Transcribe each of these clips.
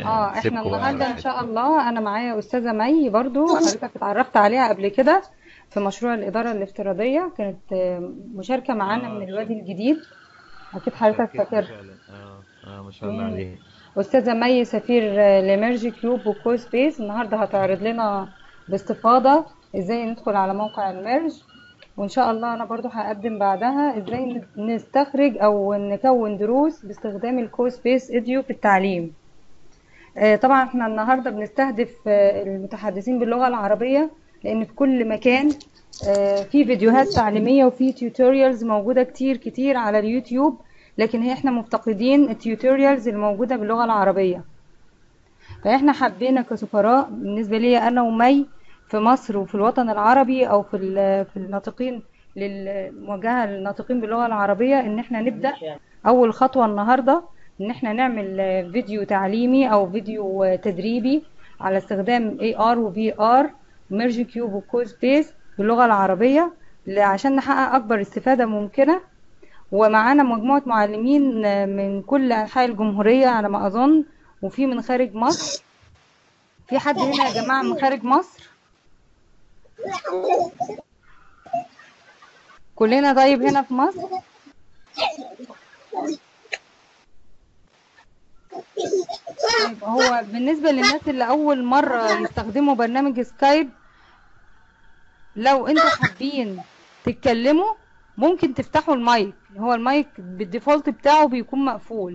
اه احنا سيبكم بقى على النهارده ان راحتكم شاء الله انا معايا استاذه مي برضو حضرتك اتعرفت عليها قبل كده في مشروع الاداره الافتراضيه كانت آه، مشاركه معانا من اه الوادي الجديد اكيد حضرتك شاركتني فاكرها فعلا اه اه ما شاء الله مم. عليه استاذه مي سفير آه، لميرجي كيوب وكو سبيس النهارده هتعرض لنا باستفاضه ازاي ندخل على موقع الميرج وان شاء الله انا برضو هقدم بعدها ازاي نستخرج او نكون دروس باستخدام الكو سبيس اديو في التعليم آه، طبعا احنا النهارده بنستهدف آه، المتحدثين باللغه العربيه لان في كل مكان آه، في فيديوهات تعليميه وفي تيوتوريالز موجوده كتير كتير على اليوتيوب لكن هي احنا مفتقدين التيوتوريالز الموجوده باللغه العربيه فاحنا حبينا كسفراء بالنسبه لي انا ومي في مصر وفي الوطن العربي او في ال- في الناطقين للموجهه للناطقين باللغه العربيه ان احنا نبدا اول خطوه النهارده ان احنا نعمل آه، فيديو تعليمي او فيديو آه، تدريبي على استخدام اي ار وفي ار ميرج كيوب وكو سبيس باللغه العربيه ل- عشان نحقق اكبر استفاده ممكنه ومعانا مجموعه معلمين آه، من كل انحاء الجمهوريه على ما اظن وفي من خارج مصر في حد هنا يا جماعه من خارج مصر كلنا طيب هنا في مصر طيب هو بالنسبة للناس اللي أول مرة يستخدموا برنامج سكايب لو انتوا حابين تتكلموا ممكن تفتحوا المايك هو المايك بالديفولت بتاعه بيكون مقفول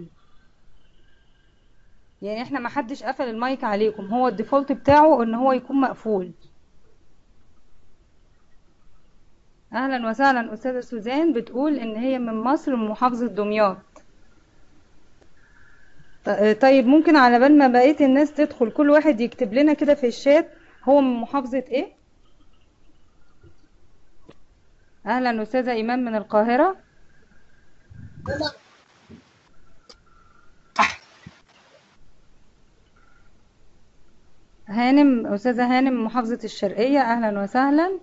يعني احنا ما حدش قفل المايك عليكم هو الديفولت بتاعه ان هو يكون مقفول اهلا وسهلا استاذة سوزان بتقول ان هي من مصر من محافظة دمياط ط- طيب ممكن على بال ما بقية الناس تدخل كل واحد يكتب لنا كده في الشات هو من محافظة ايه اهلا استاذة ايمان من القاهرة هانم استاذة هانم من محافظة الشرقية اهلا وسهلا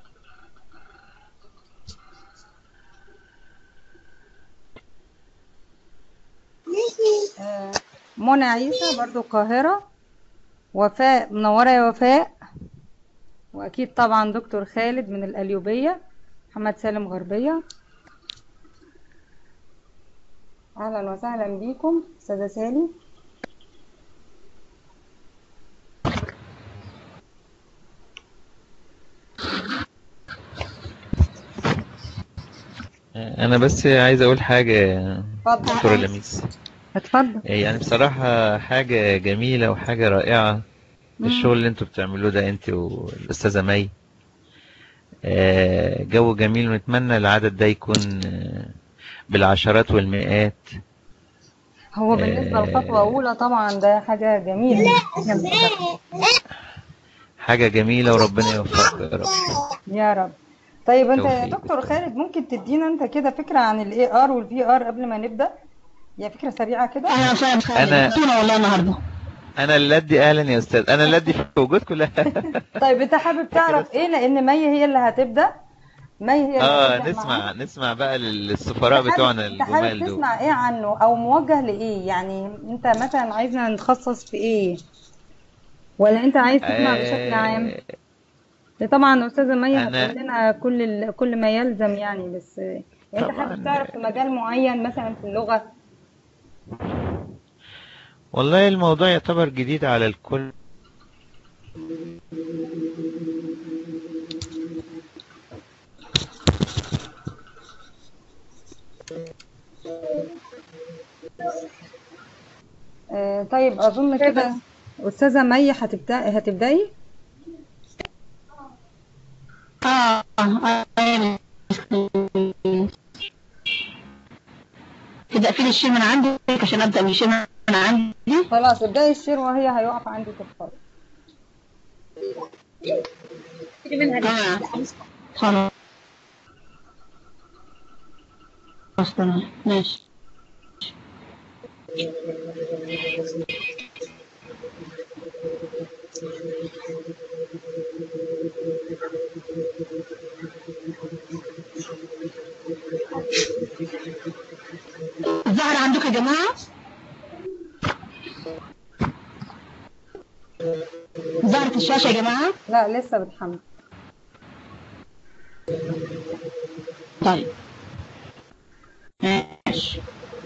آه، منى عيسى برضو القاهرة وفاء منورة يا وفاء واكيد طبعا دكتور خالد من القليوبية محمد سالم غربية اهلا وسهلا بيكم استاذة سالي انا بس عايز اقول حاجة اتفضل دكتورة لميس اتفضل يعني بصراحة حاجة جميلة وحاجة رائعة مم. الشغل اللي انتوا بتعملوه ده انت والاستاذة مي آه، جو جميل ونتمنى العدد ده يكون آه، بالعشرات والمئات هو بالنسبة لخطوة آه، أولى طبعا ده حاجة جميلة حاجة جميلة وربنا يوفقك يا رب يا رب طيب انت يا توفيق دكتور خالد ممكن تدينا انت كده فكرة عن الاي ار والفي ار قبل ما نبدأ يا فكرة سريعة كده اهلا وسهلا خالد انا بطولة والله النهارده انا اللي ادي اهلا يا استاذ انا اللي ادي في وجودكم لا طيب انت حابب تعرف ايه لان مي هي اللي هتبدأ مي هي اللي اه هتبدأ نسمع معانا نسمع بقى انت للسفراء حابب بتوعنا انت حابب الجمال دول تسمع ايه عنه او موجه لايه يعني انت مثلا عايزنا نتخصص في ايه ولا انت عايز تسمع بشكل عام آه طبعا استاذة مي هتقول انا لنا كل ال... كل ما يلزم يعني بس يعني انت حابب طبعا تعرف في مجال معين مثلا في اللغة والله الموضوع يعتبر جديد على الكل آه طيب اظن كده استاذة مي هتبدأ هتبدأي اه اه آه. تبدأ في الشير من عندك عشان ابدأ من الشير من عندي خلاص ابدأي الشير وهي هيقف عندي تتفضل اه خلاص خلاص تمام ماشي ظهر عندكم يا جماعة ظهرت الشاشة يا جماعة لا لسه بتحمل طيب ماشي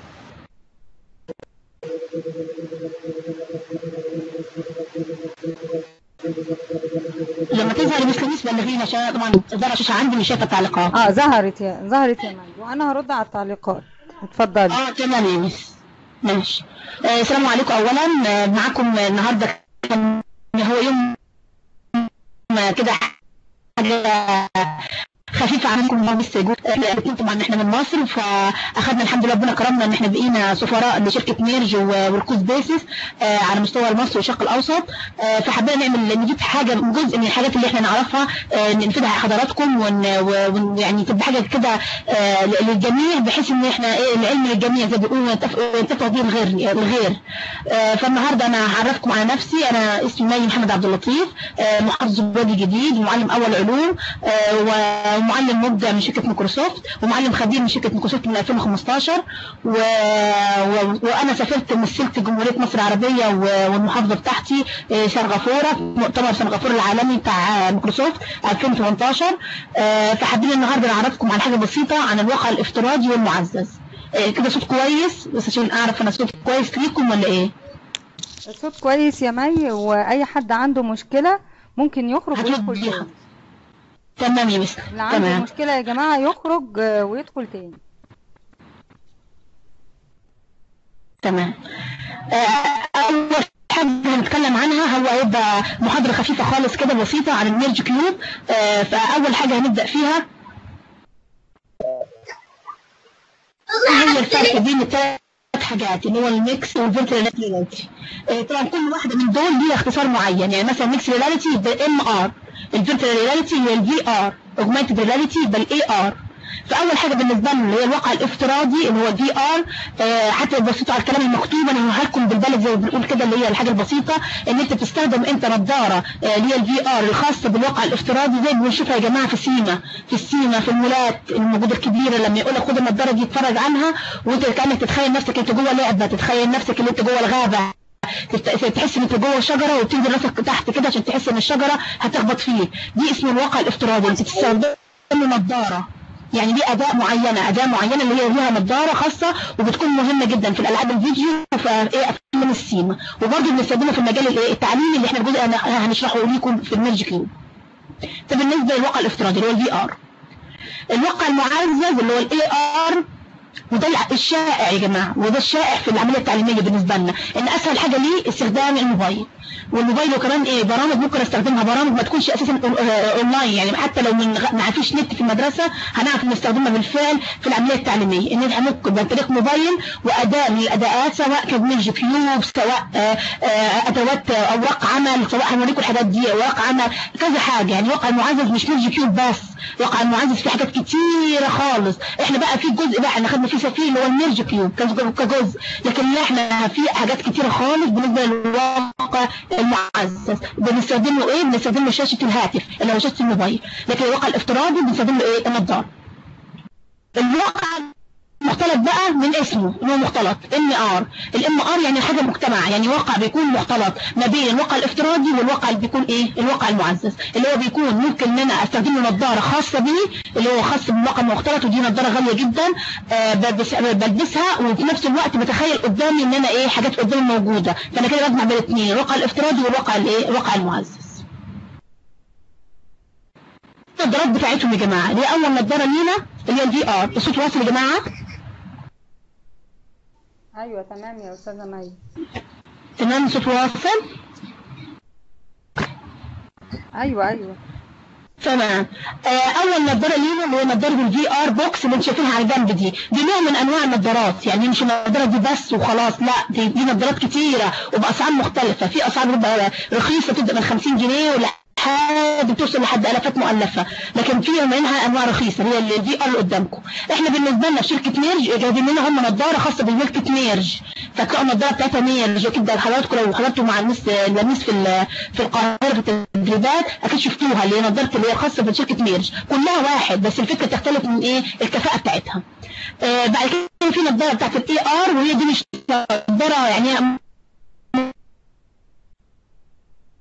لما تظهر مثل ميس بلغينا عشان أنا طبعا ظهر الشاشة عندي مش شايفة التعليقات اه ظهرت يا ظهرت يا مي وانا هرد على التعليقات اتفضلي اه تمام يا ميس ماشي آه السلام عليكم اولا آه معاكم النهارده كان هو يوم آه، كده حاجه خفيفة عنكم ما مس جود الاثنين طبعا احنا من مصر فاخدنا الحمد لله ربنا كرمنا ان احنا بقينا سفراء لشركة ميرج و- والكوز بيسس آه، على مستوى مصر والشرق الاوسط آه، فحبينا نعمل نجيب حاجة جزء من الحاجات اللي احنا نعرفها آه، ننفذها حضراتكم ويعني تبقى حاجة كده آه، للجميع بحيث ان احنا ايه العلم للجميع زي ما بيقولوا ينتف- ينتفع به الغير الغير آه، فالنهارده انا هعرفكم على نفسي انا اسمي مي محمد عبد اللطيف آه، محافظ وادي جديد ومعلم اول علوم آه، ومعلم مبدع من شركه مايكروسوفت ومعلم خبير من شركه مايكروسوفت من 2015 و... و... وانا سافرت مثلت جمهوريه مصر العربيه و- والمحافظه بتاعتي آه، سنغافوره في مؤتمر سنغافوره العالمي بتاع آه، مايكروسوفت 2018 آه، فحابين النهارده نعرفكم على حاجه بسيطه عن الواقع الافتراضي والمعزز آه، كده صوت كويس بس عشان اعرف انا صوت كويس ليكم ولا ايه الصوت كويس يا مي واي حد عنده مشكلة ممكن يخرج هترد ويدخل بيها. تاني تمام يا مستر اللي عنده تمام مشكلة يا جماعة يخرج آه، ويدخل تاني تمام آه، أول حاجة هنتكلم عنها هو هيبقى محاضرة خفيفة خالص كده بسيطة عن الميرج كيوب آه، فأول حاجة هنبدأ فيها ايه هي الفرق بين الثلاث حاجات اللي هو الميكس والفيرتوال رياليتي طبعا كل واحدة من دول ليها اختصار معين يعني مثلا ميكس رياليتي يبقى ام ار الفيرتوال رياليتي هي الفي ار اوجمانتد رياليتي يبقى الاي ار فاول حاجه بالنسبه لنا اللي هي الواقع الافتراضي اللي هو الفي ار حتى لو بصيتوا على الكلام المكتوب انا هقولها لكم بالبلد زي ما بنقول كده اللي هي الحاجه البسيطه ان انت بتستخدم انت نظاره آه، اللي هي الفي ار الخاصه بالواقع الافتراضي زي ما بنشوفها يا جماعه في السينما في السينما في المولات الموجوده الكبيره لما يقول لك خد النظاره دي اتفرج عنها وانت كانك تتخيل نفسك انت جوه لعبه تتخيل نفسك اللي انت جوه الغابه تت- تحس ان انت جوه شجره وتنزل راسك تحت كده عشان تحس ان الشجره هتخبط فيك دي اسمه الواقع الافتراضي انت تستخدم نظاره يعني دي اداء معينه اداء معينه اللي هي ليها نظاره خاصه وبتكون مهمه جدا في الالعاب الفيديو وفي ايه افلام السينما وبرضه بنستخدمها في المجال الايه التعليمي اللي احنا الجزء هن- هنشرحه ليكم في الميرج كيوب ده بالنسبه للواقع الافتراضي اللي هو الفي ار الواقع المعزز اللي هو الاي ار وده الع- الشائع يا جماعة وده الشائع في العملية التعليمية بالنسبة لنا ان اسهل حاجة ليه استخدام الموبايل والموبايل وكمان ايه برامج ممكن استخدمها برامج ما تكونش اساسا أون- آه، اونلاين يعني حتى لو من غ- ما فيش نت في المدرسة هنعرف نستخدمها بالفعل في العملية التعليمية ان احنا ممكن بنطلق موبايل واداة من الاداءات سواء كميرج كيوب سواء آه، آه، ادوات آه، اوراق عمل سواء هنوريكم الحاجات دي اوراق عمل كذا حاجة يعني واقع المعزز مش ميرج كيوب بس واقع المعزز فيه حاجات كتيرة خالص احنا بقى في جزء بقى احنا خدنا فيه سفير اللي هو الميرج كيوب كجزء كجزء لكن لا احنا في حاجات كتيرة خالص بالنسبة للواقع المعزز بنستخدم له ايه بنستخدم له شاشة الهاتف اللي هو شاشة الموبايل لكن الواقع الافتراضي بنستخدم له ايه النظارة الواقع مختلط بقى من اسمه ان هو مختلط ام ار الام ار يعني حاجه مجتمع يعني واقع بيكون مختلط ما بين الواقع الافتراضي والواقع اللي بيكون ايه الواقع المعزز اللي هو بيكون ممكن ان انا استخدم له نظاره خاصه بيه اللي هو خاص بالواقع المختلط ودي نظاره غاليه جدا آه بلبس بلبسها وفي نفس الوقت بتخيل قدامي ان انا ايه حاجات قدامي موجوده فانا كده بجمع بين الاثنين الواقع الافتراضي والواقع الايه الواقع المعزز النظارات بتاعتهم يا جماعه دي اول نظاره لينا اللي هي الفي ار الصوت واصل يا جماعه ايوه تمام يا استاذة مي تمام صوت واصل ايوه ايوه تمام آه، اول نظاره لينا اللي هي نظاره الفي ار بوكس اللي انت شايفينها على الجنب دي دي نوع من انواع النظارات يعني مش النظاره دي بس وخلاص لا دي, دي نظارات كتيره وباسعار مختلفه في اسعار بتبقى رخيصه تبدا من 50 جنيه ولا حد بتوصل لحد الافات مؤلفه لكن في منها انواع رخيصه اللي هي الفي ار اللي قدامكم احنا بالنسبه لنا في شركه ميرج جايبين لنا هم نظاره خاصه بالملكه ميرج فتلاقوا النظاره بتاعتها ميرج اكيد ده حضراتكم لو حضرتوا مع المس المس في ال- في القاهره في التدريبات اكيد شفتوها اللي هي نظاره اللي هي خاصه بشركه ميرج كلها واحد بس الفكره تختلف من ايه الكفاءه بتاعتها آه بعد كده في نظاره بتاعت الاي ار وهي دي مش نظاره يعني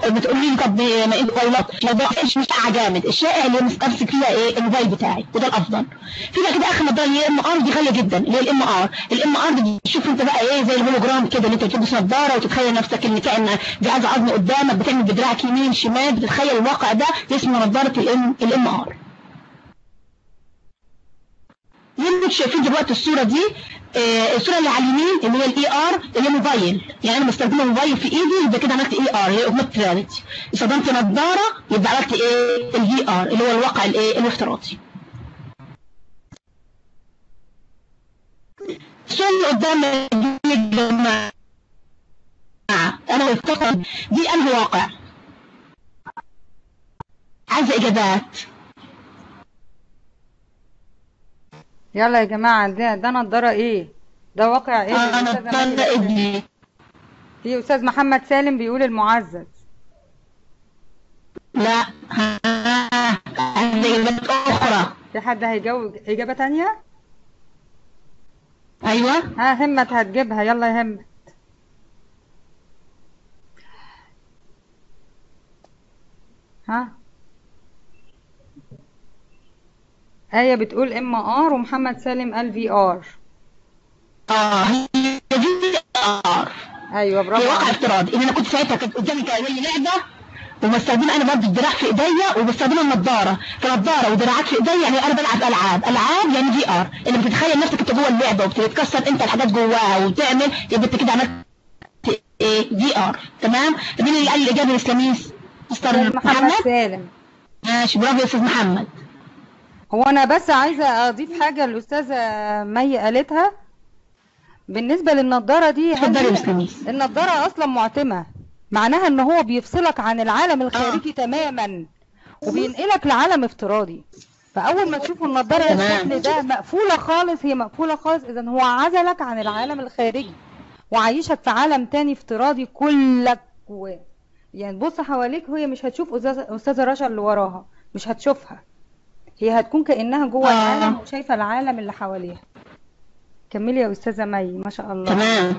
بتقولي لي طب ما انت غلط لو ده مش مش جامد الشائع اللي امسك فيها ايه الموبايل بتاعي وده الافضل في بقى كده اخر نظاره اللي هي ام ار دي غاليه جدا اللي هي الام ار الام ار دي شوف انت بقى ايه زي الهولوجرام كده اللي انت بتلبس نظاره وتتخيل نفسك ان كان جهاز عظمي قدامك بتعمل بدراعك يمين شمال بتتخيل الواقع ده اسمه نظاره الام الام ار اللي شايفين دلوقتي الصورة دي آه الصورة اللي على اليمين اللي هي الاي ار اللي هي موبايل يعني انا مستخدمه موبايل في ايدي يبقى كده عملت اي ار هي اوجمنت رياليتي استخدمت نظارة يبقى عملت ايه الفي ار اللي هو الواقع الايه الافتراضي الصورة اللي قدام دي يا جماعة انا افتكر دي انهي واقع عايزة اجابات يلا يا جماعة ده ده نضارة ايه ده واقع ايه انا الأستاذة مي اتمنى بتقول. ابني في استاذ محمد سالم بيقول المعزز لا ها عندي اجابات اخرى في حد هيجاوب اجابة تانية ايوه ها همت هتجيبها يلا يا همت ها آية بتقول ام ار ومحمد سالم قال في ار اه هي دي ار ايوه هي برافو واقع عليك. افتراضي ان انا كنت ساعتها كانت قدامي كان لي لعبه وبستخدمها انا برضه الدراع في ايديا وبستخدم النضاره فنضاره ودراعات في ايديا يعني انا بلعب العاب العاب يعني في ار اللي بتتخيل نفسك انت جوه اللعبه وبتتكسر انت الحاجات جواها وبتعمل يبقى انت كده عملت ايه في ار تمام مين اللي قال الاجابه يا اسلاميس مستر استاذ محمد محمد سالم ماشي برافو يا استاذ محمد هو انا بس عايزه اضيف حاجه الاستاذه مي قالتها بالنسبه للنضاره دي اتفضلي يا هل اسلاميس النضاره اصلا معتمه معناها ان هو بيفصلك عن العالم الخارجي تماما وبينقلك لعالم افتراضي فاول ما تشوفوا النضاره تمام. الشكل ده مقفوله خالص هي مقفوله خالص اذا هو عزلك عن العالم الخارجي وعايشك في عالم تاني افتراضي كلك و... يعني بص حواليك هي مش هتشوف أستاذة- استاذه رشا اللي وراها مش هتشوفها هي هتكون كانها جوه آه. العالم وشايفه العالم اللي حواليها كملي يا استاذه مي ما شاء الله تمام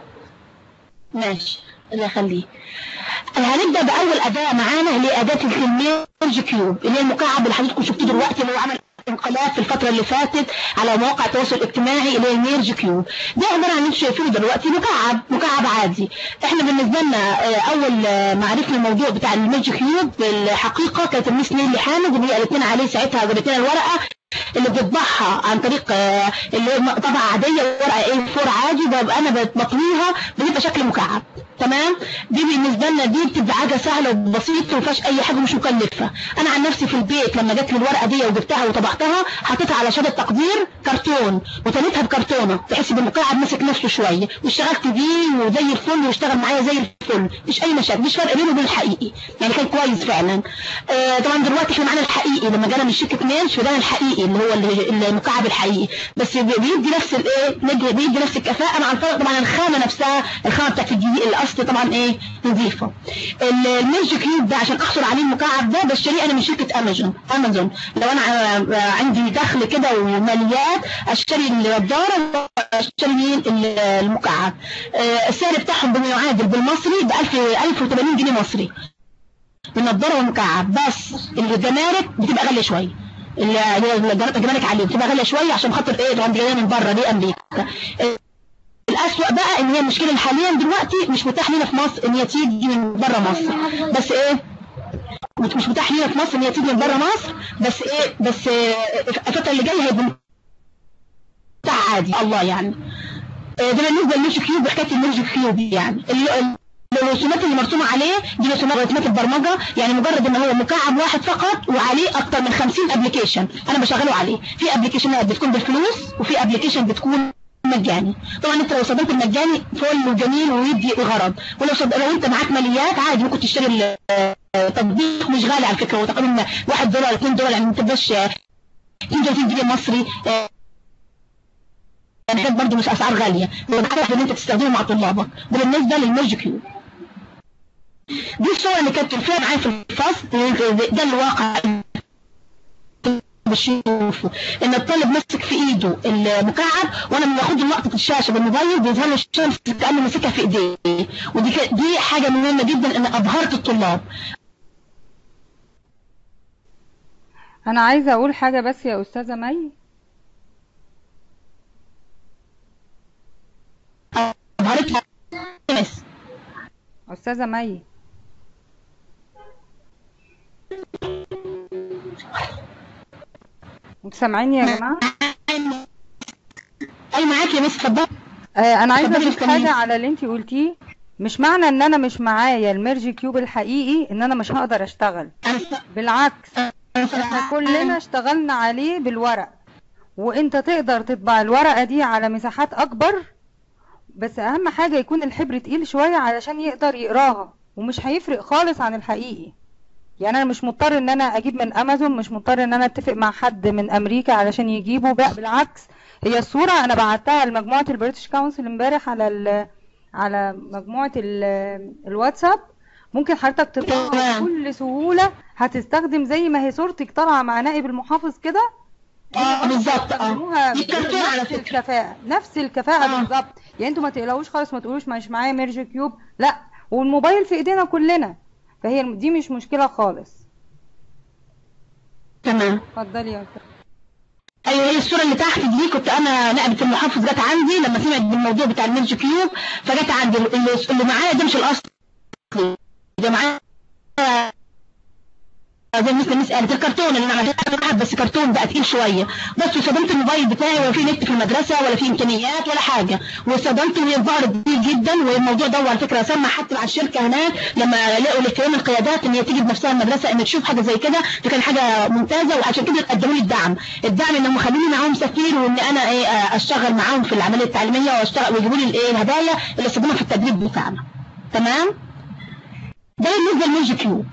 ماشي الله يخليه هنبدا باول اداه معانا اللي هي اداه الميرج كيوب اللي هي المكعب اللي حضرتكم شفتوه دلوقتي اللي هو عمل انقلاب في الفتره اللي فاتت على مواقع التواصل الاجتماعي اللي هي الميرج كيوب ده عباره عن اللي انتم شايفينه دلوقتي مكعب مكعب عادي احنا بالنسبه لنا آه، اول آه، ما عرفنا الموضوع بتاع الميرج كيوب الحقيقه كانت الميس نيلي حامد اللي هي قالت لنا عليه ساعتها جابت لنا الورقه اللي بتطبعها عن طريق آه، اللي هي طبعة عادية ورقة ايه فور عادي ببقى انا بطويها بتبقى شكل مكعب تمام دي بالنسبة لنا دي بتبقى حاجة سهلة وبسيطة وما فيهاش اي حاجة مش مكلفة انا عن نفسي في البيت لما جت لي الورقة دي وجبتها وطبعتها حطيتها على شهادة تقدير كرتون وتنيتها بكرتونة بحيث ان المكعب مسك نفسه شوية واشتغلت بيه وزي الفل واشتغل معايا زي الفل مش اي مشاكل مش فرق بينه وبين الحقيقي يعني كان كويس فعلا آه طبعا دلوقتي احنا معانا الحقيقي لما جانا من شركة ميرش فده الحقيقي اللي هو اللي- المكعب الحقيقي بس بي- بيدي نفس الايه ندي- بيدي نفس الكفاءة مع الفرق طبعا الخامة نفسها الخامة بتاعت الجديد الاصل طبعا ايه نظيفة ال- الميرج كيوب ده عشان احصل عليه المكعب ده بشتريه انا من شركة امازون امازون لو انا آه، عندي دخل كده وماليات اشتري النضارة واشتري مين ال- المكعب آه، السعر بتاعهم بما يعادل بالمصري ب 1000 1080 جنيه مصري بالنضاره والمكعب بس الجمارك بتبقى غاليه شويه اللي هي الجمارك الجمارك عليه بتبقى غاليه شويه عشان خاطر ايه طبعا دي جايه من بره دي امريكا آه، الأسوأ بقى ان هي المشكله اللي حاليا دلوقتي مش متاح لنا في مصر ان هي تيجي من بره مصر بس ايه مش مش متاح لنا في مصر ان هي تيجي من بره مصر بس ايه بس آه، الفتره اللي جايه هيبقى متاح عادي الله يعني آه، ده بالنسبه للميرج كيوب حكايه الميرج كيوب يعني ال- ال- الرسومات اللي مرسومه عليه دي رسومات رسومات البرمجه يعني مجرد ان هو مكعب واحد فقط وعليه اكتر من 50 ابلكيشن انا بشغله عليه في ابلكيشنات بتكون بالفلوس وفي ابلكيشن بتكون مجاني طبعا انت لو صدقت المجاني فل وجميل ويدي غرض ولو صد... لو انت معاك ماليات عادي ممكن تشتري ال- التطبيق مش غالي على فكره هو تقريبا 1 دولار 2 دولار يعني ما تبقاش 32 جنيه مصري آه، يعني حاجات برضه مش اسعار غاليه والعدد ان انت تستخدمه مع طلابك ده بالنسبه للميرج كيوب دي الصور اللي كانت فيها معايا في الفصل ده الواقع بشوفه ان الطالب ماسك في ايده المكعب وانا لما باخد لقطه الشاشه بالموبايل بيظهر لي الشمس كانه ماسكها في ايديه ودي ك- دي حاجه مهمه جدا ان ابهرت الطلاب انا عايزه اقول حاجه بس يا استاذه مي ابهرتها بس استاذه مي انتوا سامعيني يا جماعه اي معاك يا مس اتفضلي آه انا عايزه اتفضلي اضيف كملي. حاجه على اللي انت قلتيه مش معنى ان انا مش معايا الميرج كيوب الحقيقي ان انا مش هقدر اشتغل انا س- بالعكس أنا احنا كلنا اشتغلنا عليه بالورق وانت تقدر تطبع الورقة دي على مساحات اكبر بس اهم حاجة يكون الحبر تقيل شوية علشان يقدر يقراها ومش هيفرق خالص عن الحقيقي يعني انا مش مضطر ان انا اجيب من امازون مش مضطر ان انا اتفق مع حد من امريكا علشان يجيبه بقى بالعكس هي الصورة انا بعتها لمجموعة البريتش كونسل امبارح على ال على مجموعة ال- الواتساب ممكن حضرتك تطبعها تمام. بكل سهولة هتستخدم زي ما هي صورتك طالعة مع نائب المحافظ كده اه بالظبط اه يستخدموها دي كرتون على بنفس فكره الكفاءة نفس الكفاءة آه. بالظبط يعني انتوا ما تقلقوش خالص ما تقولوش مش معايا ميرج كيوب لا والموبايل في ايدينا كلنا فهي دي مش مشكلة خالص تمام اتفضلي يا استاذ ايوه هي الصوره اللي تحت دي كنت انا نائبه المحافظ جت عندي لما سمعت بالموضوع بتاع الميرج كيوب فجت عندي اللي, اللي معايا ده مش الاصلي ده معايا زي مثل الناس قالت الكرتون اللي انا عملتها معاها بس كرتون بقى تقيل شويه بس استخدمت الموبايل بتاعي ولا في نت في المدرسه ولا في امكانيات ولا حاجه واستخدمته وهي ظهرت كتير جدا والموضوع ده على فكره سمع حتى مع الشركه هناك لما لقوا الاهتمام القيادات ان هي تيجي بنفسها المدرسه ان تشوف حاجه زي كده فكان حاجه ممتازه وعشان كده قدموا لي الدعم الدعم انهم خلوني معاهم سفير وان انا ايه آه، اشتغل معاهم في العمليه التعليميه واشتغل ويجيبوا لي الايه الهدايا اللي استخدمها في التدريب بتاعنا تمام ده بالنسبه للميرج كيوب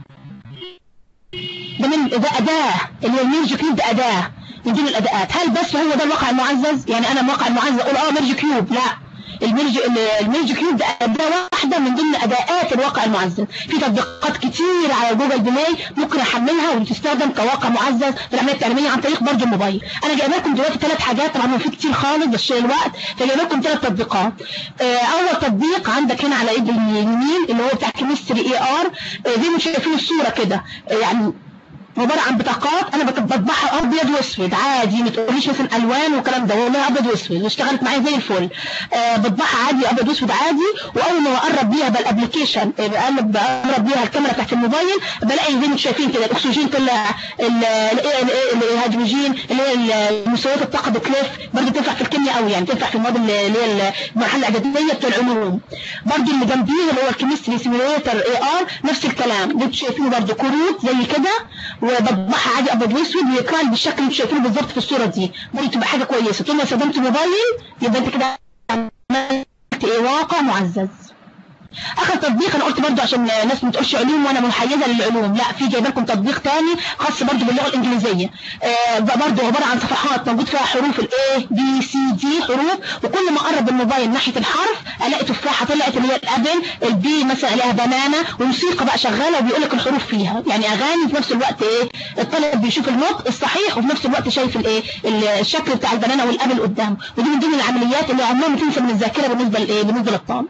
ده من ده أداة اللي هو الميرج كيوب ده أداة من ضمن الأداءات هل بس هو ده الواقع المعزز يعني أنا الواقع المعزز أقول اه ميرج كيوب لا الميرج الميرج كيوب ده أداة واحدة من ضمن أداءات الواقع المعزز في تطبيقات كتير على جوجل بلاي ممكن أحملها وتستخدم كواقع معزز في العملية التعليمية عن طريق برضه الموبايل أنا جايبه لكم دلوقتي ثلاث حاجات طبعا في كتير خالص بس عشان الوقت فجايبه لكم ثلاث تطبيقات آه، أول تطبيق عندك هنا على إيد اليمين اللي هو بتاع كيمستري اي ار زي ما شايفين الصورة كده آه، يعني عبارة عن بطاقات انا بت- بطبعها ابيض واسود عادي ما تقوليش مثلا الوان والكلام ده والله ابيض واسود واشتغلت معايا زي الفل آه بطبعها عادي ابيض واسود عادي واول ما بقرب بيها بالابلكيشن آه، بقلب بقرب بيها الكاميرا تحت الموبايل بلاقي زي ما انتم شايفين كده الاكسجين طلع ال- ال- ال- الهيدروجين اللي هي مسويات الطاقه بتلف برضه تنفع في الكيمياء قوي يعني تنفع في المواد اللي اللي هي المرحله الاعداديه بتوع العلوم برضه اللي جنبيه اللي هو الكيمستري سيميوليتر اي ار نفس الكلام ده انتوا شايفينه برضه كروت زي كده وبطبعها عادي ابيض واسود ويطلع لي بالشكل اللي انتوا شايفينه بالظبط في الصوره دي برضه تبقى حاجه كويسه طول ما استخدمت موبايل يبقى انت كده عملت ايه واقع معزز اخر تطبيق انا قلت برضو عشان الناس ما تقولش علوم وانا منحيزه للعلوم لا في جايب لكم تطبيق تاني خاص برضو باللغه الانجليزيه آه برضو عباره عن صفحات موجود فيها حروف الاي بي سي دي حروف وكل ما اقرب الموبايل ناحيه الحرف الاقي تفاحه طلعت اللي هي الابل البي مثلا الاقيها بنانا وموسيقى بقى شغاله وبيقول لك الحروف فيها يعني اغاني في نفس الوقت ايه الطالب بيشوف النطق الصحيح وفي نفس الوقت شايف الايه الشكل بتاع البنانا والابل قدامه ودي من ضمن العمليات اللي عمرها ما تنسى من الذاكره بالنسبه لايه بالنسبه للطالب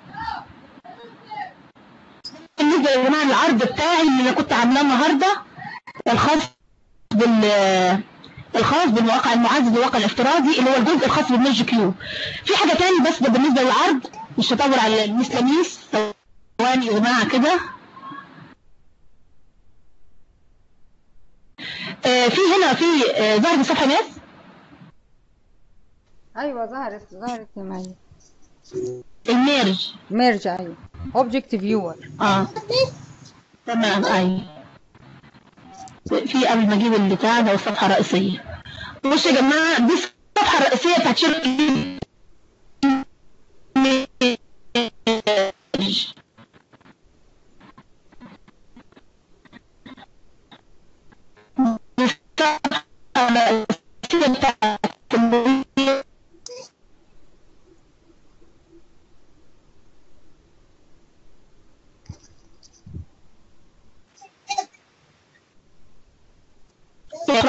بالنسبه يا جماعه العرض بتاعي اللي انا كنت عاملاه النهارده الخاص بال الخاص بالواقع المعزز والواقع الافتراضي اللي هو الجزء الخاص بالميرج كيو في حاجه تاني بس ده بالنسبه للعرض مش هطول على الميس لميس ثواني يا جماعه كده آه في هنا في آه ظهر الصفحه ناس ايوه ظهرت ظهرت يا مي الميرج ميرج ايوه اوبجكت فيور اه تمام اي في قبل ما اجيب البتاع ده والصفحه الرئيسيه بصوا يا جماعه دي الصفحه الرئيسيه بتاعت شركه الصفحة الرئيسية بتاعت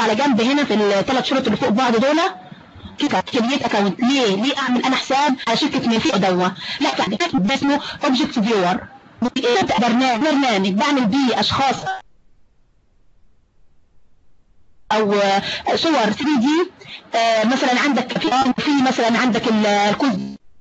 على جنب هنا في الثلاث شروط اللي فوق بعض دول كرييت اكونت ليه ليه اعمل انا حساب على شركه مين في دوه لا ده اسمه اوبجكت فيور برنامج برنامج بعمل بيه اشخاص او صور 3 دي مثلا عندك في في مثلا عندك الكوز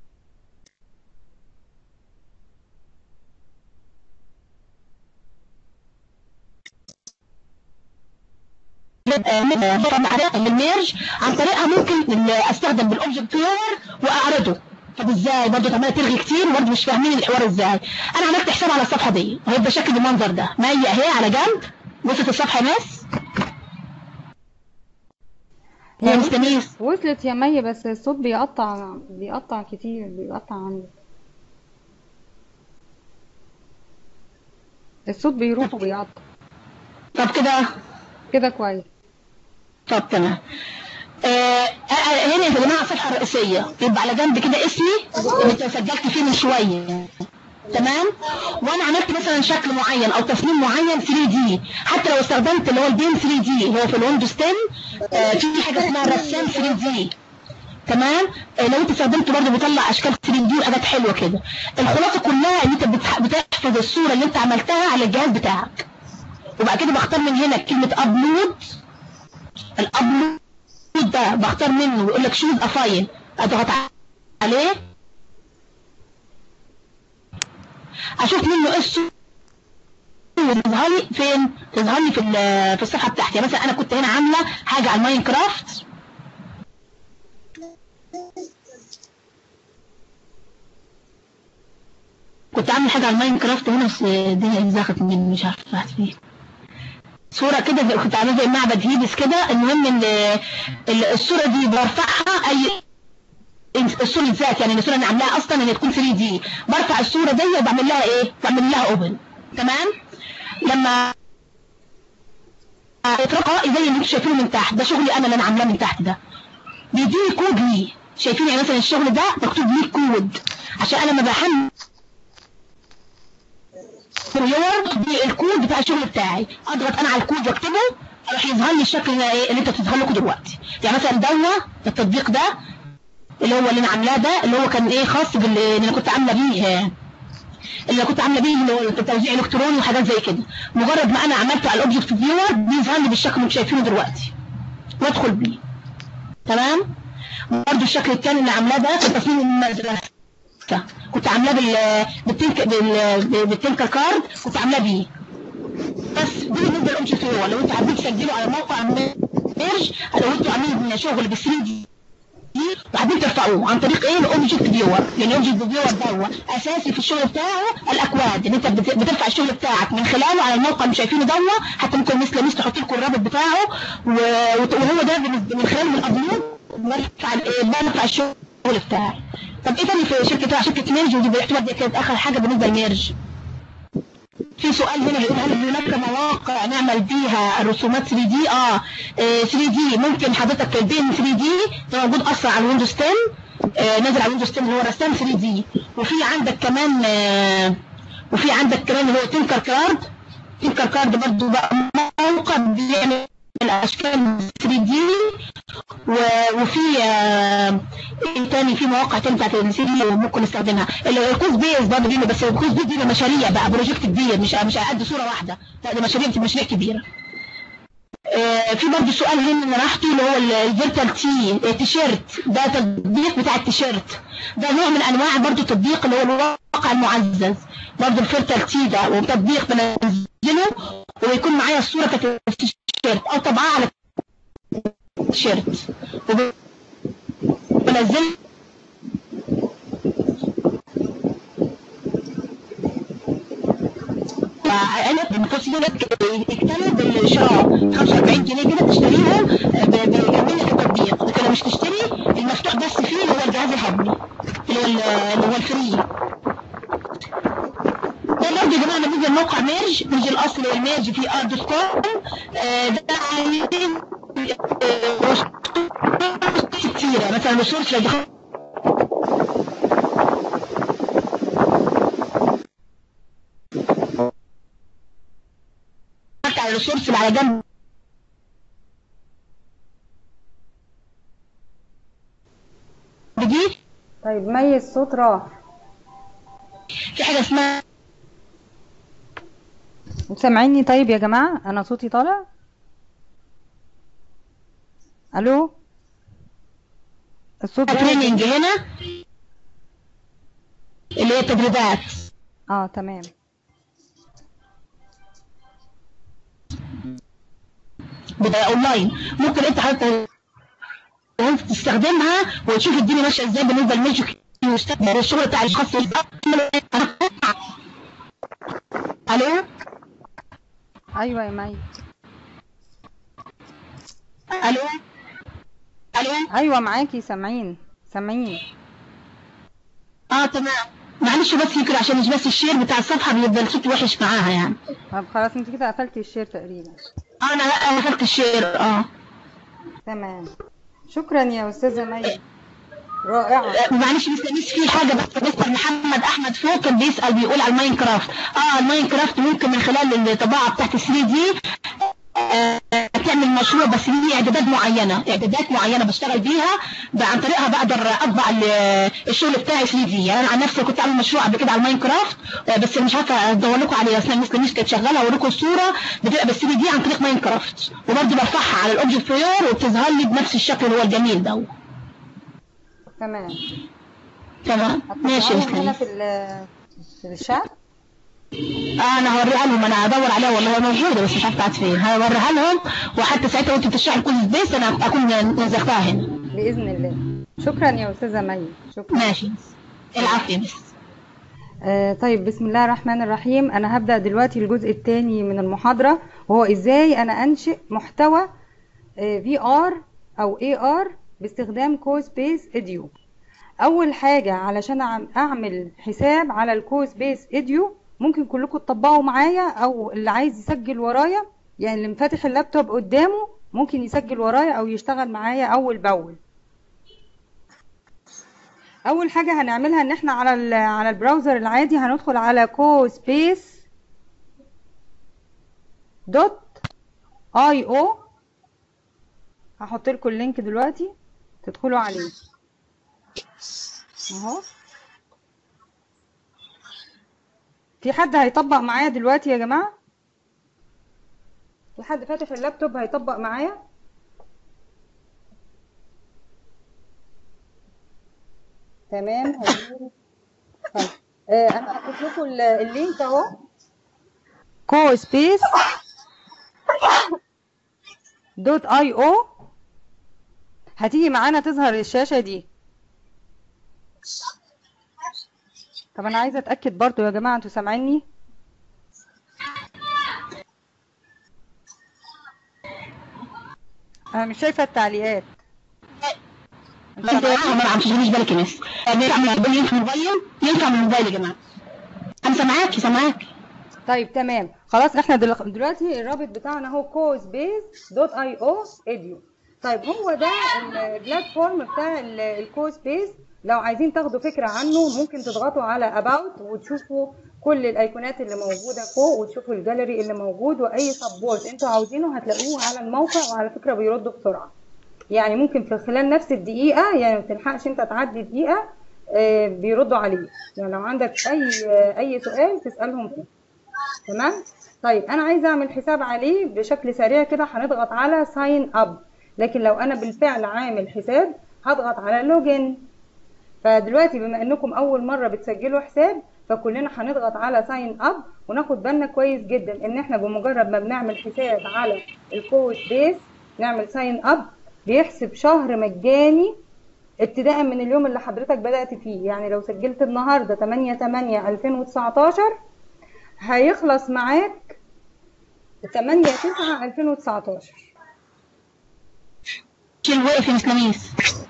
الميرج عن طريقها ممكن استخدم بالاوبجكت فيور واعرضه طب ازاي برضه طب تلغي كتير وبرضه مش فاهمين الحوار ازاي انا عملت حساب على الصفحه دي هيبقى شكل بالمنظر ده مية اهي على جنب وصلت الصفحه ناس يا مستنيس وصلت يا مي بس الصوت بيقطع بيقطع كتير بيقطع عندي الصوت بيروح وبيقطع طب كده كده كويس طب تمام آه هنا يا جماعه الصفحه الرئيسيه يبقى على جنب كده اسمي اللي انت سجلت فيه من شويه تمام وانا عملت مثلا شكل معين او تصميم معين 3 دي حتى لو استخدمت اللي هو البين 3 دي هو في الويندوز 10 آه في حاجه اسمها رسام 3 دي تمام آه لو انت استخدمته برضه بيطلع اشكال 3 دي وحاجات حلوه كده الخلاصه كلها ان انت بتحفظ الصوره اللي انت عملتها على الجهاز بتاعك وبعد كده بختار من هنا كلمه ابلود الابلود ده بختار منه ويقول لك شوز افايل اضغط عليه اشوف منه ايه الصوره تظهر لي فين تظهر لي في في الصفحه بتاعتي يعني مثلا انا كنت هنا عامله حاجه على الماينكرافت كنت عامل حاجه على الماينكرافت هنا بس الدنيا زاخت مني مش عارفه راحت فين صوره كده كنت عامله زي معبد هيبس كده المهم ان الصوره دي برفعها اي الصوره ذات يعني الصوره اللي عاملاها اصلا ان تكون 3 دي برفع الصوره دي وبعمل لها ايه بعمل لها اوبن تمام لما اترقى زي اللي انتوا شايفينه من تحت ده شغلي انا اللي انا عاملاه من تحت ده بيديني كود ليه شايفين يعني مثلا الشغل ده مكتوب ليه كود عشان انا لما بحمل الكود بتاع الشغل بتاعي اضغط انا على الكود واكتبه راح يظهر لي الشكل اللي, إيه اللي انت بتظهر لكم دلوقتي يعني مثلا دوه التطبيق ده اللي هو اللي انا عاملاه ده اللي هو كان ايه خاص باللي انا كنت عامله بيه اللي انا كنت عامله بيه اللي هو توزيع الكتروني وحاجات زي كده مجرد ما انا عملته على الاوبجكت فيور بيظهر لي بالشكل اللي انتم شايفينه دلوقتي وادخل بيه تمام برضه الشكل الثاني اللي عاملاه ده كان تصميم المدرسه كنت عاملاه بال بالتنك بال... بالتنكر كارد كنت عاملاه بيه بس دي بالنسبه للاوبجكت فيور لو انتوا حابين تسجلوا على موقع ميرج لو انتوا عاملين شغل بال 3 دي وحابين ترفعوه عن طريق ايه الاوبجكت فيور لان الاوبجكت فيور ده اساسي في الشغل بتاعه الاكواد ان انت بترفع الشغل بتاعك من خلاله على الموقع اللي شايفينه ده حتى ممكن مثل مثل تحط لكم الرابط بتاعه وهو ده من خلاله من الابلود برفع برفع الشغل بتاعي طب ايه تاني في شركه شركه ميرج ودي بالاعتبار دي كانت اخر حاجه بالنسبه لميرج في سؤال هنا بيقول هل هناك مواقع نعمل بيها الرسومات 3 دي اه 3 دي ممكن حضرتك في البين 3 دي ده موجود اصلا على الويندوز 10 آه نازل على الويندوز 10 اللي هو رسام 3 دي وفي عندك كمان آه وفي عندك كمان اللي هو تنكر كارد تنكر كارد برضه بقى موقع بيعمل الاشكال 3 دي وفي آه ايه تاني في مواقع تاني بتاعت السيدي ممكن نستخدمها الكوز بيز برضه دي بس الكوز بيز دي مشاريع بقى بروجكت كبير مش مش قد صوره واحده لا ده مشاريع بتبقى مشاريع كبيره آه في برضه سؤال هنا اللي راحته اللي هو الفيرتال تي تيشيرت ده تطبيق بتاع التيشيرت ده نوع من انواع برضه تطبيق اللي هو الواقع المعزز برضه الفيرتال تي ده وتطبيق بنزله ويكون معايا الصوره بتاعت التيشيرت او طبعها على التيشيرت بنزل انا بنقص لك اكتمل بالشراء 45 جنيه كده تشتريهم بيكمل لك التطبيق لكن لو مش تشتري المفتوح بس فيه اللي هو الجهاز الهضمي اللي هو اللي هو الفري ده برضه يا جماعه بالنسبه لموقع ميرج ميرج الاصل الميرج في ار دوت كوم ده عايزين كتيره مثلا الريسورس لو دخلت على الريسورس اللي على جنب طيب مي الصوت راح في حاجه اسمها سامعيني طيب يا جماعة أنا صوتي طالع ألو الصوت جاي تريننج هنا اللي هي تدريبات اه تمام بتبقى اونلاين ممكن انت حتى تستخدمها وتشوف الدنيا ماشيه ازاي بالنسبه للميجيك والشغل بتاع الشخص الو أيوة يا مي الو الو أيوة معاكي سامعين سامعين اه تمام معلش بس يمكن عشان مش بس الشير بتاع الصفحه بيبقى الصوت وحش معاها يعني طب خلاص انت كده قفلتي الشير تقريبا انا انا قفلت الشير اه تمام شكرا يا أستاذة مي رائعة معلش لسه بس في حاجه بس مستر محمد احمد فوق كان بيسال بيقول على الماينكرافت اه الماينكرافت ممكن من خلال الطباعه بتاعت 3 دي آه، تعمل مشروع بس ليه اعدادات معينه اعدادات معينه بشتغل بيها ب- عن طريقها بقدر اطبع ال- الشغل بتاعي 3 دي يعني انا عن نفسي كنت عامل مشروع قبل كده على الماينكرافت آه، بس مش عارفه ادور لكم عليه اصلا الناس مش كانت شغاله اوريكم الصوره بتبقى بال 3 دي عن طريق ماينكرافت وبرضه برفعها على الاوبجكت فلاير وبتظهر لي بنفس الشكل اللي هو الجميل ده تمام تمام ماشي يا هتحطوها هنا اسلام في ال- في الشات اه انا هوريها لهم انا هدور عليها والله هي موجوده بس مش عارفه قاعد فين هوريها لهم وحتى ساعتها وانت بتشرح الكود سبيس انا اكون نزلتها هنا بإذن الله شكرا يا أستاذة مي شكرا ماشي العافيه بس آه طيب بسم الله الرحمن الرحيم أنا هبدأ دلوقتي الجزء الثاني من المحاضرة وهو إزاي أنا أنشئ محتوى في ار أو اي ار باستخدام كوسبيس اديو أول حاجة علشان أعم- أعمل حساب على الكوسبيس اديو ممكن كلكم تطبقوا معايا أو اللي عايز يسجل ورايا يعني اللي مفاتح اللابتوب قدامه ممكن يسجل ورايا أو يشتغل معايا أول بأول اول حاجه هنعملها ان احنا على ال- على البراوزر العادي هندخل على كوسبيس دوت اي او هحط لكم اللينك دلوقتي تدخلوا عليه اهو في حد هيطبق معايا دلوقتي يا جماعه في حد فاتح اللابتوب هيطبق معايا تمام هجيب- طيب آه، انا حطيت لكم ال- اللينك اهو كو سبيس دوت اي او هتيجي معانا تظهر الشاشة دي طب انا عايزة اتأكد برضو يا جماعة انتوا سامعيني انا مش شايفة التعليقات انتوا انت سامعيني؟ ما عم تشغليش بالك يا ناس ينفع من الموبايل ينفع من الموبايل ينفع من الموبايل يا جماعه انا سامعاكي سامعاكي طيب تمام خلاص احنا دل- دلوقتي الرابط بتاعنا هو كوسبيس دوت اي او اديو طيب هو ده البلاتفورم بتاع الكوسبيس لو عايزين تاخدوا فكرة عنه ممكن تضغطوا على about وتشوفوا كل الايقونات اللي موجودة فوق وتشوفوا الجاليري اللي موجود واي سبورت انتوا عاوزينه هتلاقوه على الموقع وعلى فكرة بيردوا بسرعة يعني ممكن في خلال نفس الدقيقة يعني ما تلحقش انت تعدي دقيقة آه، بيردوا عليك يعني لو عندك اي آه، اي سؤال تسألهم فيه تمام طيب انا عايزه اعمل حساب عليه بشكل سريع كده هنضغط على ساين اب لكن لو انا بالفعل عامل حساب هضغط على لوجن فدلوقتي بما انكم اول مره بتسجلوا حساب فكلنا هنضغط على ساين اب وناخد بالنا كويس جدا ان احنا بمجرد ما بنعمل حساب على الكوش بيس نعمل ساين اب بيحسب شهر مجاني ابتداء من اليوم اللي حضرتك بدأت فيه يعني لو سجلت النهارده 8 8 2019 هيخلص معاك 8 9 2019 شيل وقف يا مس لميس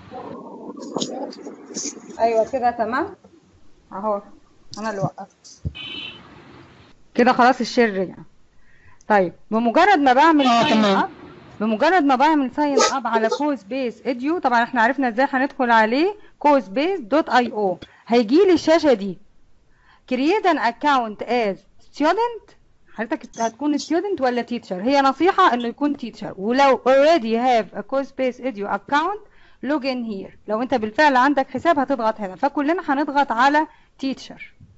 ايوه كده تمام اهو انا اللي وقفت كده خلاص الشير رجع طيب بمجرد ما بعمل اه sign تمام. up بمجرد ما بعمل ساين اب على كوز بيس اديو طبعا احنا عرفنا ازاي هندخل عليه كوز بيس دوت اي او هيجي لي الشاشه دي create an account as student حضرتك هتكون student ولا teacher هي نصيحة انه يكون teacher ولو already have a course based edu account log in here لو انت بالفعل عندك حساب هتضغط هنا فكلنا هنضغط على teacher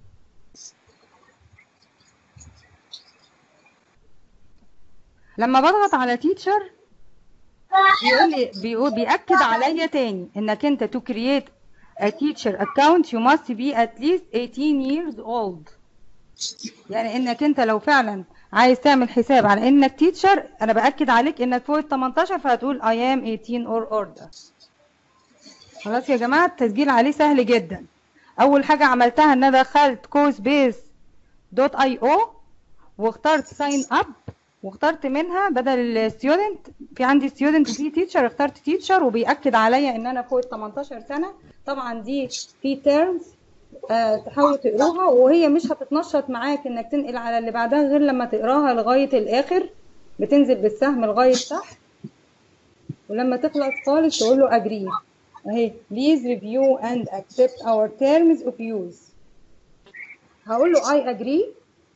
لما بضغط على teacher بيقول لي بيقول بيأكد عليا تاني انك انت to create a teacher account you must be at least 18 years old يعني انك انت لو فعلا عايز تعمل حساب على انك تيتشر انا باكد عليك انك فوق ال 18 فهتقول I am 18 or older خلاص يا جماعه التسجيل عليه سهل جدا اول حاجه عملتها ان انا دخلت كورس بيس دوت اي او واخترت ساين اب واخترت منها بدل الستودنت في عندي ستودنت وفي تيتشر اخترت تيتشر وبيأكد عليا ان انا فوق ال 18 سنه طبعا دي في تيرمز آه، تحاولوا تقروها وهي مش هتتنشط معاك انك تنقل على اللي بعدها غير لما تقراها لغايه الاخر بتنزل بالسهم لغايه تحت ولما تخلص خالص تقول له agree اهي please review and accept our terms of use هقول له I agree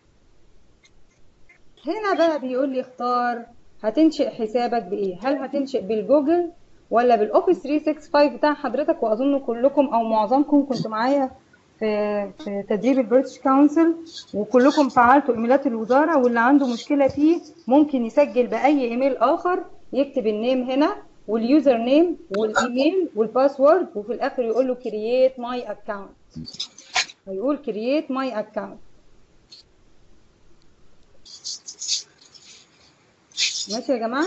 هنا بقى بيقول لي اختار هتنشئ حسابك بايه هل هتنشئ بالجوجل ولا بالاوفيس 365 بتاع حضرتك واظن كلكم او معظمكم كنتوا معايا في في تدريب البريتش كونسل وكلكم فعلتوا ايميلات الوزاره واللي عنده مشكله فيه ممكن يسجل باي ايميل اخر يكتب النيم هنا واليوزر نيم والايميل والباسورد وفي الاخر يقول له كرييت ماي اكونت هيقول كرييت ماي اكونت ماشي يا جماعه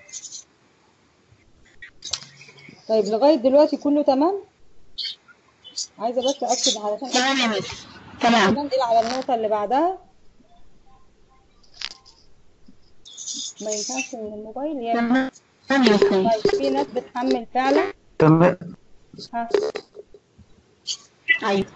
طيب لغايه دلوقتي كله تمام عايزه بس اكد علشان تمام يا مس تمام ننقل على النقطه اللي بعدها ما ينفعش من الموبايل يعني تمام يا أستاذ. طيب في ناس بتحمل فعلا تمام ها ايوه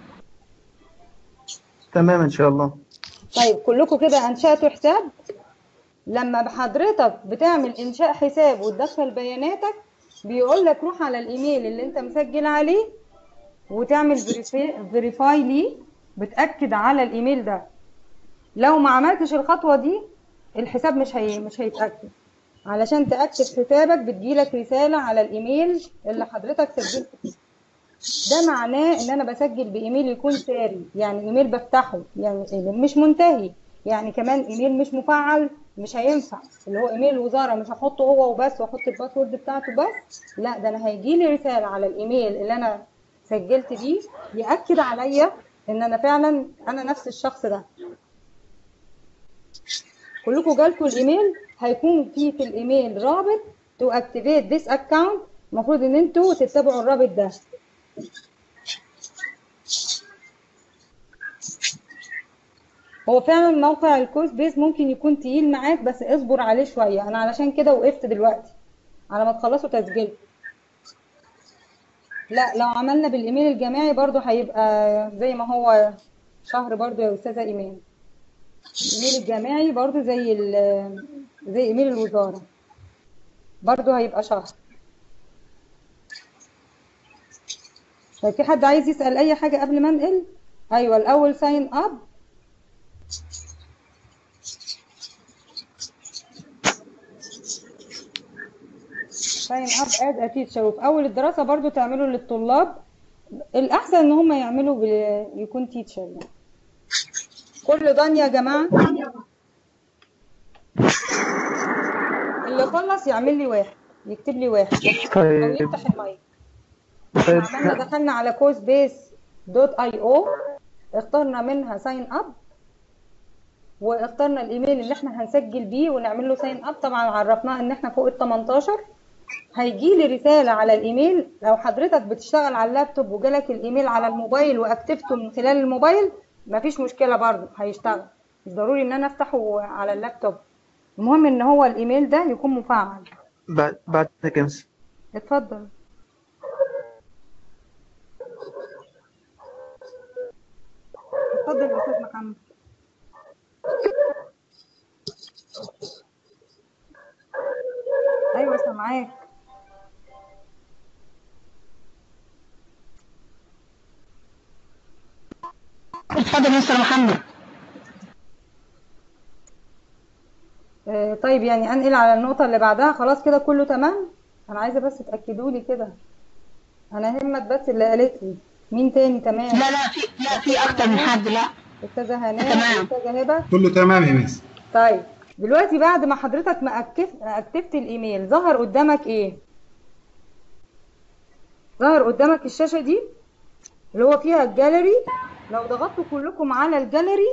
تمام ان شاء الله طيب كلكم كده انشأتوا حساب لما حضرتك بتعمل انشاء حساب وتدخل بياناتك بيقول لك روح على الايميل اللي انت مسجل عليه وتعمل فيريفاي ليه بتاكد على الايميل ده لو ما عملتش الخطوه دي الحساب مش هي مش هيتاكد علشان تاكد حسابك بتجيلك رساله على الايميل اللي حضرتك سجلت فيه ده معناه ان انا بسجل بايميل يكون ساري يعني ايميل بفتحه يعني ايميل مش منتهي يعني كمان ايميل مش مفعل مش هينفع اللي هو ايميل الوزاره مش هحطه هو وبس واحط الباسورد بتاعته بس لا ده انا هيجي لي رساله على الايميل اللي انا سجلت بيه ياكد عليا ان انا فعلا انا نفس الشخص ده كلكم جالكم الايميل هيكون فيه في الايميل رابط تو اكتيفيت ذيس اكونت المفروض ان انتوا تتبعوا الرابط ده هو فعلا موقع الكويس بيس ممكن يكون تقيل معاك بس اصبر عليه شويه انا علشان كده وقفت دلوقتي على ما تخلصوا تسجيل لا لو عملنا بالايميل الجامعي برضو هيبقى زي ما هو شهر برضو يا استاذه ايمان الايميل الجامعي برضو زي ال- زي ايميل الوزاره برضو هيبقى شهر طيب في حد عايز يسأل أي حاجة قبل ما انقل؟ أيوة الأول ساين أب ساين أب أز تيتشر وفي أول الدراسة برضو تعملوا للطلاب الأحسن إن هم يعملوا بال... يكون تيتشر يعني كله ضن يا جماعة اللي خلص يعمل لي واحد يكتب لي واحد أو طيب يفتح المايك طيب عملنا دخلنا على كورس بيس دوت اي او اخترنا منها ساين اب واخترنا الايميل اللي احنا هنسجل بيه ونعمل له ساين اب طبعا عرفناه ان احنا فوق ال 18 هيجي لي رساله على الايميل لو حضرتك بتشتغل على اللابتوب وجالك الايميل على الموبايل واكتفته من خلال الموبايل مفيش مشكله برضه هيشتغل مش ضروري ان انا افتحه على اللابتوب المهم ان هو الايميل ده يكون مفعل بعد بعد كنس اتفضل اتفضل يا استاذ محمد ايوه سامعاك اتفضل يا مستر محمد آه، طيب يعني انقل على النقطة اللي بعدها خلاص كده كله تمام انا عايزه بس تاكدوا لي كده انا همت بس اللي قالت لي مين تاني تمام لا لا في لا في اكتر من حد لا استاذه هناء تمام. استاذه هبه كله تمام يا مس طيب دلوقتي بعد ما حضرتك ما أكف- اكتبت الايميل ظهر قدامك ايه ظهر قدامك الشاشه دي اللي هو فيها الجاليري لو ضغطتوا كلكم على الجاليري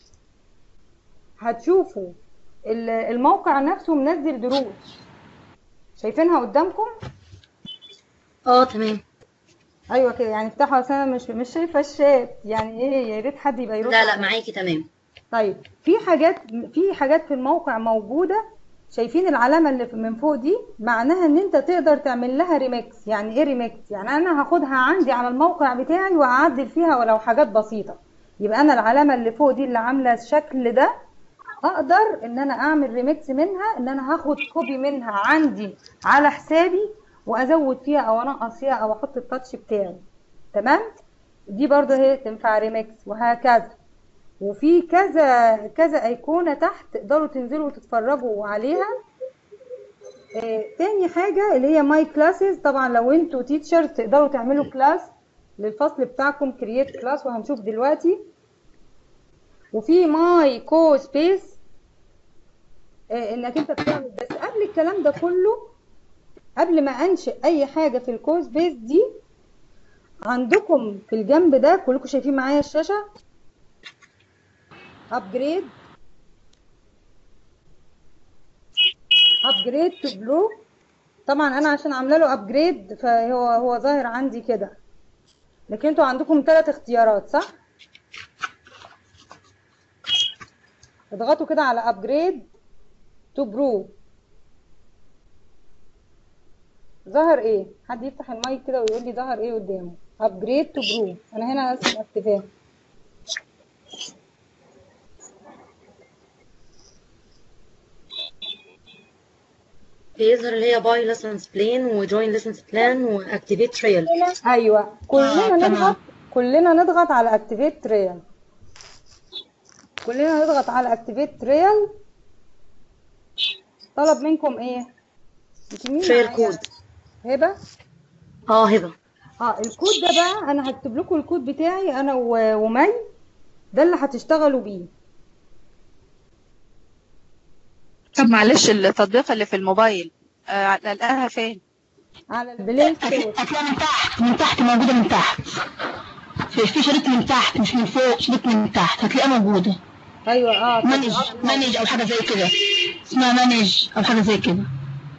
هتشوفوا ال- الموقع نفسه منزل دروس شايفينها قدامكم اه تمام ايوه كده يعني افتحوا أصل انا مش مش شايفه الشات يعني ايه يا ريت حد يبقى يرد لا لا عليا. معاكي تمام طيب في حاجات في حاجات في الموقع موجودة شايفين العلامة اللي في- من فوق دي معناها ان انت تقدر تعمل لها ريميكس يعني ايه ريميكس يعني انا هاخدها عندي على الموقع بتاعي واعدل فيها ولو حاجات بسيطة يبقى انا العلامة اللي فوق دي اللي عاملة الشكل ده اقدر ان انا اعمل ريميكس منها ان انا هاخد كوبي منها عندي على حسابي وازود فيها او انقص فيها او احط التاتش بتاعي تمام دي برضه هي تنفع ريميكس وهكذا وفي كذا كذا ايقونه تحت تقدروا تنزلوا وتتفرجوا عليها آه، تاني حاجه اللي هي ماي كلاسز طبعا لو انتوا تيتشر تقدروا تعملوا كلاس للفصل بتاعكم كرييت كلاس وهنشوف دلوقتي وفي ماي كو سبيس انك انت بتعمل بس قبل الكلام ده كله قبل ما انشئ اي حاجه في الكو سبيس دي عندكم في الجنب ده كلكم شايفين معايا الشاشه upgrade upgrade to blue طبعا انا عشان عامله له upgrade فهو هو ظاهر عندي كده لكن انتوا عندكم ثلاث اختيارات صح اضغطوا كده على upgrade to blue ظهر ايه حد يفتح المايك كده ويقول لي ظهر ايه قدامه upgrade to blue انا هنا اسف اكتفاه بيظهر اللي هي باي ليسنس بلان وجوين ليسنس بلان واكتيفيت تريل ايوه كلنا آه، تمام. نضغط كلنا نضغط على اكتيفيت تريال كلنا نضغط على اكتيفيت تريال طلب منكم ايه انت مين تريل معايا؟ كود هبه اه هبه اه الكود ده بقى انا هكتب لكم الكود بتاعي انا و- ومي ده اللي هتشتغلوا بيه طب معلش التطبيق اللي في الموبايل آه، الاقيها فين على البلاي ستور هتلاقيها من تحت من تحت موجودة من تحت في في شريط من تحت مش من فوق شريط من تحت هتلاقيها موجودة ايوه اه مانج تطبيقات مانج او حاجة زي كده اسمها مانج او حاجة زي كده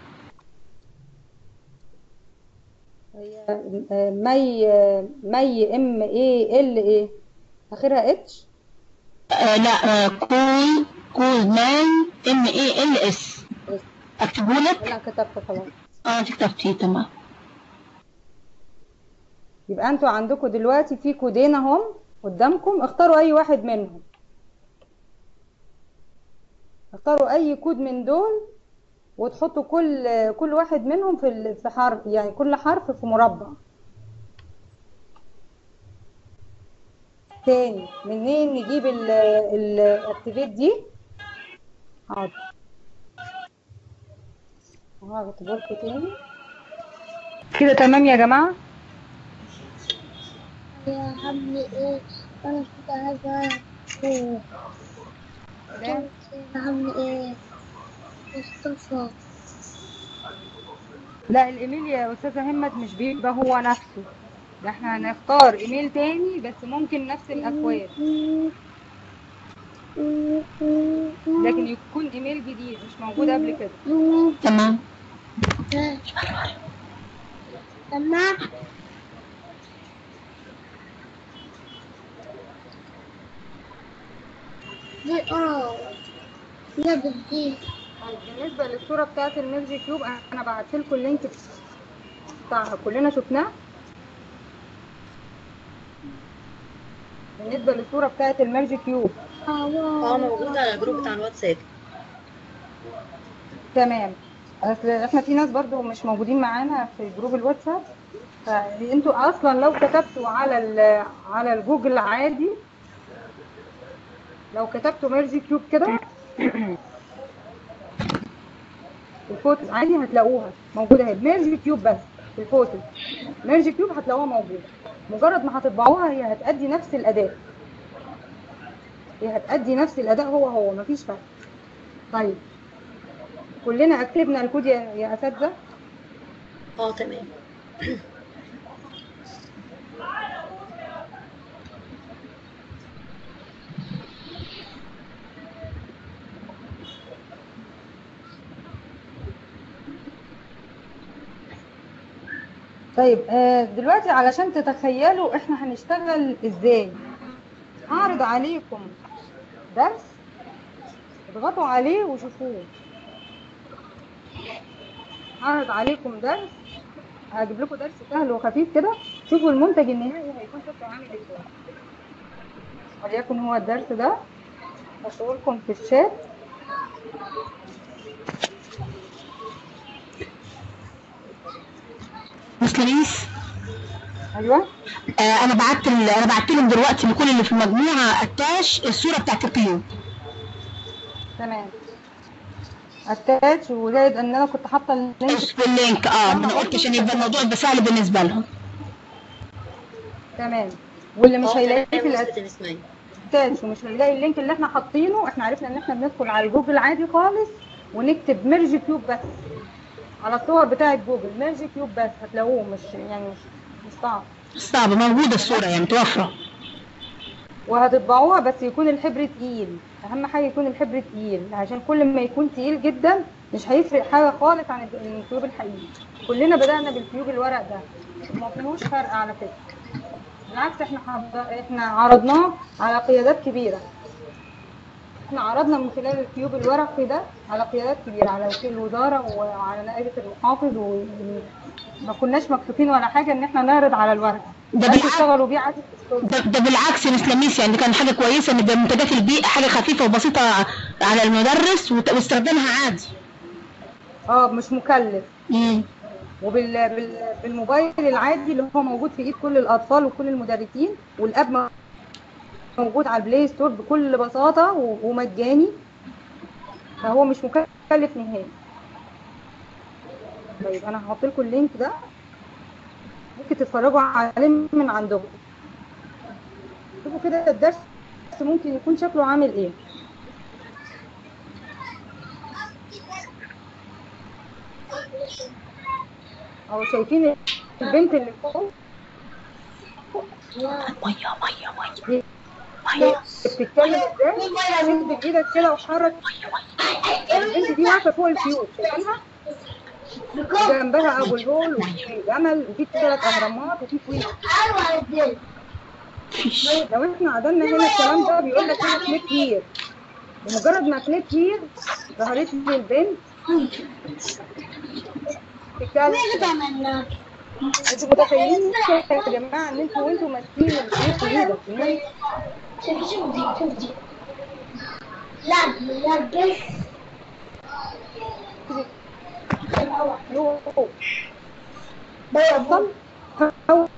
هي آه، مي آه، مي ام اي ال ايه اخرها اتش آه لا آه كول كول مان ام اي ال اس اكتبهولك انا كتبت خلاص اه انت كتبتيه تمام يبقى انتوا عندكم دلوقتي في كودين اهم قدامكم اختاروا اي واحد منهم اختاروا اي كود من دول وتحطوا كل كل واحد منهم في ال- في حرف يعني كل حرف في مربع تاني منين نجيب ال الاكتيفيت دي حاضر هكتب لكم تاني كده تمام يا جماعه يا عمي ايه انا كنت عايزة ايه تمام يا عمي ايه مصطفى لا الايميل يا استاذه همت مش بيبقى هو نفسه ده احنا هنختار ايميل تاني بس ممكن نفس الاكواد لكن يكون ايميل جديد مش موجود قبل كده تمام تمام دي اه يا بدي طيب بالنسبه للصوره بتاعه الميرج كيوب انا بعت لكم اللينك بتاعها كلنا شفناه بالنسبه للصوره بتاعه الميرج كيوب اه موجودة على الجروب بتاع الواتساب تمام اصل احنا في ناس برضو مش موجودين معانا في جروب الواتساب فانتوا اصلا لو كتبتوا على ال- على الجوجل عادي لو كتبتوا ميرجي كيوب كده الفوتو عادي هتلاقوها موجوده اهي ميرج كيوب بس في الفوتو ميرج كيوب هتلاقوها موجوده مجرد ما هتطبعوها هي هتأدي نفس الاداء هي هتأدي نفس الاداء هو هو مفيش فرق طيب كلنا كتبنا الكود يا يا اساتذه اه تمام طيب آه، دلوقتي علشان تتخيلوا احنا هنشتغل ازاي هعرض عليكم درس اضغطوا عليه وشوفوه هعرض عليكم درس هجيب لكم درس سهل وخفيف كده شوفوا المنتج النهائي هيكون شكله عامل ازاي وليكن هو الدرس ده هشوفه لكم في الشات مسلميس ايوه آه انا بعت ال- انا بعت لهم دلوقتي لكل اللي في المجموعه اتاش الصوره بتاعت القيود تمام اتاتش وزائد ان انا كنت حاطه اللينك في اللينك اه ما انا قلت عشان يبقى الموضوع يبقى سهل بالنسبه لهم تمام واللي مش اه هيلاقي تمام في يا ست اسماعيل الاتاتش ومش هيلاقي اللينك اللي احنا حاطينه احنا عرفنا ان احنا بندخل على جوجل عادي خالص ونكتب ميرج كيوب بس على الصور بتاعه جوجل ميرج كيوب بس هتلاقوه مش يعني مش مش صعب صعبه موجوده الصوره يعني متوفره وهتطبعوها بس يكون الحبر تقيل اهم حاجه يكون الحبر تقيل عشان كل ما يكون تقيل جدا مش هيفرق حاجه خالص عن الكيوب الحقيقي كلنا بدانا بالكيوب الورق ده ما فيهوش فرق على فكره بالعكس احنا حض- احنا عرضناه على قيادات كبيره احنا عرضنا من خلال الكيوب الورقي ده على قيادات كبيره على وكيل الوزاره وعلى نائبه المحافظ وما كناش مكسوفين ولا حاجه ان احنا نعرض على الورق ده ده بالعكس اشتغلوا بيه عادي في الشغل. ده, ده بالعكس يا مسلميس يعني كان حاجه كويسه ان بمنتجات البيئه حاجه خفيفه وبسيطه على المدرس وت- واستخدامها عادي اه مش مكلف امم وبال بال- بالموبايل العادي اللي هو موجود في ايد كل الاطفال وكل المدرسين والاب موجود على البلاي ستور بكل بساطه و- ومجاني فهو مش مكلف نهائي طيب انا هحط لكم اللينك ده ممكن تتفرجوا عليه من عندهم شوفوا كده الدرس ممكن يكون شكله عامل ايه اهو شايفين البنت اللي فوق ميه ميه ميه هي بتتكلم ازاي شد بايدك كده وحرك البنت دي واقفه فوق الكيوب شايفينها جنبها ابو الهول وفي جمل وفي ثلاث اهرامات وفي كويس لو احنا عدلنا هنا الكلام ده بيقول لك هنا كليك هير ومجرد ما كليك هير ظهرت لي البنت بتتكلم انتوا متخيلين يا جماعه ان انتوا وانتوا ماسكين الكليك في ايدك إن هو بيوصل او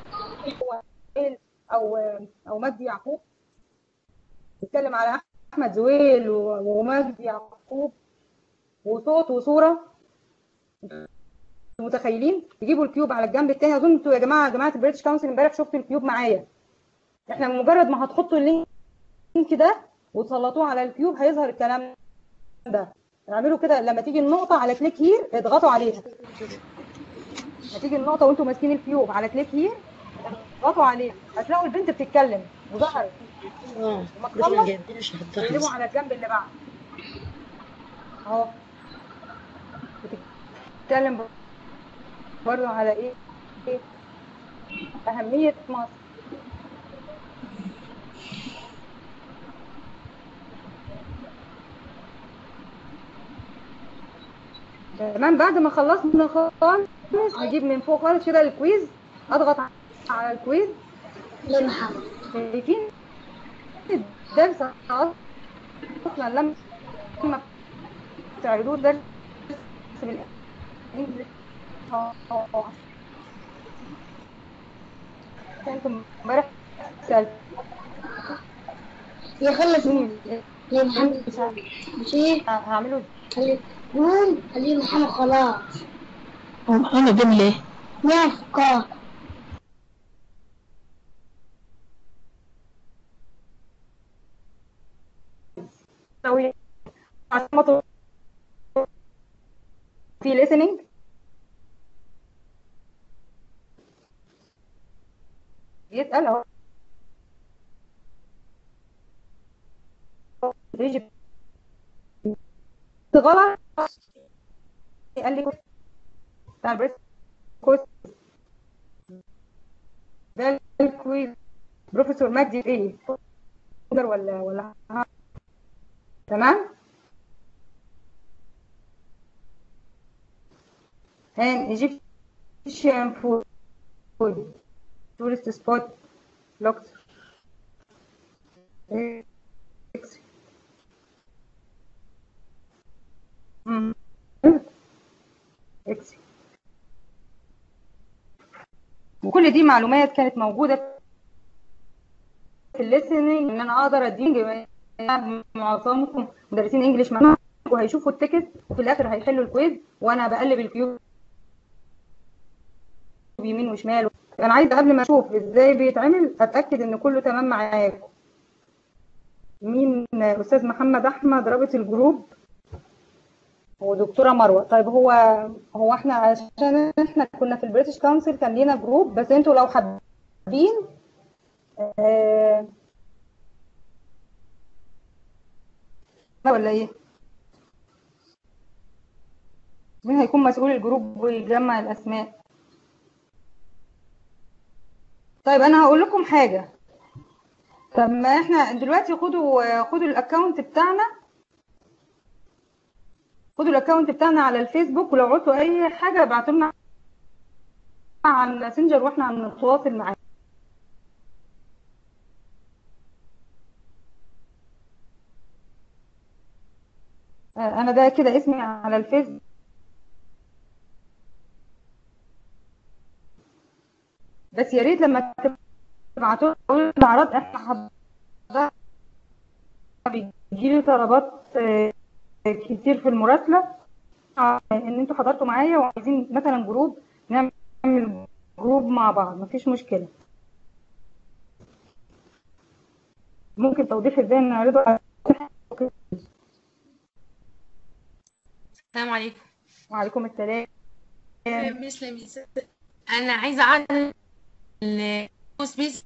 او او مجدي يعقوب بيتكلم على احمد زويل و- ومجدي يعقوب وصوت وصوره انتوا متخيلين يجيبوا الكيوب على الجنب التاني اظن انتوا يا جماعه جماعه البريتش كونسل امبارح شفتوا الكيوب معايا احنا مجرد ما هتحطوا اللينك ده وتسلطوه على الكيوب هيظهر الكلام ده اعملوا كده لما تيجي النقطه على كليك هير اضغطوا عليها هتيجي النقطه وانتوا ماسكين الكيوب على كليك هير اضغطوا عليها هتلاقوا البنت بتتكلم وظهرت اه لما بس ما تخلص جبتش تقلبوا هتحفظ على الجنب اللي بعد اهو بتتكلم برضه على ايه إيه؟ اهميه مصر تمام بعد ما خلصنا خالص نجيب من فوق خالص كده الكويز اضغط على الكويز شايفين الدرس اصلا لما لما بتعرضوه درس بالانجلش اه كنتم امبارح سألت يخلص مين مش ايه هعمله خليك نون علي محمد خلاص انا بيعمل ايه يفقه تسوي عصمته في listening يسأل اهو يجي غلط قال لي بتاع البريس كوست ده الكويز بروفيسور مجدي ايه ولا ولا تمام and Egyptian food food tourist spot looked Mm. X. وكل دي معلومات كانت موجودة في الليسننج ان انا اقدر ادين معظمكم مدرسين انجليش معاكم وهيشوفوا التكست وفي الاخر هيحلوا الكويز وانا بقلب الكيوب يمين وشمال انا عايزه قبل ما اشوف ازاي بيتعمل اتاكد ان كله تمام معاكم مين استاذ محمد احمد رابط الجروب ودكتوره مروه طيب هو هو احنا عشان احنا كنا في البريتش كونسل كان لينا جروب بس انتوا لو حابين آه ولا ايه مين هيكون مسؤول الجروب ويجمع الاسماء طيب انا هقول لكم حاجه طب ما احنا دلوقتي خدوا خدوا الاكونت بتاعنا خدوا الاكونت بتاعنا على الفيسبوك ولو عوزتوا اي حاجه ابعتوا لنا على الماسنجر واحنا هنتواصل معاكم انا ده كده اسمي على الفيسبوك بس يا ريت لما تبعتوا لنا الاعراض احنا حضرتك بيجيلي طلبات كتير في المراسله ان انتوا حضرتوا معايا وعايزين مثلا جروب نعمل جروب مع بعض مفيش مشكله ممكن توضيح ازاي نعرضه السلام عليكم وعليكم السلام مش لميس انا عايزه اعرف السبيس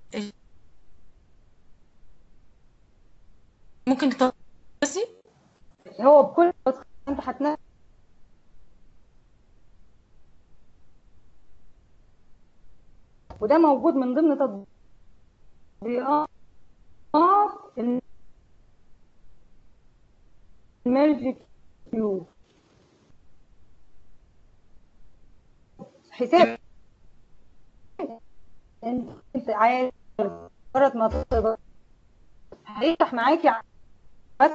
ممكن تتصلي هو بكل انت هتنام وده موجود من ضمن تطبيقات الميرج كيوب حساب انت عايز مجرد ما تقدر هيفتح معاكي بس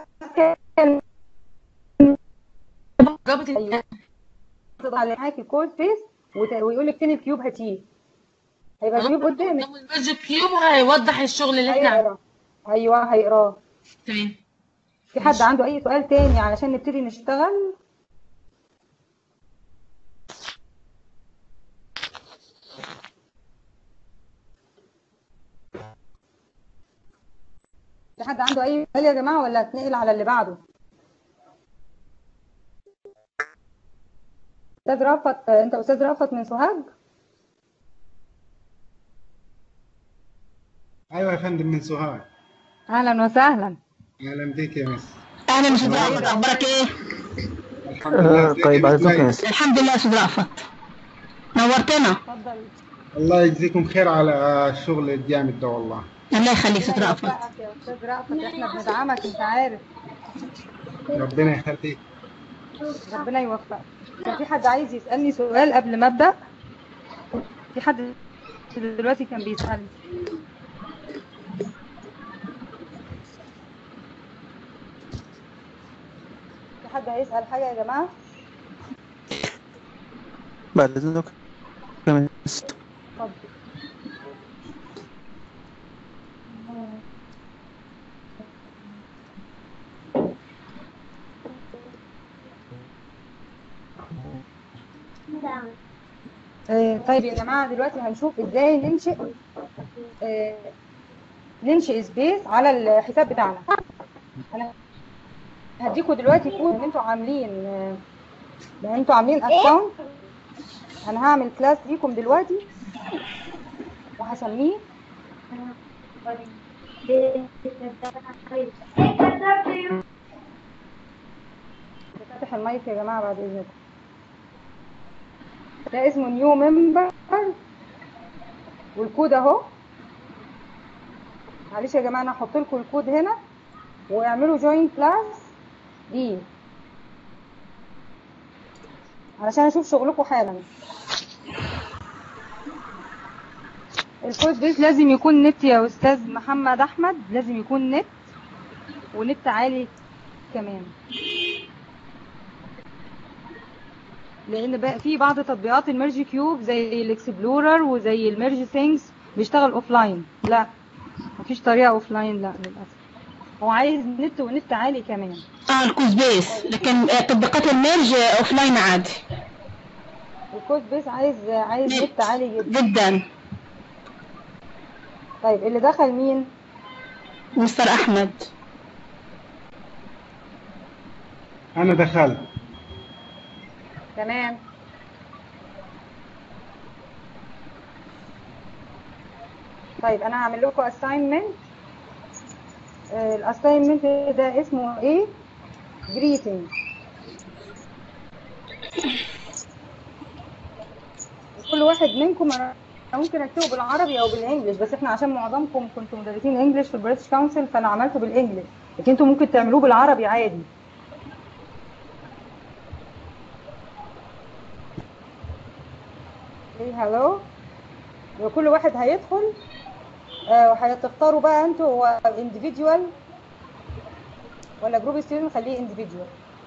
جابت ايوه تطلع معاكي كود فيس ويقول لك فين الكيوب هاتيه هيبقى الكيوب قدامك الميرج كيوب هيوضح الشغل اللي احنا هيقرا ايوه هيقراه تمام في حد عنده اي سؤال تاني علشان نبتدي نشتغل في حد عنده اي سؤال يا جماعه ولا اتنقل على اللي بعده استاذ رأفت انت استاذ رأفت من سوهاج ايوه يا فندم من سوهاج اهلا وسهلا اهلا بيك يا مس اهلا يا استاذ رأفت اخبارك ايه الحمد لله آه، طيب بعد اذنك يا مس الحمد لله يا استاذ رأفت نورتنا اتفضل الله يجزيكم خير على الشغل الجامد ده والله الله يخليك يا استاذ رأفت يوفقك يا استاذ رأفت احنا بندعمك انت عارف ربنا يخليك ربنا يوفقك كان في حد عايز يسألني سؤال قبل ما ابدأ في حد دلوقتي كان بيسألني في حد هيسأل حاجة يا جماعة بعد اذنك يا مس اتفضل آه، طيب يا جماعة دلوقتي هنشوف ازاي ننشئ آه، ننشئ سبيس على الحساب بتاعنا انا هديكوا دلوقتي كود ان انتوا عاملين آه، ان انتوا عاملين اكونت انا هعمل كلاس ليكم دلوقتي وهسميه فاتح المايك يا جماعة بعد اذنكم ده اسمه نيو ممبر والكود اهو معلش يا جماعه انا هحط لكم الكود هنا واعملوا جوين كلاس دي علشان اشوف شغلكم حالا الكود بيس لازم يكون نت يا استاذ محمد احمد لازم يكون نت ونت عالي كمان لان بقى في بعض تطبيقات الميرج كيوب زي الاكسبلورر وزي الميرج ثينجز بيشتغل اوف لاين لا مفيش طريقه اوف لاين لا للاسف هو عايز نت ونت عالي كمان اه الكوز بيس لكن آه، تطبيقات الميرج اوف لاين عادي الكود بيس عايز عايز نت عالي جدا جدا طيب اللي دخل مين مستر احمد انا دخلت تمام طيب انا هعمل لكم اساينمنت الاساينمنت ده اسمه ايه greeting كل واحد منكم انا ممكن اكتبه بالعربي او بالانجلش بس احنا عشان معظمكم كنتوا مدرسين انجلش في البريتش كونسل فانا عملته بالانجلش لكن انتوا ممكن تعملوه بالعربي عادي ايه هلو وكل واحد هيدخل آه، وهتختاروا بقى انتوا هو individual ولا جروب ستودنت نخليه individual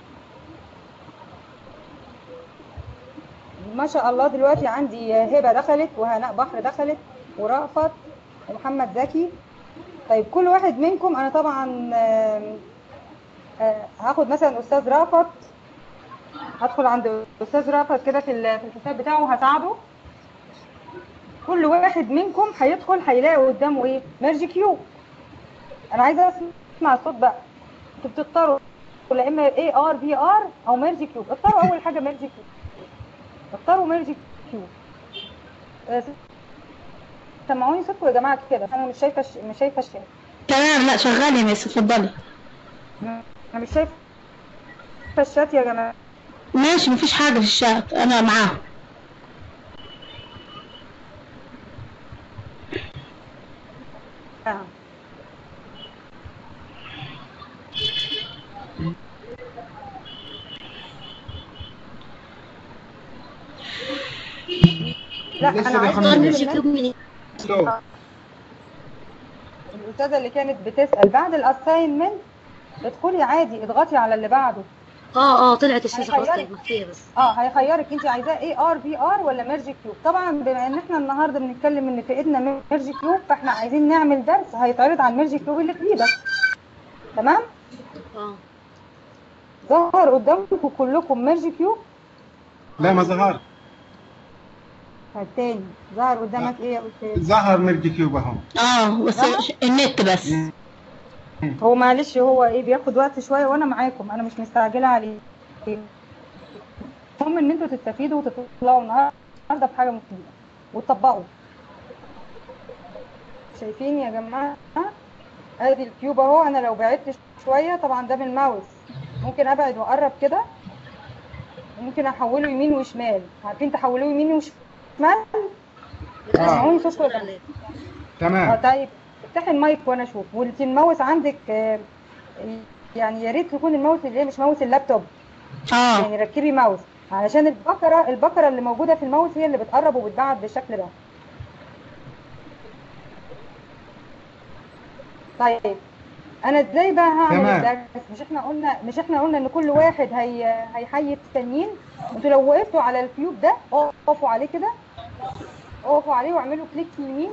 ما شاء الله دلوقتي عندي هبه دخلت وهناء بحر دخلت ورأفت ومحمد زكي طيب كل واحد منكم انا طبعا آم، آه، هاخد مثلا استاذ رأفت هدخل عند استاذ رأفت كده في ال- في الحساب بتاعه وهساعده كل واحد منكم هيدخل هيلاقي قدامه ايه ميرج كيوب انا عايزه اسمع الصوت بقى انتوا بتختاروا لا اما اي ار في ار او ميرج كيوب اختاروا اول حاجه ميرج كيوب اختاروا ميرج كيوب آه، سمعوني صوتكم يا جماعه كده انا مش شايفه الش- مش شايفه الشات تمام لا شغال يا ميس اتفضلي انا مش شايفه الشات يا جماعه ماشي مفيش حاجة في الشات انا معاه لا لسه انا عايزه دخلنا أقول ميرج للناس- كيوب من سو الاستاذه اللي كانت بتسال بعد الاساينمنت ادخلي عادي اضغطي على اللي بعده اه اه طلعت الشاشة خلاص هيخيرك. كانت مخفية بس اه هيخيرك انت عايزاه اي ار في ار ولا ميرج كيوب طبعا بما ان احنا النهارده بنتكلم ان في ايدنا ميرج كيوب فاحنا عايزين نعمل درس هيتعرض على الميرج كيوب اللي في ايدك تمام اه ظهر قدامكم كلكم ميرج كيوب لا ما ظهر التاني ظهر قدامك ايه يا استاذ ظهر ميرج كيوب اهو اه بس النت بس هو معلش هو ايه بياخد وقت شويه وانا معاكم انا مش مستعجله عليه المهم ان انتوا تستفيدوا وتطلعوا النهارده بحاجه مفيده وتطبقوا شايفين يا جماعه ادي الكيوب اهو انا لو بعدت شويه طبعا ده بالماوس ممكن ابعد واقرب كده وممكن احوله يمين وشمال عارفين تحولوه يمين وشمال تسمعوني صوتكم ولا لا؟ اه تمام طيب افتحي المايك وانا اشوف وانت الماوس عندك آه، يعني يا ريت يكون الماوس اللي هي مش ماوس اللابتوب اه يعني ركبي ماوس علشان البكره البكره اللي موجوده في الماوس هي اللي بتقرب وبتبعد بالشكل ده طيب انا ازاي بقى هعمل تمام. الدرس مش احنا قلنا مش احنا قلنا ان كل واحد هي هيحيي التانيين انتوا لو وقفتوا على الكيوب ده اقفوا عليه كده اقفوا عليه واعملوا كليك يمين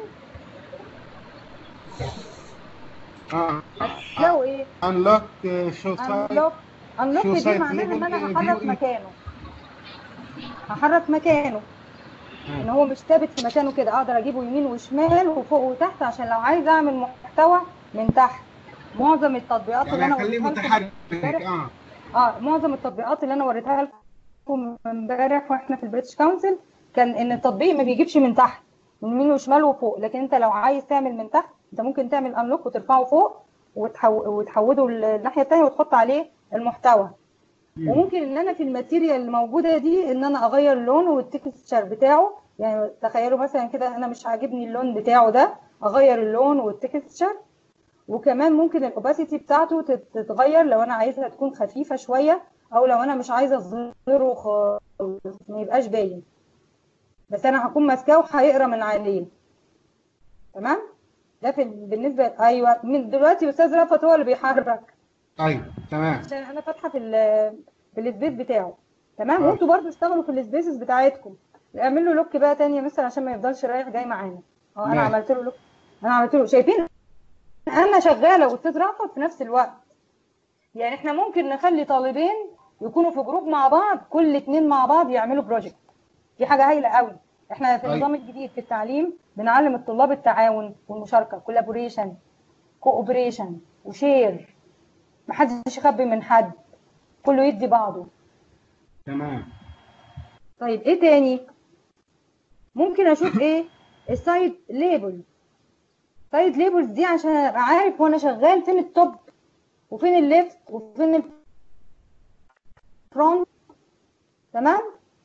اه هتلاقوا ايه انلوك شو سايت انلوك انلوك شو دي سايت معناها ان ليبل انا إيه هحرك view إيه؟ مكانه هحرك مكانه ان هو مش ثابت في مكانه كده اقدر اجيبه يمين وشمال وفوق وتحت عشان لو عايز اعمل محتوى من تحت معظم التطبيقات اللي يعني انا اخليه وريتها لكم متحرك امبارح اه اه معظم التطبيقات اللي انا وريتها لكم امبارح واحنا في البريتش كونسل كان ان التطبيق ما بيجيبش من تحت من يمين وشمال وفوق لكن انت لو عايز تعمل من تحت انت ممكن تعمل انلوك وترفعه فوق وتحو... وتحوده الناحيه الثانيه وتحط عليه المحتوى وممكن ان انا في الماتيريال الموجوده دي ان انا اغير لونه والتكستشر بتاعه يعني تخيلوا مثلا كده انا مش عاجبني اللون بتاعه ده اغير اللون والتكستشر وكمان ممكن الاوباسيتي بتاعته تت- تتغير لو انا عايزها تكون خفيفه شويه او لو انا مش عايزه اظهره خالص ما يبقاش باين بس انا هكون ماسكاه وهيقرا من عليه تمام ده في بالنسبه ايوه من دلوقتي استاذ رفعت هو اللي بيحرك طيب تمام عشان انا فاتحه في ال في السبيس بتاعه تمام آه. وانتوا برضو اشتغلوا في السبيسز بتاعتكم اعمل له لوك بقى تاني مثلا عشان ما يفضلش رايح جاي معانا اه انا ماشي. عملت له لوك انا عملت له شايفين انا شغاله واستاذ رأفت في نفس الوقت يعني احنا ممكن نخلي طالبين يكونوا في جروب مع بعض كل اتنين مع بعض يعملوا بروجكت دي حاجه هايله قوي احنا في أيوة. النظام الجديد في التعليم بنعلم الطلاب التعاون والمشاركه كولابوريشن كوبريشن وشير محدش يخبي من حد كله يدي بعضه تمام طيب ايه تاني ممكن اشوف ايه السايد ليبل سايد ليبلز دي عشان ابقى عارف وانا شغال فين التوب وفين الليفت وفين الفرونت تمام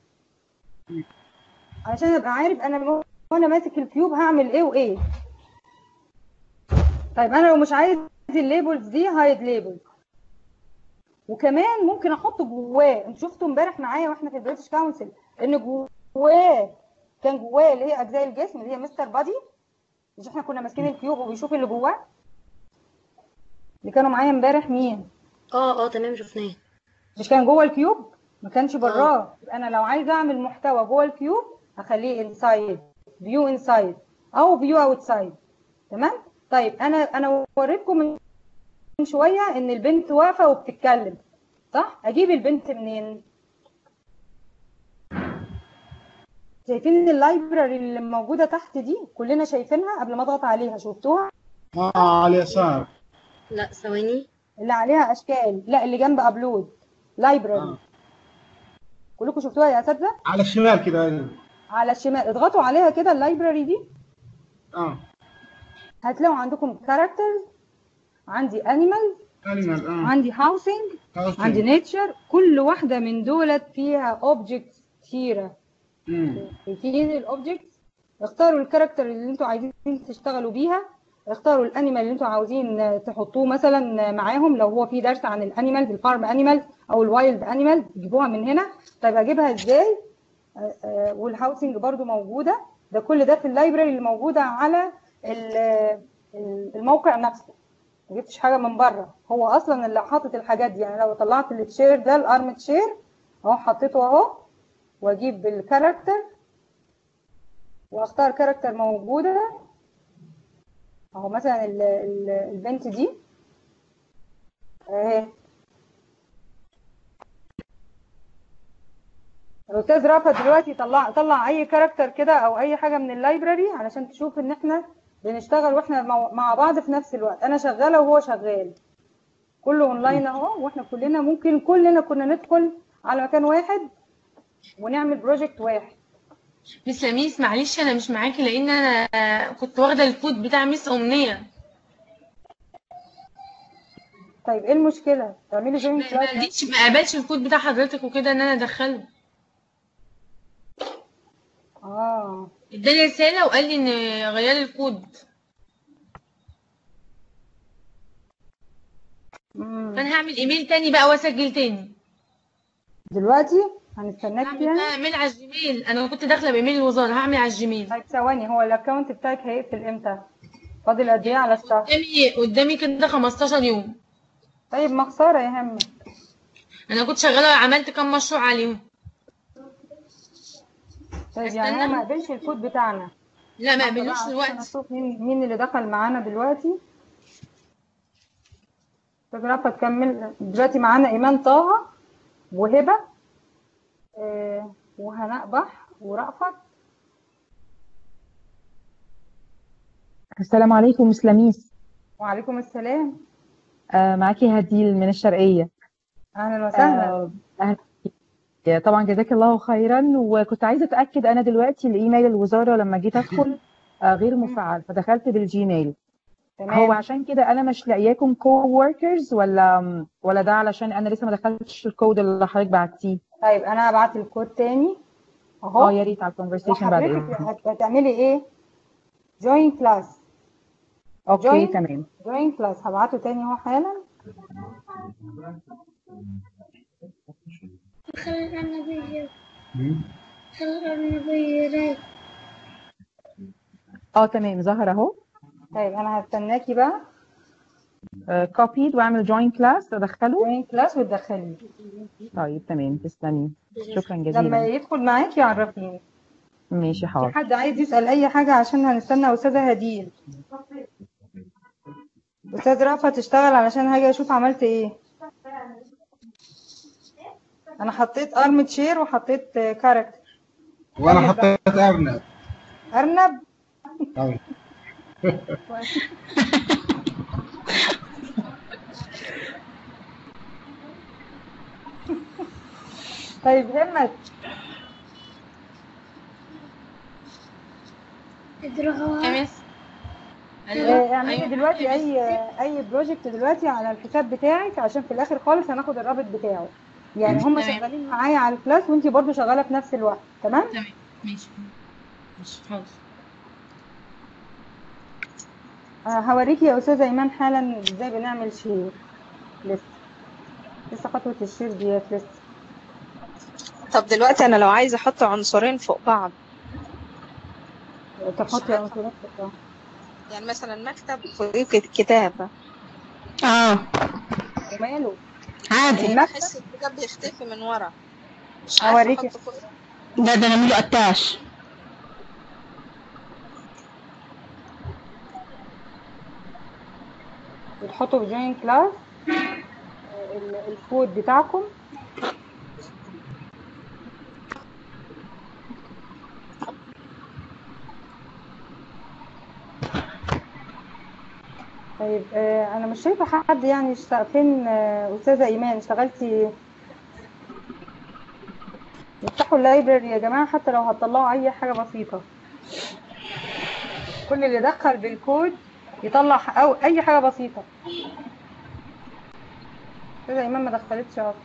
عشان ابقى عارف انا وانا ماسك الكيوب هعمل ايه وايه طيب انا لو مش عايز الليبلز دي هايد ليبل وكمان ممكن احط جواه انتوا شفتوا امبارح معايا واحنا في البريتش كونسل ان جواه كان جواه اللي هي اجزاء الجسم اللي هي مستر بادي مش احنا كنا ماسكين الكيوب وبيشوف اللي جواه اللي كانوا معايا امبارح مين اه اه تمام شفناه مش كان جوه الكيوب ما كانش براه انا لو عايزه اعمل محتوى جوه الكيوب هخليه انسايد فيو انسايد او فيو اوتسايد تمام طيب انا انا وريتكم من من شويه ان البنت واقفه وبتتكلم صح اجيب البنت منين شايفين اللايبراري اللي موجوده تحت دي كلنا شايفينها قبل ما اضغط عليها شفتوها اه على اليسار لا ثواني اللي عليها اشكال لا اللي جنب ابلود لايبراري آه. كلكم شفتوها يا اساتذه على الشمال كده على الشمال اضغطوا عليها كده اللايبراري دي اه هتلاقوا عندكم كاركترز عندي انيمال انيمال اه عندي هاوسنج Housing. عندي نيتشر كل واحده من دولت فيها اوبجكتس كتيره مم. شايفين الاوبجكتس اختاروا الكاركتر اللي انتوا عايزين تشتغلوا بيها اختاروا الانيمال اللي انتوا عاوزين تحطوه مثلا معاهم لو هو في درس عن الانيمال الفارم انيمال او الوايلد انيمال تجيبوها من هنا طيب اجيبها ازاي آه، آه، والهاوسنج برضو موجوده ده كل ده في اللايبراري اللي موجوده على ال- ال- الموقع نفسه ما جبتش حاجه من بره هو اصلا اللي حاطط الحاجات دي يعني لو طلعت التشير ده الارم تشير اهو حطيته اهو واجيب الكاركتر واختار كاركتر موجوده اهو مثلا ال- ال- البنت دي اهي الاستاذ رافت دلوقتي طلع طلع اي كاركتر كده او اي حاجه من اللايبراري علشان تشوف ان احنا بنشتغل واحنا مع- مع بعض في نفس الوقت انا شغاله وهو شغال كله اونلاين اهو واحنا كلنا ممكن كلنا كنا ندخل على مكان واحد ونعمل بروجكت واحد مس لميس معلش انا مش معاكي لان انا كنت واخده الكود بتاع مس امنيه طيب ايه المشكله تعملي جوين ما قالتش ما قابلش الكود بتاع حضرتك وكده ان انا ادخله اه اداني رساله وقال لي ان غيري الكود مم. فانا هعمل ايميل تاني بقى واسجل تاني دلوقتي هنستناك هعمل يعني بقى ايميل على الجيميل انا كنت داخله بايميل الوزاره هعمل على الجيميل طيب ثواني هو الاكونت بتاعك هيقفل امتى فاضل قد ايه على الشهر قدامي قدامي كده 15 يوم طيب ما خساره يهمك انا كنت شغاله عملت كام مشروع عليهم طيب يعني هو استنى. ما قبلش الكود بتاعنا لا ما لحظة قبلوش بقى عشان دلوقتي اشوف مين مين اللي دخل معانا دلوقتي استاذ رأفت تكمل دلوقتي معانا ايمان طه وهبه آه وهناء بح ورأفت السلام عليكم مس لميس وعليكم السلام آه معاكي هديل من الشرقية اهلا وسهلا آه أهلا بيكي. طبعا جزاك الله خيرا وكنت عايزة أتأكد أنا دلوقتي الإيميل الوزارة لما جيت أدخل آه غير مفعل فدخلت بالجيميل هو تمام عشان كده أنا مش لاقياكم كو وركرز ولا ولا ده علشان أنا لسه ما دخلتش الكود اللي حضرتك بعتيه طيب انا هبعت الكود تاني اه اهو يا ريت على الكونفرسيشن بعد وحضرتك إذنك هت- هتعملي ايه جوين كلاس أوكي جوين تمام جوين كلاس هبعته تاني اهو حالا خلق النبي خلق النبي راي اه تمام ظهر أهو طيب انا هستناكي بقى كوبيد وأعمل جوين كلاس أدخله جوين كلاس وتدخليه طيب تمام تسلمي شكرا لما جزيلا يدخل معاكي عرفيني ماشي في حاضر حد عايز يسأل اي حاجة عشان هنستنى استاذة هديل استاذ رأفت تشتغل علشان هاجي اشوف عملت ايه انا حطيت ارمد شير وحطيت كاركتر وانا كمل بقى حطيت ارنب ارنب طيب. طيب همت ادرها يا مس آه، ايوه اعملي ايوه دلوقتي اي اي بروجكت دلوقتي على الحساب بتاعك عشان في الاخر خالص هناخد الرابط بتاعه يعني هم تمام شغالين معايا على الكلاس وانتي برضو شغالة في نفس الوقت تمام تمام ماشي ماشي حاضر آه، هوريكي يا استاذة ايمان حالا ازاي بنعمل شير لسه لسه خطوة الشير ديت لسه طب دلوقتي انا لو عايزه احط عنصرين فوق بعض تحطي عنصرات في الظهر. يعني مثلا مكتب فوقيه كت- كتاب اه وماله عادي المكتب بحس الكتاب بيختفي من ورا مش عارفه هوريكي احط فوق ده ده نعمله اتاش بتحطوا في جوين كلاس الكود بتاعكم طيب آه، انا مش شايفه حد يعني اشت- فين آه، استاذه ايمان اشتغلتي افتحوا اللايبرري يا جماعه حتى لو هتطلعوا اي حاجه بسيطه كل اللي دخل بالكود يطلع او اي حاجه بسيطه استاذه ايمان ما دخلتش اصلا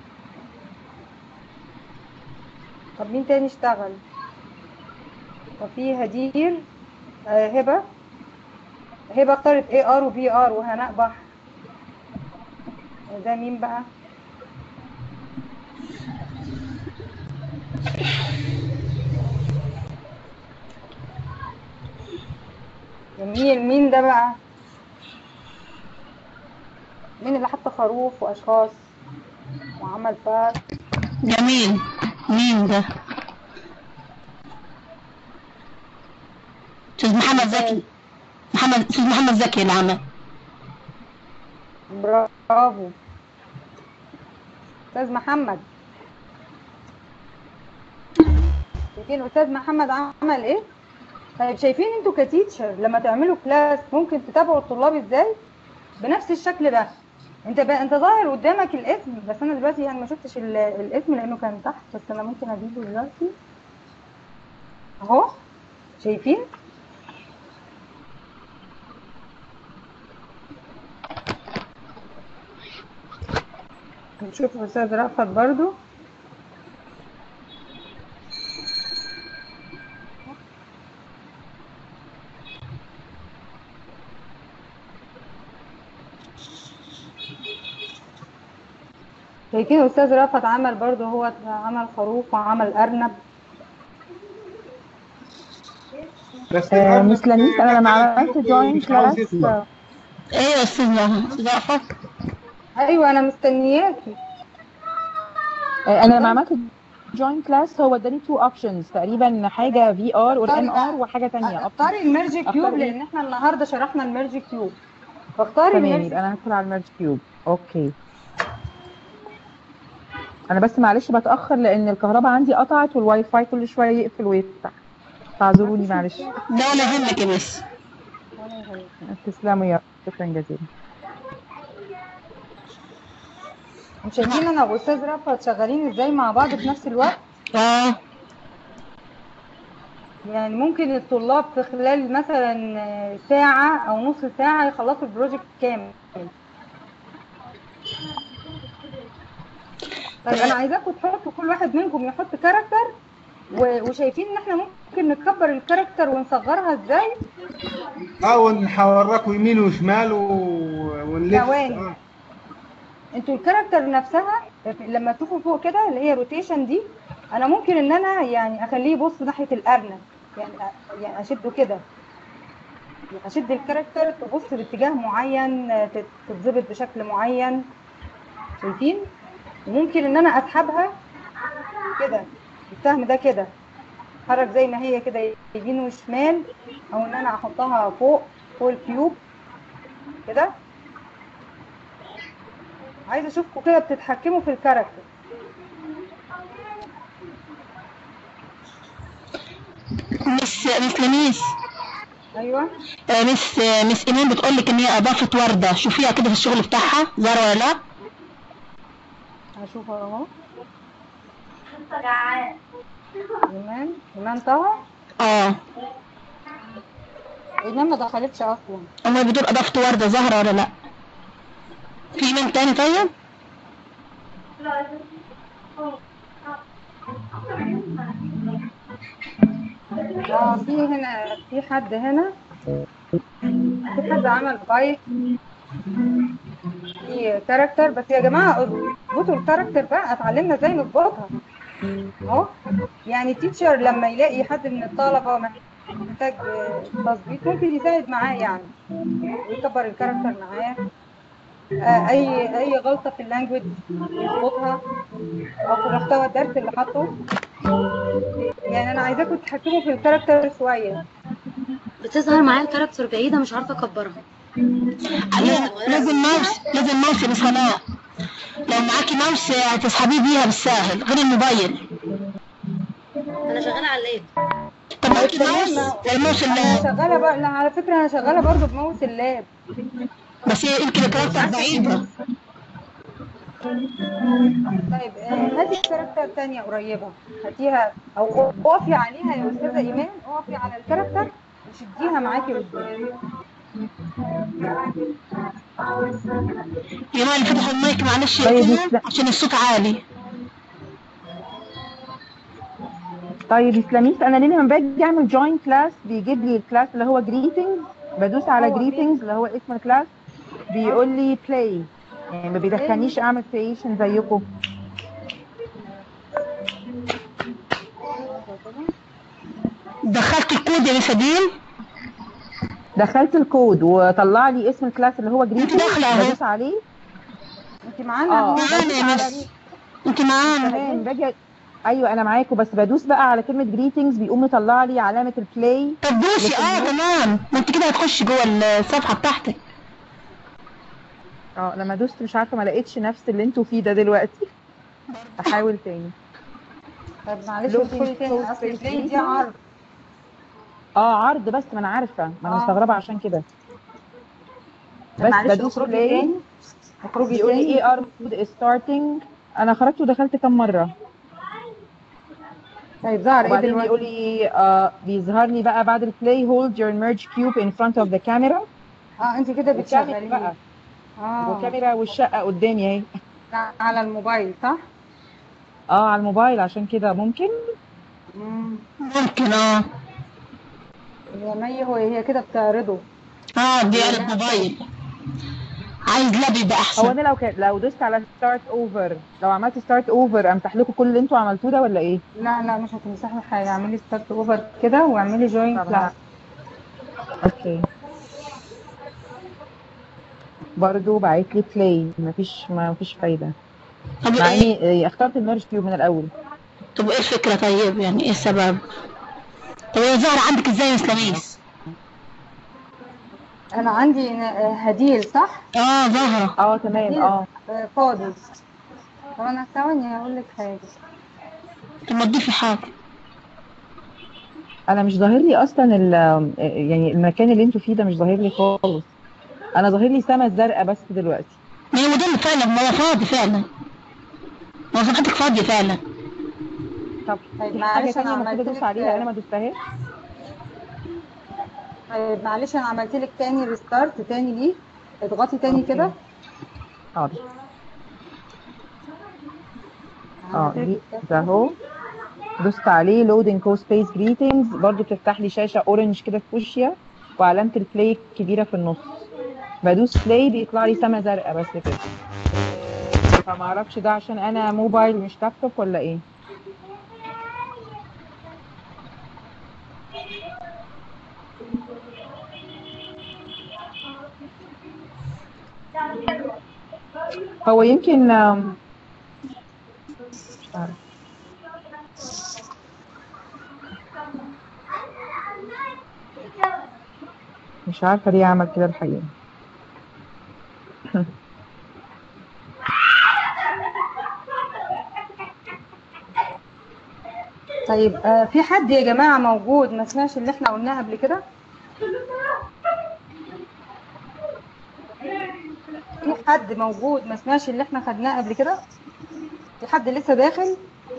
طب مين تاني اشتغل طب في هدير آه هبه هبه اختارت اي ار وبي ار وهناء بحر ده مين بقى مين مين ده بقى مين اللي حط خروف واشخاص وعمل فاس جميل مين ده استاذ محمد زكي محمد استاذ محمد زكي اللي عمل برافو استاذ محمد شايفين استاذ محمد عمل ايه طيب شايفين انتوا كتيتشر لما تعملوا كلاس ممكن تتابعوا الطلاب ازاي بنفس الشكل ده انت بقى انت ظاهر قدامك الاسم بس انا دلوقتي يعني ما شفتش ال- الاسم لانه كان تحت بس انا ممكن اجيبه دلوقتي اهو شايفين نشوف استاذ رأفت برضو شايفين استاذ رأفت عمل برضو هو عمل خروف وعمل ارنب بس آه الأرنب مس لميس انا لما دخل عملت الكود جوين ومش عاوز كلاس يطلع ايه يا استاذ رأفت ايوه انا مستنياكي آه انا لما عملت جوين كلاس هو اداني تو اوبشنز تقريبا حاجه في ار والام ار وحاجه تانية اختاري الميرج أختار كيوب إيه؟ لان احنا النهارده شرحنا الميرج كيوب فاختاري تمام الميرج يبقى انا هدخل على الميرج كيوب اوكي انا بس معلش بتاخر لان الكهرباء عندي قطعت والواي فاي كل شويه يقفل ويفتح فاعذروني معلش ده ولا يهمك يا مس ولا الله يخليك. تسلموا يا رب. شكرا جزيلا انتوا شايفين انا واستاذ رفعت شغالين ازاي مع بعض في نفس الوقت اه يعني ممكن الطلاب في خلال مثلا ساعة أو نص ساعة يخلصوا البروجكت كامل طيب أنا عايزاكم تحطوا كل واحد منكم يحط كاركتر و- وشايفين إن إحنا ممكن نكبر الكاركتر ونصغرها إزاي اه هوريكم يمين وشمال و- ونلف ثواني. آه. انتوا الكاركتر نفسها لما تشوفوا فوق كده اللي هي روتيشن دي انا ممكن ان انا يعني اخليه يبص ناحيه الارنب يعني أ- يعني اشده كده يعني اشد الكاركتر تبص باتجاه معين تت- تتظبط بشكل معين شايفين وممكن ان انا اسحبها كده السهم ده كده اتحرك زي ما هي كده يمين وشمال او ان انا احطها فوق فوق الكيوب كده عايزه اشوفكم كده بتتحكموا في الكاركتر مس مس لميس ايوه آه، مس آه، مس ايمان بتقول لك ان هي اضافت ورده شوفيها كده في الشغل بتاعها زهره ولا لا هشوف اهو ايمان ايمان طه اه ايمان ما دخلتش اصلا امال بتقول اضافت ورده زهره ولا لا في ايمان تاني طيب اه في هنا في حد هنا في حد عمل بايت في كاركتر بس يا جماعه اظبطوا الكاركتر بقى اتعلمنا ازاي نظبطها اهو يعني التيتشر لما يلاقي حد من الطلبه محتاج آه، تظبيط ممكن يساعد معاه يعني ويكبر الكاركتر معاه آه، اي اي غلطه في اللانجوج يظبطها او في محتوى الدرس اللي حاطه يعني انا عايزاكم تتحكموا في الكاركتر شويه بتظهر معايا الكاركتر بعيدة مش عارفة أكبرها لازم- لازم ماوس لازم ماوس يا مس هناء لو معاكي ماوس آه، هتسحبيه بيها بالساهل غير الموبايل أنا شغالة على اللاب طب معاكي ماوس ولا ماوس انا اللاب شغاله بقى لا على فكره انا شغاله برضو بماوس اللاب بس هي يمكن الكاركتر بعيده طيب آه، هاتي كاركتر تانية قريبة هاتيها او اقفي عليها يا استاذة ايمان اقفي على الكاركتر وشديها معاكي قدام يا اللي فتحوا المايك معلش طيب، كده يسلم. عشان الصوت عالي طيب اسلاميس انا ليه لما باجي اعمل جوين كلاس بيجيب لي الكلاس اللي هو جريتنجز بدوس على هو جريتنجز اللي هو اسم الكلاس بيقول لي بلاي يعني ما بيدخلنيش اعمل كريشن زيكم دخلت الكود يا مس هديل دخلت الكود وطلع لي اسم الكلاس اللي هو جريتنجز داخلة أهو. بدوس عليه انت معانا اه اهو معانا يا بدوس على مس انت معانا تمام باجي ايوه انا معاكم بس بدوس بقى على كلمه جريتنجز بيقوم مطلع لي علامه البلاي طب دوسي لكن اه هو- تمام ما انت كده هتخشي جوه الصفحه بتاعتك اه لما دوست مش عارفه ما لقيتش نفس اللي انتوا فيه ده دلوقتي احاول تاني طب معلش لو ادخلي في تاني صوت اصل في البلاي دي الفيديو. عرض اه عرض بس ما انا عارفه ما انا آه. مستغربه عشان كده طب بس معلش بدوس اخرجي بلاي تاني اخرجي بيقول لي تاني ايه ار مود ستارتنج انا خرجت ودخلت كام مره طيب ظهر ايه وبعدين بيقول دلوقتي لي آه بيظهر لي بقى بعد البلاي هولد your merge cube in front of the camera اه انت كده والكاميرا بتشغليه بقى اه والكاميرا والشقه قدامي اهي على الموبايل صح اه على الموبايل عشان كده ممكن مم. ممكن اه يا مي هو هي كده بتعرضه اه دي على الموبايل عايز لاب يبقى هو احسن انا لو كان لو دوست على ستارت اوفر لو عملت ستارت اوفر امسح لكم كل اللي انتوا عملتوه ده ولا ايه؟ لا لا مش هتمسحي حاجه اعملي ستارت اوفر كده واعملي جوين طب كلاس اوكي برضو بعت لي بلاي مفيش مفيش فايده طب مع ايه اني آه، اخترت الميرج كيوب من الاول طب ايه الفكره طيب يعني ايه السبب طب هي ظاهره عندك ازاي يا اسلاميس انا عندي ن- آه، هديل صح اه ظاهره اه تمام اه آه، فاضي طب انا ثواني هقول لك حاجه طب ما تضيفي حاجه انا مش ظاهر لي اصلا ال يعني المكان اللي انتوا فيه ده مش ظاهر لي خالص انا ظاهر لي سما زرقاء بس دلوقتي ما هي موديل فعلا ما هو فاضي فعلا ما هو صفحتك فاضية فعلا طب طيب في حاجه معلش انا تانية المفروض عملت ادوس لك عليها انا ما دوستهاش طيب معلش انا عملت لك تاني ريستارت تاني ليه اضغطي تاني أوكي. كده حاضر اه عملت لك دي التاسع. ده اهو دوست عليه لودنج كو سبيس جريتنجز برضو بتفتح لي شاشه اورنج كده في وشيا وعلامه البلاي كبيره في النص بدوس بلاي بيطلع لي سما زرقاء بس كده فما اعرفش ده عشان انا موبايل مش لابتوب ولا ايه هو يمكن آم، مش عارف مش عارفة ليه عمل كده الحقيقة طيب آه في حد يا جماعة موجود ما سمعش اللي احنا قلناه قبل كده في حد موجود ما سمعش اللي احنا خدناه قبل كده في حد لسه داخل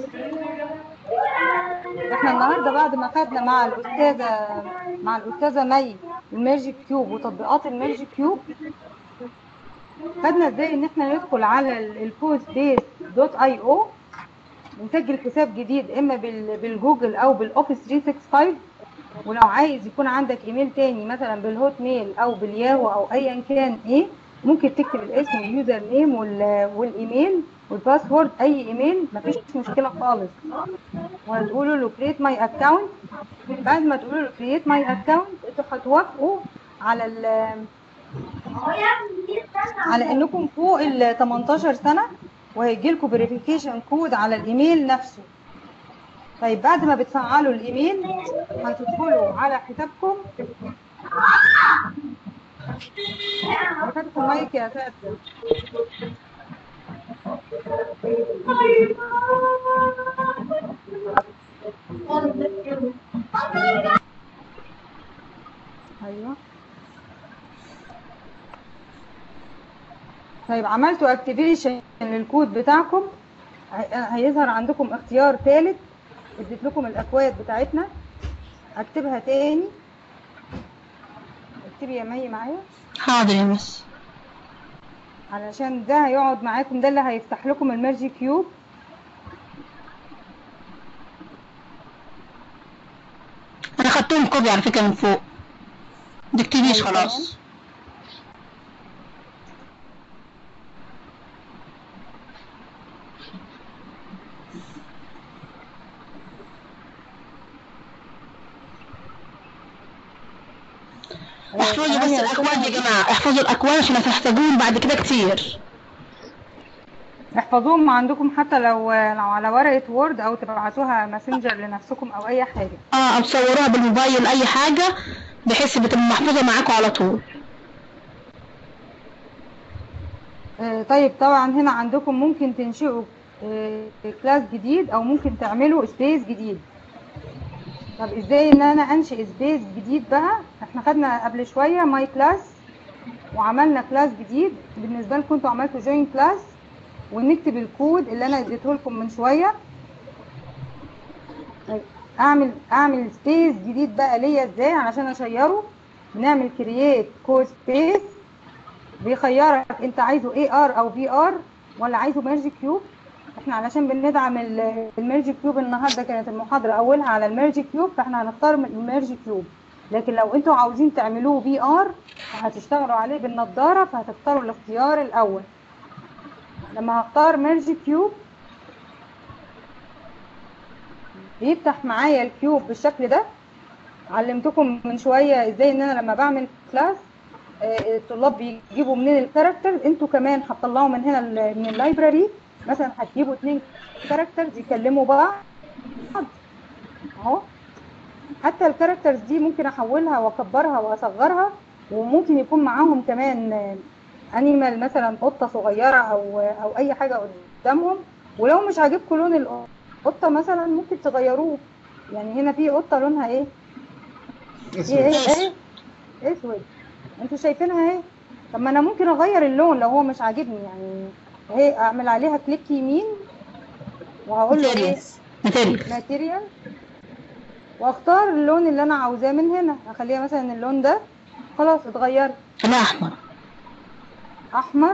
احنا النهارده بعد ما خدنا مع الاستاذه مع الاستاذه مي الماجيك كيوب وتطبيقات الماجيك كيوب خدنا ازاي ان احنا ندخل على البوست بيس دوت اي او ونسجل حساب جديد اما بال- بالجوجل او بالاوفيس 365 ولو عايز يكون عندك ايميل تاني مثلا بالهوت ميل او بالياهو او ايا كان ايه ممكن تكتب الاسم واليوزر نيم وال- والايميل والباسورد اي ايميل مفيش مشكله خالص وهتقولوا له create my account بعد ما تقولوا له create my account انتوا هتوافقوا على ال على انكم فوق ال 18 سنه وهيجي لكم فيريفيكيشن كود على الايميل نفسه طيب بعد ما بتفعلوا الايميل هتدخلوا على حسابكم فاتح المايك يا ساتر ايوه طيب عملتوا اكتيفيشن للكود بتاعكم هي- هيظهر عندكم اختيار ثالث اديت لكم الاكواد بتاعتنا اكتبها تاني اكتبي يا مي معايا حاضر يا مس علشان ده هيقعد معاكم ده اللي هيفتح لكم الميرجي كيوب انا خدتهم كوبي على فكرة من فوق دكتبيش خلاص احفظوا بس الاكواد يا جماعة احفظوا الاكواد عشان هتحتاجوهم بعد كده كتير احفظوهم عندكم حتى لو لو على ورقة وورد او تبعتوها ماسنجر لنفسكم او اي حاجة اه او تصوروها بالموبايل اي حاجة بحيث بتبقى محفوظة معاكم على طول آه، طيب طبعا هنا عندكم ممكن تنشئوا آه، كلاس جديد او ممكن تعملوا سبيس جديد طب ازاي ان انا انشئ سبيس جديد بقى احنا خدنا قبل شوية ماي كلاس وعملنا كلاس جديد بالنسبة لكم انتوا عملتوا جوين كلاس ونكتب الكود اللي انا اديته لكم من شوية طيب اعمل اعمل سبيس جديد بقى ليا ازاي علشان اشيره بنعمل كرييت كود سبيس بيخيرك انت عايزه اي ار او في ار ولا عايزه ميرج كيوب احنا علشان بندعم ال- الميرج كيوب النهارده كانت المحاضره اولها على الميرج كيوب فاحنا هنختار من الميرج كيوب لكن لو انتوا عاوزين تعملوه في ار هتشتغلوا عليه بالنضاره فهتختاروا الاختيار الاول لما هختار ميرج كيوب بيفتح معايا الكيوب بالشكل ده علمتكم من شويه ازاي ان انا لما بعمل كلاس آه، الطلاب بيجيبوا منين الكاركترز انتوا كمان هتطلعوا من هنا ال- من اللايبراري مثلا هتجيبوا اتنين كاركترز يكلموا بعض اهو حتى الكاركترز دي ممكن احولها واكبرها واصغرها وممكن يكون معاهم كمان انيمال مثلا قطه صغيره او او اي حاجه قدامهم ولو مش عاجبكم لون القطه مثلا ممكن تغيروه يعني هنا في قطه لونها ايه ايه ايه ايه اسود انتوا شايفينها اهي طب ما انا ممكن اغير اللون لو هو مش عاجبني يعني اهي اعمل عليها كليك يمين وهقول له ايه ماتيريال ماتيريال واختار اللون اللي انا عاوزاه من هنا اخليها مثلا اللون ده خلاص اتغيرت لا احمر احمر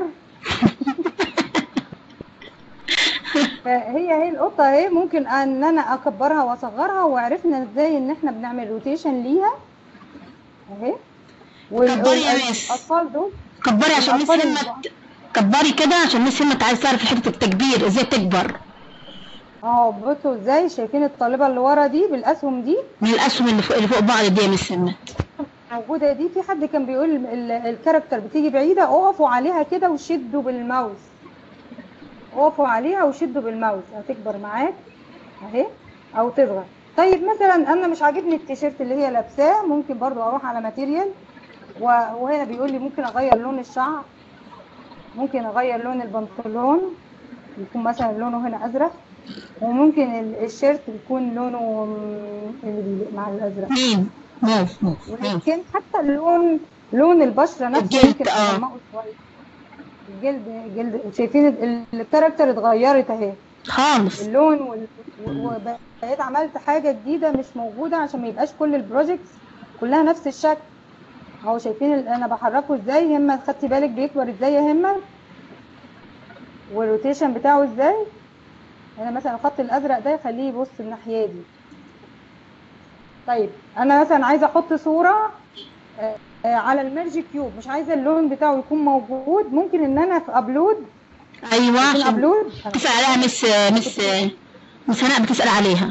فهي هي القطه اهي ممكن ان انا اكبرها واصغرها وعرفنا ازاي ان احنا بنعمل روتيشن ليها اهي وال- كبري يا وال- ميس. الاطفال دول كبري عشان ميس الأطفال همت كبري كده عشان ميس همت عايز تعرف حته التكبير ازاي تكبر اهو بصوا ازاي شايفين الطالبه اللي ورا دي بالاسهم دي من الاسهم اللي فوق, اللي فوق بعض دي يا ميس همت موجوده دي في حد كان بيقول ال- ال- الكاركتر بتيجي بعيده اقفوا عليها كده وشدوا بالماوس اقفوا عليها وشدوا بالماوس هتكبر معاك اهي او تصغر طيب مثلا انا مش عاجبني التيشيرت اللي هي لابساه ممكن برضو اروح على ماتيريال و- وهنا بيقول لي ممكن اغير لون الشعر ممكن اغير لون البنطلون يكون مثلا لونه هنا ازرق وممكن ال- الشيرت يكون لونه م- اللي بيليق مع الازرق مين موف موف موف ولكن حتى اللون لون البشره نفسه الجلد، ممكن آه. اغمقه شويه الجلد جلد شايفين ال- الكاركتر اتغيرت اهي خالص اللون وال- و- وبقيت عملت حاجه جديده مش موجوده عشان ما يبقاش كل البروجكتس كلها نفس الشكل اهو شايفين ال- انا بحركه ازاي همه خدتي بالك بيكبر ازاي يا همه والروتيشن بتاعه ازاي انا مثلا الخط الازرق ده يخليه يبص الناحيه دي طيب انا مثلا عايزه احط صوره آه، آه، على الميرج كيوب مش عايزه اللون بتاعه يكون موجود ممكن ان انا في ابلود ايوه يكون عشان ابلود تسال عليها مس مس مس هناء بتسال عليها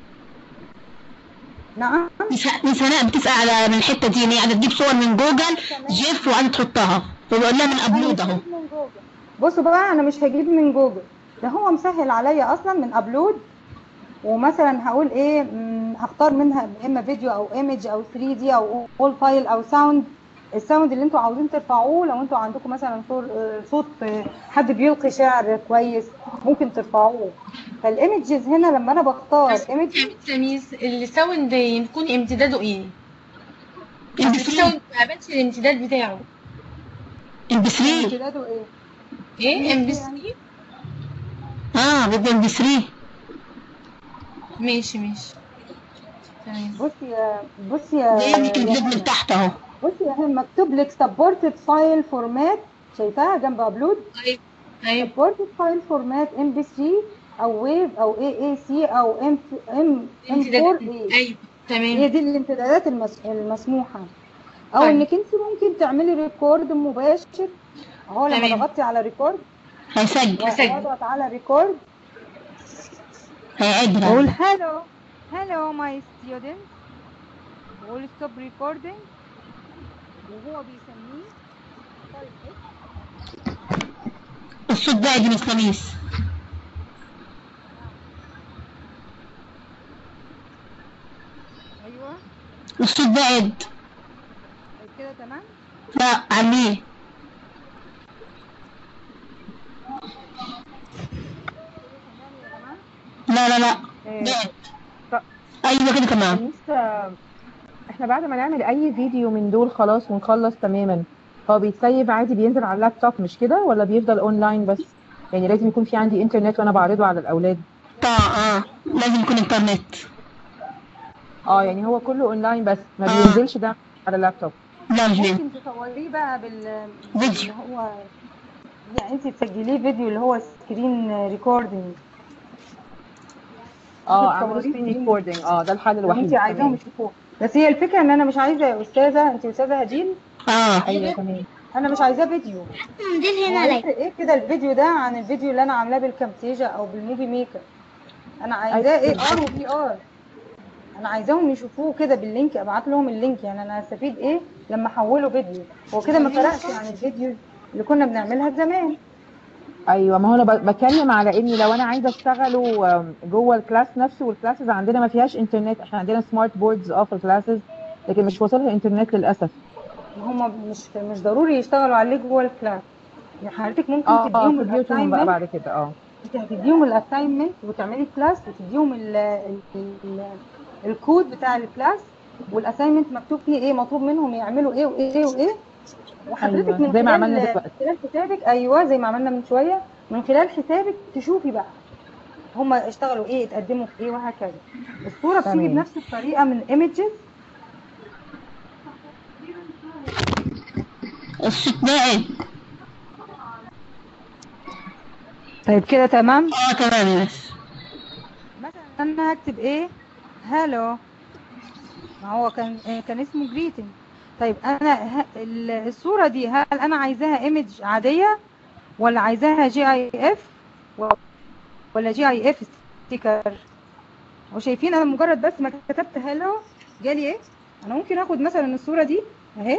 نعم مس مس هناء بتسال على من الحته دي ان هي قاعده تجيب صور من جوجل جيف وقاعده تحطها فبقول لها من ابلود اهو بصوا بقى انا مش هجيب من جوجل ده هو مسهل عليا اصلا من ابلود ومثلا هقول ايه مم، هختار منها اما فيديو او ايمج او 3 دي او اول فايل او ساوند الساوند اللي انتوا عاوزين ترفعوه لو انتوا عندكم مثلا صور- آه، صوت آه، حد بيلقي شعر كويس ممكن ترفعوه فالايمجز هنا لما انا بختار ايمج تمييز الساوند يكون امتداده ايه؟ ام في ساوند ما قابلش الامتداد بتاعه ام بي 3 امتداده ايه ايه ام بي 3 اه بيبقى ام بي 3 ماشي ماشي تمام بصي يا بصي يا دي يمكن يا بيد من هنا. تحت اهو بصي يا هنا مكتوب لك سبورتد فايل فورمات شايفاها جنب ابلود طيب طيب سبورتد فايل فورمات ام بي 3 او ويف او اي اي سي او ام ام ام 4 امتدادات اي ايوه هي تمام دي الامتدادات المس... المسموحه او طيب. انك انت ممكن تعملي ريكورد مباشر اهو لما تمام. ضغطتي على ريكورد هيسجل واضغط على ريكورد هيعد اقول بقى. hello hello my students واقول stop recording وهو بيسميه طيب الصوت بعد من الخميس ايوه الصوت بعد كده تمام لا عليه لا لا لا بعد ايوه كده تمام لسه احنا بعد ما نعمل اي فيديو من دول خلاص ونخلص تماما هو بيتسيب عادي بينزل على اللابتوب مش كده ولا بيفضل اونلاين بس يعني لازم يكون في عندي انترنت وانا بعرضه على الاولاد اه اه لازم يكون انترنت اه يعني هو كله اونلاين بس ما آه. بينزلش ده على اللابتوب لا مش بينزل ممكن تصوريه بقى بال فيديو. اللي هو يعني انت تسجليه فيديو اللي هو سكرين ريكوردنج اه اعمله بتصوريه سكرين فيديو. ريكوردنج اه ده الحل الوحيد انت عايزاهم تمام. يشوفوه بس هي الفكره ان انا مش عايزه يا استاذه انت استاذه هديل اه ايوه تمام انا مش عايزاه فيديو دي هو هنا ليه هيفرق ايه كده الفيديو ده عن الفيديو اللي انا عاملاه بالكامتيجا او بالموفي ميكر انا عايزاه ايه ار وفي ار انا عايزاهم يشوفوه كده باللينك ابعت لهم اللينك يعني انا هستفيد ايه لما احوله فيديو هو كده ما فرقش عن الفيديو اللي كنا بنعملها زمان ايوه ما هو انا ب- بتكلم على اني لو انا عايزه اشتغله آم، جوه الكلاس نفسه والكلاسز عندنا ما فيهاش انترنت احنا عندنا سمارت بوردز اه في الكلاسز لكن مش واصلها انترنت للاسف هم مش مش ضروري يشتغلوا عليه جوه الكلاس يعني حضرتك ممكن اه اه تديهم في بيوتهم بقى الاساينمنت بعد كده اه انت هتديهم الاساينمنت وتعملي كلاس وتديهم ال ال ال الكود بتاع الكلاس والاساينمنت مكتوب فيه ايه مطلوب منهم يعملوا ايه وايه وايه وحضرتك أيوة، من زي ما خلال عملنا دلوقتي. خلال حسابك ايوه زي ما عملنا من شويه من خلال حسابك تشوفي بقى هم اشتغلوا ايه اتقدموا في ايه وهكذا الصوره بتيجي تمام. بنفس الطريقه من ايمجز الصوت باعد طيب كده تمام اه تمام يا مس مثلا انا هكتب ايه هالو ما هو كان آه، كان اسمه جريتنج طيب انا ه- ال- الصوره دي هل انا عايزاها ايمج عاديه ولا عايزاها جي اي اف ولا جي اي اف ستيكر وشايفين انا مجرد بس ما كتبت هالو جالي ايه انا ممكن اخد مثلا الصوره دي اهي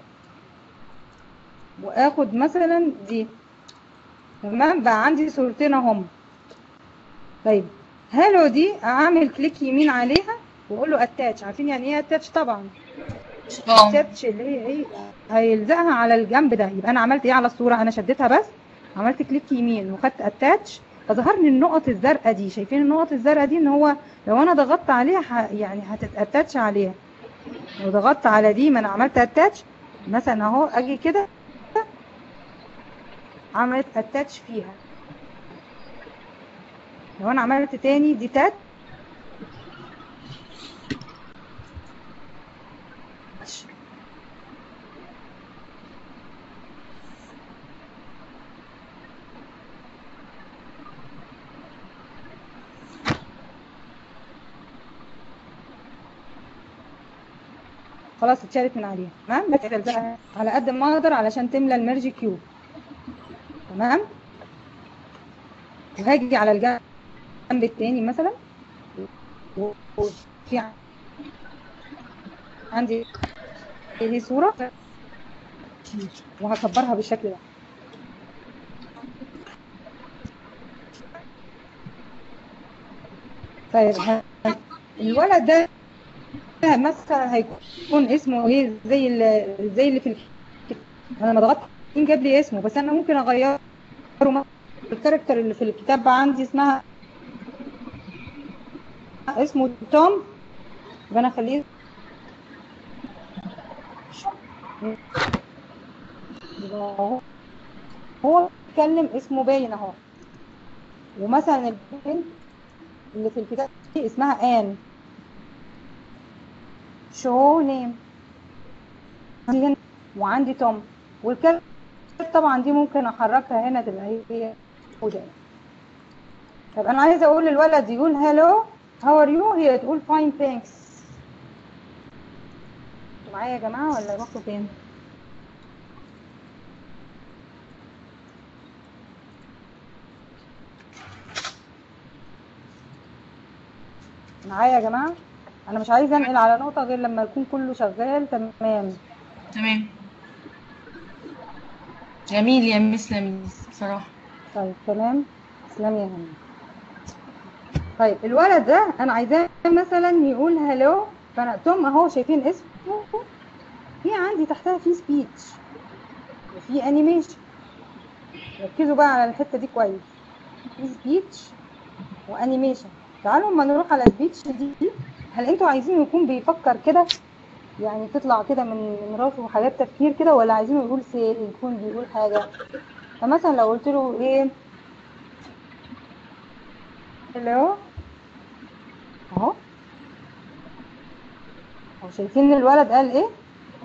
واخد مثلا دي تمام بقى عندي صورتين اهم طيب هالو دي اعمل كليك يمين عليها واقول له اتاتش عارفين يعني ايه اتاتش طبعا اه اتاتش اللي هي ايه هيلزقها على الجنب ده يبقى انا عملت ايه على الصوره انا شديتها بس عملت كليك يمين وخدت اتاتش فظهر لي النقط الزرقاء دي شايفين النقط الزرقاء دي ان هو لو انا ضغطت عليها ح... يعني هتتاتاتش عليها لو ضغطت على دي ما انا عملت اتاتش مثلا اهو اجي كده عملت اتاتش فيها لو انا عملت تاني دي تات خلاص اتشالت من عليها تمام بس تلزقها على قد ما اقدر علشان تملى الميرج كيوب تمام وهاجي على الجنب التاني مثلا و- وفي ع- عندي دي صورة وهكبرها بالشكل ده طيب ه- الولد ده مثلا هيكون اسمه ايه زي ال- زي اللي في الكتاب انا لما ضغطت جاب لي اسمه بس انا ممكن اغيره مثلاً. الكاركتر اللي في الكتاب عندي اسمها اسمه توم يبقى انا اخليه يبقى هو هو بيتكلم اسمه باين اهو ومثلا البنت اللي في الكتاب دي اسمها ان شو نيم عندي هنا وعندي توم والكلمة طبعا دي ممكن احركها هنا تبقى هي هي موجودة. طب انا عايزه اقول للولد يقول هالو هاو ار يو هي تقول فاين ثانكس معايا يا جماعه ولا رحتوا فين معايا يا جماعه انا مش عايزه انقل على نقطه غير لما يكون كله شغال تمام تمام جميل يا مس لميس بصراحة طيب تمام تسلمي يا هنا طيب الولد ده انا عايزاه مثلا يقول هلو فانا توم اهو شايفين اسمه في عندي تحتها في سبيتش وفي انيميشن ركزوا بقى على الحته دي كويس في سبيتش وانيميشن تعالوا اما نروح على السبيتش دي هل انتوا عايزين يكون بيفكر كده يعني تطلع كده من من راسه حاجات تفكير كده ولا عايزينه يقول سيل يكون بيقول حاجه فمثلا لو قلت له ايه هلو اهو اهو شايفين الولد قال ايه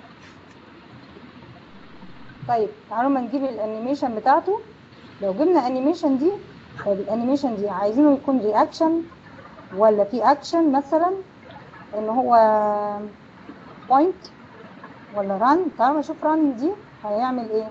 طيب تعالوا ما نجيب الانيميشن بتاعته لو جبنا انيميشن دي طيب الانيميشن دي عايزينه يكون رياكشن ولا في اكشن مثلا ان هو بوينت ولا ران تعالوا نشوف ران دي هيعمل ايه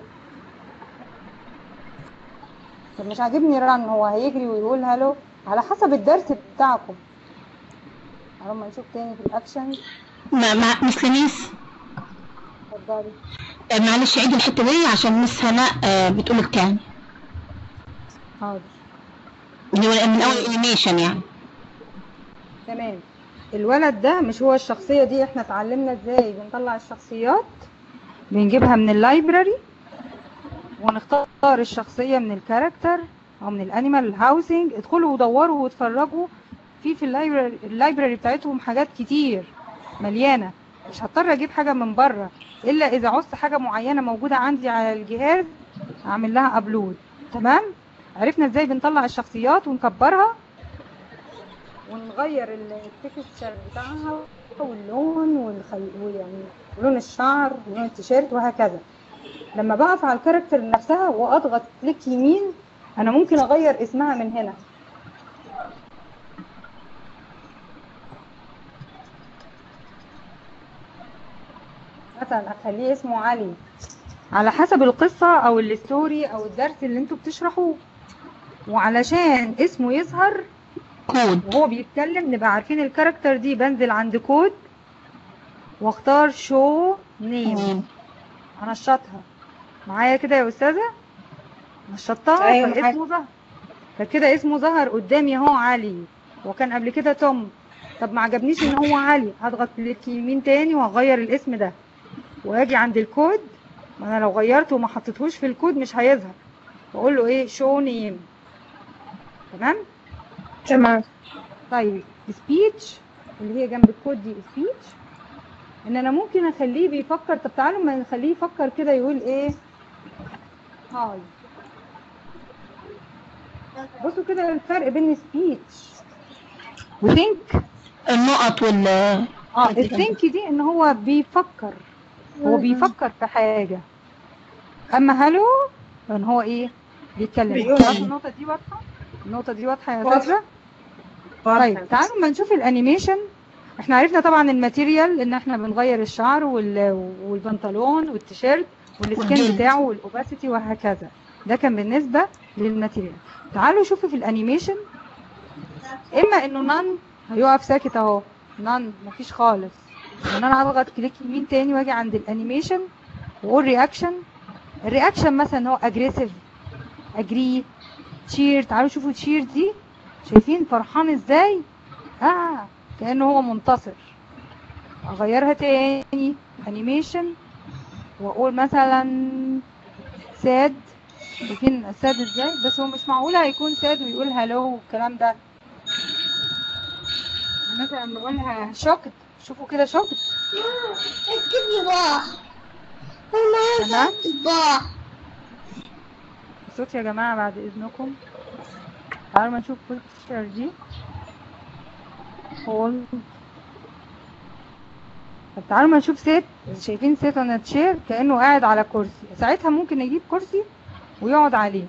طب مش عاجبني ران هو هيجري ويقول هالو على حسب الدرس بتاعكم تعالوا ما نشوف تاني في الاكشن مع مع مس لميس اتفضلي آه، معلش عيد الحتة دي عشان مس هناء آه، بتقول التاني حاضر اللي هو من اول انيميشن يعني تمام الولد ده مش هو الشخصية دي احنا اتعلمنا ازاي بنطلع الشخصيات بنجيبها من اللايبراري ونختار الشخصية من الكاركتر او من الانيمال هاوسنج ادخلوا ودوروا واتفرجوا في في اللايبراري اللايبراري بتاعتهم حاجات كتير مليانه مش هضطر اجيب حاجه من بره الا اذا عوزت حاجه معينه موجوده عندي على الجهاز اعمل لها ابلود تمام عرفنا ازاي بنطلع الشخصيات ونكبرها ونغير التكستشر بتاعها واللون والخل... ويعني لون الشعر ولون التيشيرت وهكذا لما بقف على الكاركتر نفسها واضغط كليك يمين انا ممكن اغير اسمها من هنا مثلا اخليه اسمه علي على حسب القصة او الستوري او الدرس اللي انتوا بتشرحوه وعلشان اسمه يظهر كود وهو بيتكلم نبقى عارفين الكاركتر دي بنزل عند كود واختار شو نيم هنشطها معايا كده يا استاذة نشطتها أيوة فاسمه ظهر فكده اسمه ظهر قدامي اهو علي وكان قبل كده توم طب ما عجبنيش ان هو علي هضغط كليك يمين تاني وهغير الاسم ده واجي عند الكود ما انا لو غيرته وما حطيتهوش في الكود مش هيظهر واقول له ايه شو نيم تمام تمام طيب سبيتش اللي هي جنب الكود دي سبيتش ان انا ممكن اخليه بيفكر طب تعالوا ما نخليه يفكر كده يقول ايه هاي بصوا كده الفرق بين سبيتش وثينك النقط وال اه الثينك دي ان هو بيفكر هو بيفكر في حاجة اما هلو ان هو ايه بيتكلم بيقول. خلاص النقطة دي واضحة النقطة دي واضحة يا واضحة. ساترة طيب تعالوا ما نشوف الانيميشن احنا عرفنا طبعا الماتيريال ان احنا بنغير الشعر وال... والبنطلون والتيشيرت والسكين والجلد. بتاعه والاوباسيتي وهكذا ده كان بالنسبة للماتيريال تعالوا شوفوا في الانيميشن اما انه نان هيقف ساكت اهو نان مفيش خالص ان انا هضغط كليك يمين تاني واجي عند الانيميشن واقول رياكشن الرياكشن مثلا هو اجريسيف اجري تشير تعالوا شوفوا تشير دي شايفين فرحان ازاي اه كانه هو منتصر اغيرها تاني انيميشن واقول مثلا ساد شايفين ساد ازاي بس هو مش معقول هيكون ساد ويقول هلو والكلام ده مثلا نقولها شوكت شوفوا كده شوكت اكتبي بقى تمام بقى الصوت يا جماعة بعد إذنكم تعالوا ما نشوف بوستر دي هول طب تعالوا ما نشوف سيت شايفين سيت on a chair كأنه قاعد على كرسي ساعتها ممكن نجيب كرسي ويقعد عليه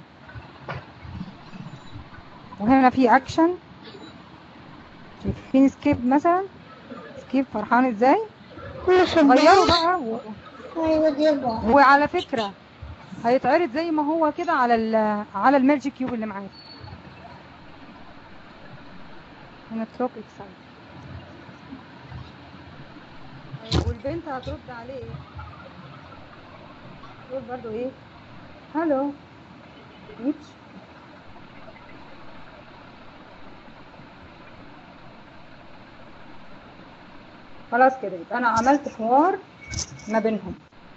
وهنا في أكشن شايفين سكيب مثلا سكيب فرحان ازاي غيروا بقى و... ايوه دي بقى وعلى فكرة هيتعرض زي ما هو كده على ال على الماجيك كيوب اللي معاك هنا كلوك اكسايد والبنت هترد عليه ايه تقول برضو ايه هلو ويتش خلاص كده يبقى انا عملت حوار ما بينهم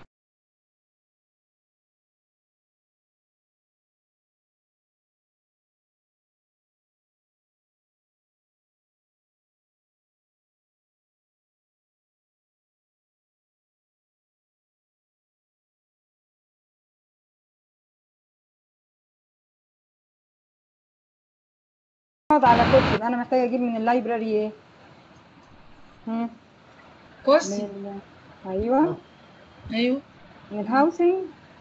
اقعد على كرسي يبقى انا محتاجه اجيب من اللايبراري ايه هم؟ كرسي من ال... ايوه ايوه من الهاوسنج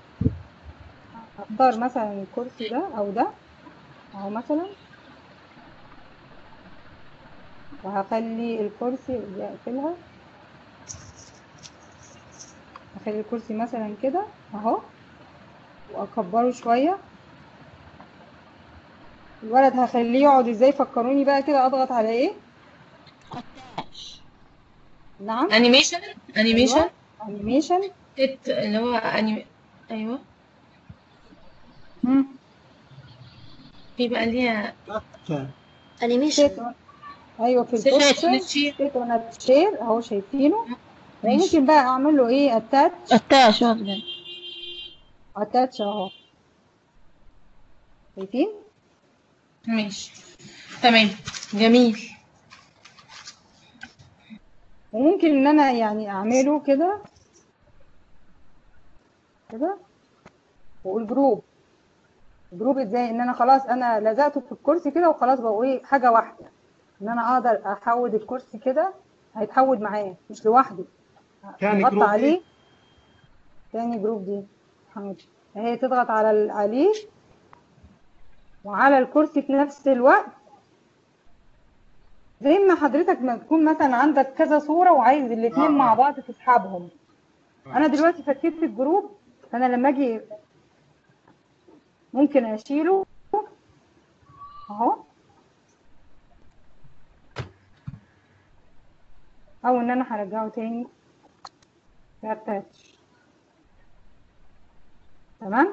اختار مثلا الكرسي ده او ده اهو مثلا وهخلي الكرسي دي اقفلها هخلي الكرسي مثلا كده اهو واكبره شويه الولد هخليه يقعد ازاي فكروني بقى كده اضغط على ايه نعم انيميشن انيميشن انيميشن تت اللي هو انيمي ايوه مم. في بقى ليها انيميشن ايوه في Sit البوستر on a chair. سيت اون تشير اهو شايفينه ممكن بقى اعمل له ايه اتاتش التاش واخدة اتاتش اهو شايفين ماشي تمام جميل وممكن ان انا يعني اعمله كده كده واقول جروب جروب ازاي ان انا خلاص انا لزقته في الكرسي كده وخلاص بقى ايه حاجه واحده ان انا اقدر احود الكرسي كده هيتحود معاه مش لوحده تاني اضغط جروب دي عليه تاني جروب دي حاضر هي تضغط على ال- عليه وعلى الكرسي في نفس الوقت زي ما حضرتك ما تكون مثلا عندك كذا صورة وعايز الاتنين آه، مع آه. بعض تسحبهم انا دلوقتي فكيت الجروب فانا لما اجي ممكن اشيله اهو او ان انا هرجعه تاني اتاتش تمام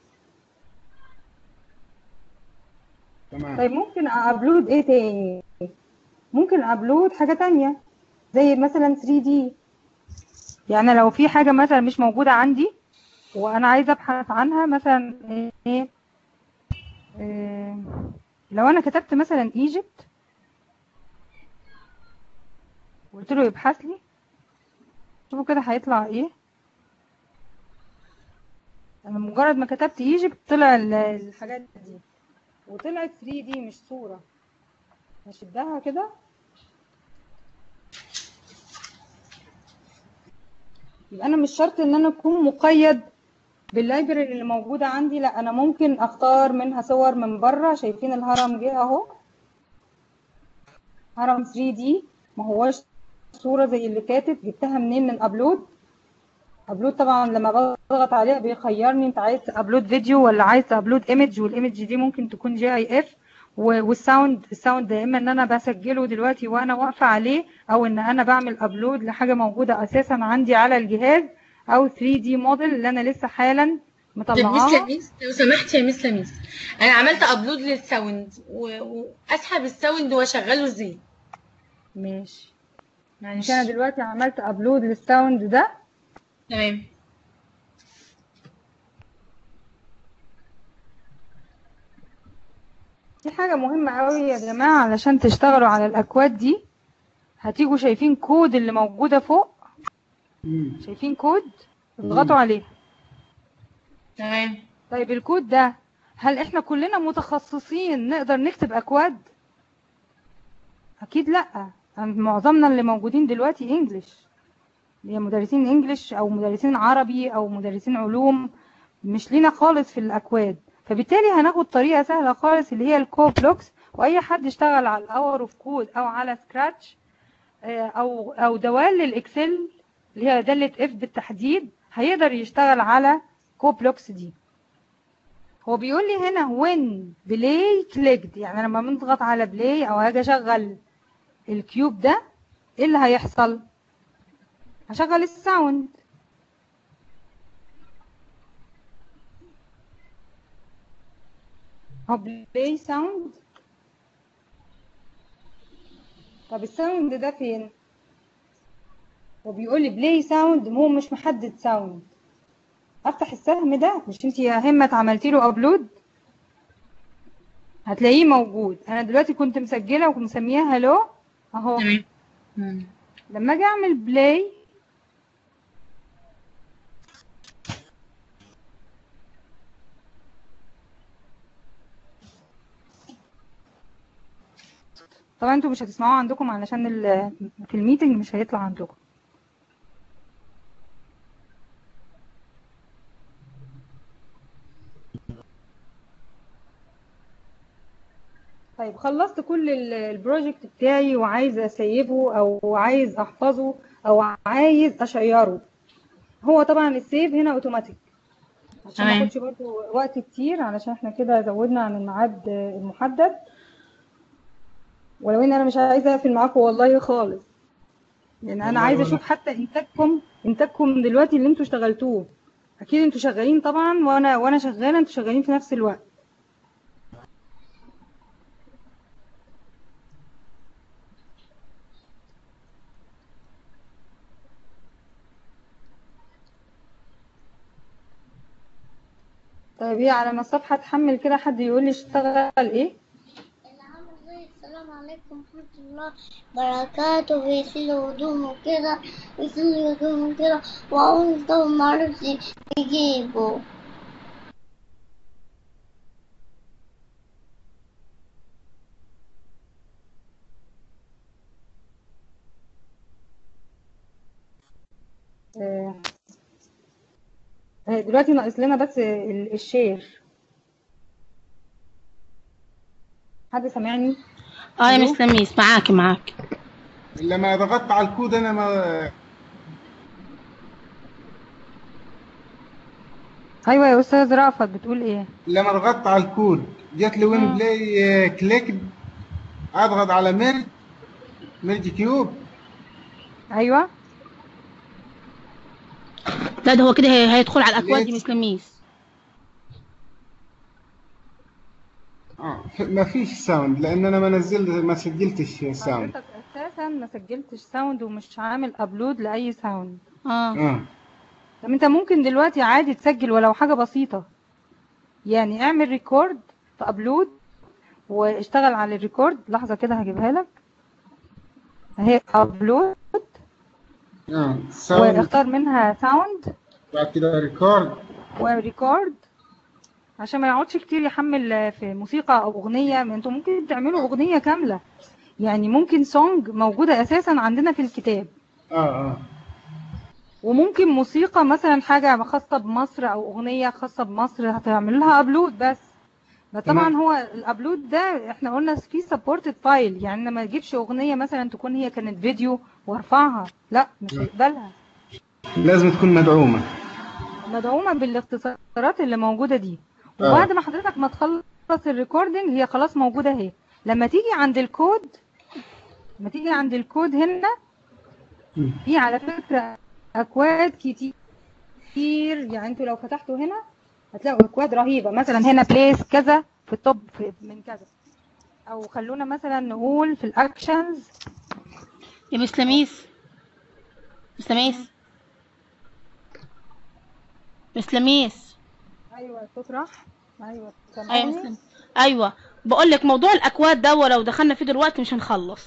تمام طيب ممكن ابلود ايه تاني ممكن ابلود حاجة تانية زي مثلا 3D يعني لو في حاجة مثلا مش موجودة عندي وانا عايزة ابحث عنها مثلا ايه إيه لو انا كتبت مثلا ايجيبت وقلت له يبحث لي شوفوا كده هيطلع ايه انا مجرد ما كتبت ايجيبت طلع ال- الحاجات دي وطلعت 3D مش صورة هشدها كده يبقى انا مش شرط ان انا اكون مقيد باللايبرري اللي موجودة عندي لا انا ممكن اختار منها صور من بره شايفين الهرم جه اهو هرم 3D ما هوش صورة زي اللي فاتت جبتها منين من ابلود ابلود طبعا لما بضغط عليها بيخيرني انت عايز ابلود فيديو ولا عايز ابلود ايمج والايمج دي ممكن تكون جي اي اف والساوند الساوند يا اما ان انا بسجله دلوقتي وانا واقفه عليه او ان انا بعمل ابلود لحاجه موجوده اساسا عندي على الجهاز او 3 دي موديل اللي انا لسه حالا طب ميس مطلعاها لميس لو سمحت يا ميس لميس انا عملت ابلود للساوند و- واسحب الساوند واشغله ازاي ماشي معلش مش انا دلوقتي عملت ابلود للساوند ده تمام دي حاجه مهمه قوي يا جماعه علشان تشتغلوا على الاكواد دي هتيجوا شايفين كود اللي موجوده فوق مم. شايفين كود اضغطوا عليه تمام طيب الكود ده هل احنا كلنا متخصصين نقدر نكتب اكواد اكيد لا معظمنا اللي موجودين دلوقتي انجليش اللي هي مدرسين انجليش او مدرسين عربي او مدرسين علوم مش لينا خالص في الاكواد فبالتالي هناخد طريقه سهله خالص اللي هي الكو بلوكس واي حد اشتغل على الاور اوف كود او على سكراتش او او دوال للاكسل اللي هي داله اف بالتحديد هيقدر يشتغل على كو بلوكس دي هو بيقول لي هنا when play clicked يعني لما بنضغط على بلاي او هاجي اشغل الكيوب ده ايه اللي هيحصل هشغل الساوند هو بلاي ساوند طب الساوند ده فين هو بيقول لي بلاي ساوند هو مش محدد ساوند افتح السهم ده مش انت يا همت عملتي له ابلود هتلاقيه موجود انا دلوقتي كنت مسجله ومسميها هلو اهو تمام مم. لما اجي اعمل بلاي طبعا انتوا مش هتسمعوه عندكم علشان ال- في الميتنج مش هيطلع عندكم طيب خلصت كل ال- البروجكت بتاعي وعايز اسيبه او عايز احفظه او عايز اشيره هو طبعا السيف هنا اوتوماتيك عشان ما تمام. اخدش برضه وقت كتير علشان احنا كده زودنا عن الميعاد المحدد ولو ان انا مش عايزه اقفل معاكم والله خالص لان انا والله عايزه ولا- اشوف حتى انتاجكم انتاجكم دلوقتي اللي انتوا اشتغلتوه اكيد انتوا شغالين طبعا وانا وانا شغاله انتوا شغالين في نفس الوقت طيب هي على ما الصفحه تحمل كده حد يقول لي اشتغل ايه اللي عامل زي السلام عليكم عليكم ورحمة الله وبركاته بيغسلوا هدومه كده بيغسلوا هدومه كده وعاوز ده معرفش يجيبه آه، آه، دلوقتي ناقص لنا بس ال- الشير حد سامعني اه يا ألو؟ مس لميس معاكي معاكي لما ضغطت على الكود انا ما ايوه يا استاذ رأفت بتقول ايه لما ضغطت على الكود جات لي وين بلاي كليك اضغط على ميرج ميرج كيوب ايوه لا ده هو كده هي- هيدخل على الاكواد دي ليه؟ مس لميس اه ما فيش ساوند لان انا ما نزلت ما سجلتش ساوند حضرتك اساسا ما سجلتش ساوند ومش عامل ابلود لاي ساوند اه اه طب انت ممكن دلوقتي عادي تسجل ولو حاجة بسيطة يعني اعمل ريكورد في ابلود واشتغل على الريكورد لحظة كده هجيبها لك اهي ابلود اه ساوند واختار منها ساوند بعد كده ريكورد وريكورد عشان ما يقعدش كتير يحمل في موسيقى او اغنية ما انتوا ممكن تعملوا اغنية كاملة يعني ممكن سونج موجودة اساسا عندنا في الكتاب اه اه وممكن موسيقى مثلا حاجة خاصة بمصر أو أغنية خاصة بمصر هتعمل لها أبلود بس ده طبعا تمام. هو الأبلود ده احنا قلنا في سبورتد فايل يعني أنا ما اجيبش أغنية مثلا تكون هي كانت فيديو وارفعها لا مش هيقبلها لازم تكون مدعومة مدعومة بالاختصارات اللي موجودة دي آه. وبعد ما حضرتك ما تخلص الريكوردنج هي خلاص موجودة اهي لما تيجي عند الكود لما تيجي عند الكود هنا مم. في على فكرة أكواد كتير كتير يعني انتوا لو فتحتوا هنا هتلاقوا أكواد رهيبة مثلا هنا بليس كذا في التوب في من كذا أو خلونا مثلا نقول في الأكشنز يا مس لميس مس لميس مس لميس أيوة تطرح أيوة ايوه مس سامعني لميس. ايوه بقول لك موضوع الاكواد ده ولو دخلنا فيه دلوقتي مش هنخلص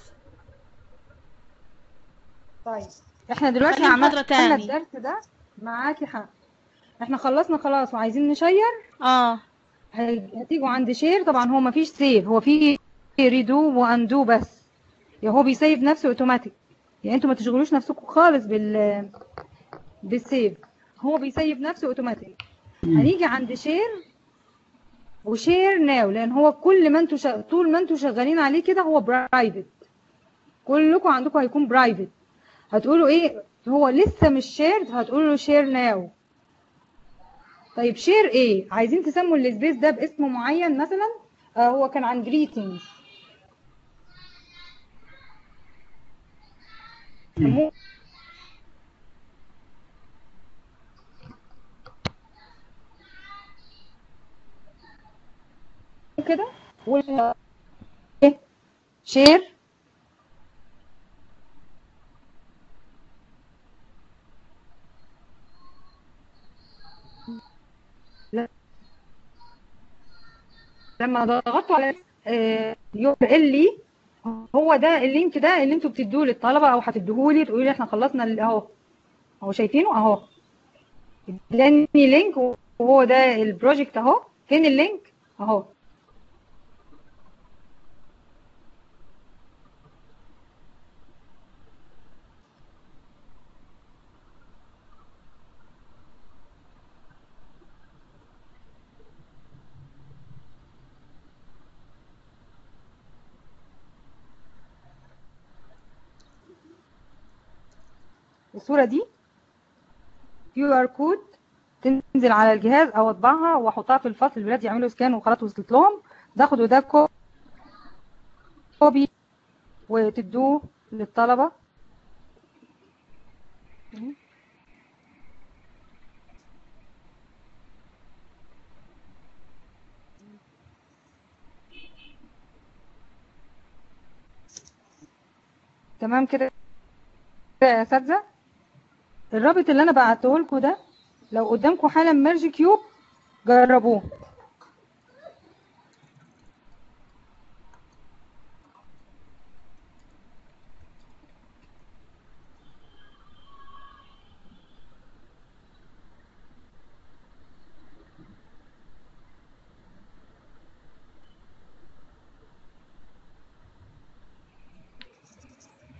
طيب احنا دلوقتي خلينا محاضرة عملنا تاني. الدرس ده معاكي حق احنا خلصنا خلاص وعايزين نشير اه هي- هتيجوا عند شير طبعا هو مفيش سيف هو في ريدو واندو بس يعني هو بيسيف نفسه اوتوماتيك يعني انتوا ما تشغلوش نفسكم خالص بال بالسيف هو بيسيف نفسه اوتوماتيك هنيجي عند شير وشير ناو لان هو كل ما انتوا شغ... طول ما انتوا شغالين عليه كده هو برايفت كلكم عندكم هيكون برايفت هتقولوا ايه هو لسه مش شيرد هتقولوا له شير ناو طيب شير ايه عايزين تسموا السبيس ده باسم معين مثلا آه هو كان عن جريتنج سموه كده ولا ايه شير لا. لما ضغطوا على يو ال لي هو ده اللينك ده اللي انتوا بتدوه للطلبه او هتدوه لي تقولوا لي احنا خلصنا ال- اهو اهو شايفينه اهو اداني لينك وهو ده البروجكت اهو فين اللينك اهو الصورة دي كيو ار كود تنزل على الجهاز او اطبعها واحطها في الفصل الولاد يعملوا سكان وخلاص وصلت لهم تاخدوا ده كو- كوبي وتدوه للطلبة تمام كده يا اساتذه الرابط اللي انا بعته لكم ده لو قدامكم حالا ميرج كيوب جربوه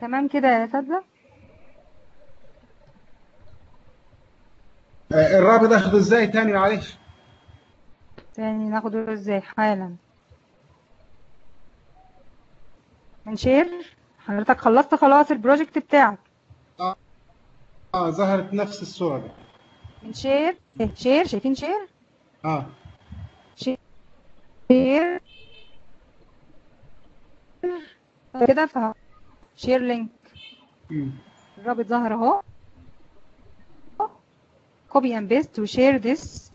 تمام كده يا اساتذه آه، الرابط اخده ازاي تاني معلش تاني ناخده ازاي حالا من شير حضرتك خلصت خلاص البروجكت بتاعك اه ظهرت نفس الصورة دي من شير إيه، شير شايفين شير اه شير كده ف شير لينك مم. الرابط ظهر اهو copy and paste to share this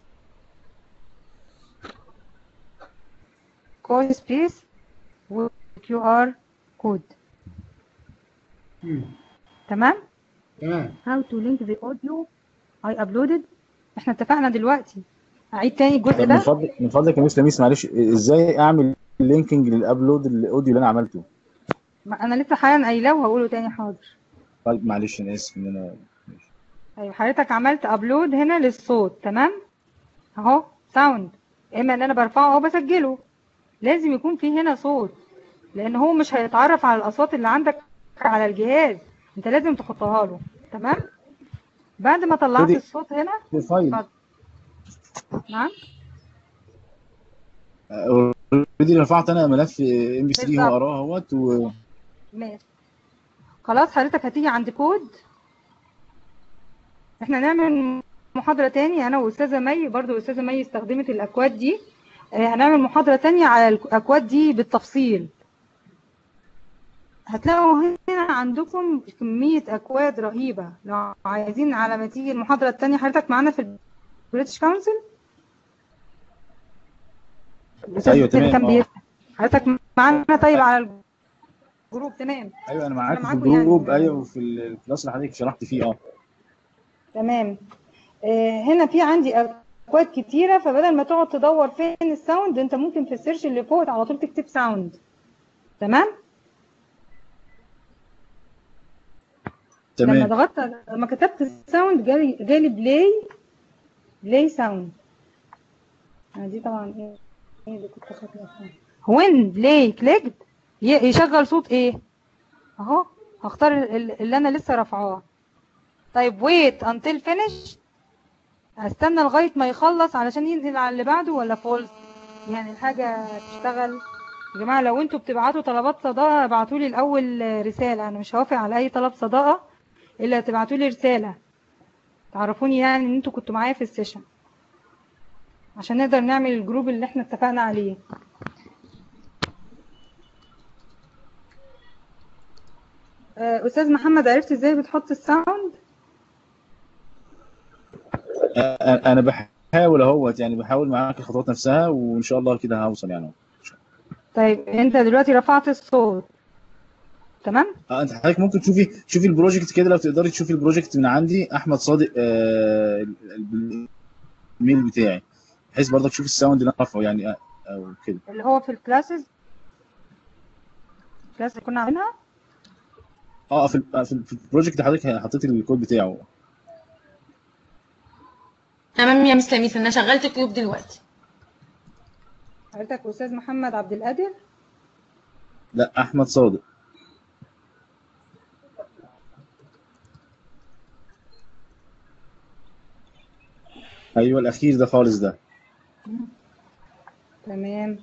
code space with QR code مم. تمام تمام how to link the audio I uploaded احنا اتفقنا دلوقتي اعيد تاني الجزء طب من ده فضلك من فضلك يا مس لميس معلش ازاي اعمل لينكينج للابلود الاوديو اللي انا عملته ما انا لسه حالا قايلاه وهقوله تاني حاضر طيب معلش انا اسف ان انا ايوه حضرتك عملت ابلود هنا للصوت تمام اهو ساوند اما ان انا برفعه او بسجله لازم يكون في هنا صوت لان هو مش هيتعرف على الاصوات اللي عندك على الجهاز انت لازم تحطها له تمام بعد ما طلعت خدي- الصوت هنا فايل اتفضل. نعم اوريدي رفعت انا ملف ام بي 3 بالظبط. هو قراه اهوت و ماشي خلاص حضرتك هتيجي عند كود احنا نعمل محاضرة تاني انا واستاذة مي برضو استاذة مي استخدمت الاكواد دي آه، هنعمل محاضرة تانية على الاكواد دي بالتفصيل هتلاقوا هنا عندكم كمية اكواد رهيبة لو عايزين على ما تيجي المحاضرة التانية حضرتك معانا في البريتش كونسل الأستاذ ايوه اللي تمام كان اه بيفتح حضرتك معانا طيب على الجروب تمام ايوه انا معاك في معاكم يعني. الجروب ايوه وفي الكلاس اللي حضرتك شرحت فيه اه تمام آه، هنا في عندي اكواد كتيره فبدل ما تقعد تدور فين الساوند انت ممكن في السيرش اللي فوق على طول تكتب ساوند تمام لما تمام ضغطت لما كتبت الساوند جالي جالي بلاي بلاي ساوند آه، دي طبعا ايه ايه اللي كنت خاطره وين بلاي كليكد يشغل صوت ايه اهو هختار ال- ال- اللي انا لسه رافعاه طيب wait until finish هستنى لغاية ما يخلص علشان ينقل على اللي بعده ولا فولس يعني الحاجة تشتغل يا جماعة لو انتوا بتبعتوا طلبات صداقة ابعتوا لي الأول رسالة أنا مش هوافق على أي طلب صداقة إلا تبعتوا لي رسالة تعرفوني يعني إن انتوا كنتوا معايا في السيشن عشان نقدر نعمل الجروب اللي احنا اتفقنا عليه آه، أستاذ محمد عرفت ازاي بتحط الساوند؟ أ- انا بحاول اهوت يعني بحاول معاك الخطوات نفسها وان شاء الله كده هوصل يعني طيب انت دلوقتي رفعت الصوت تمام؟ اه انت حضرتك ممكن تشوفي شوفي البروجكت كده لو تقدري تشوفي البروجكت من عندي احمد صادق آه ال- الميل بتاعي بحيث برضك تشوف الساوند اللي انا رافعه يعني آه، او كده اللي هو في الكلاسز الكلاس اللي كنا عاملينها اه في ال- في ال- في البروجكت حضرتك حطيت الكود بتاعه تمام يا مس لميس انا شغلت كيوب دلوقتي حضرتك أستاذ محمد عبد القادر لا احمد صادق ايوه الاخير ده خالص ده تمام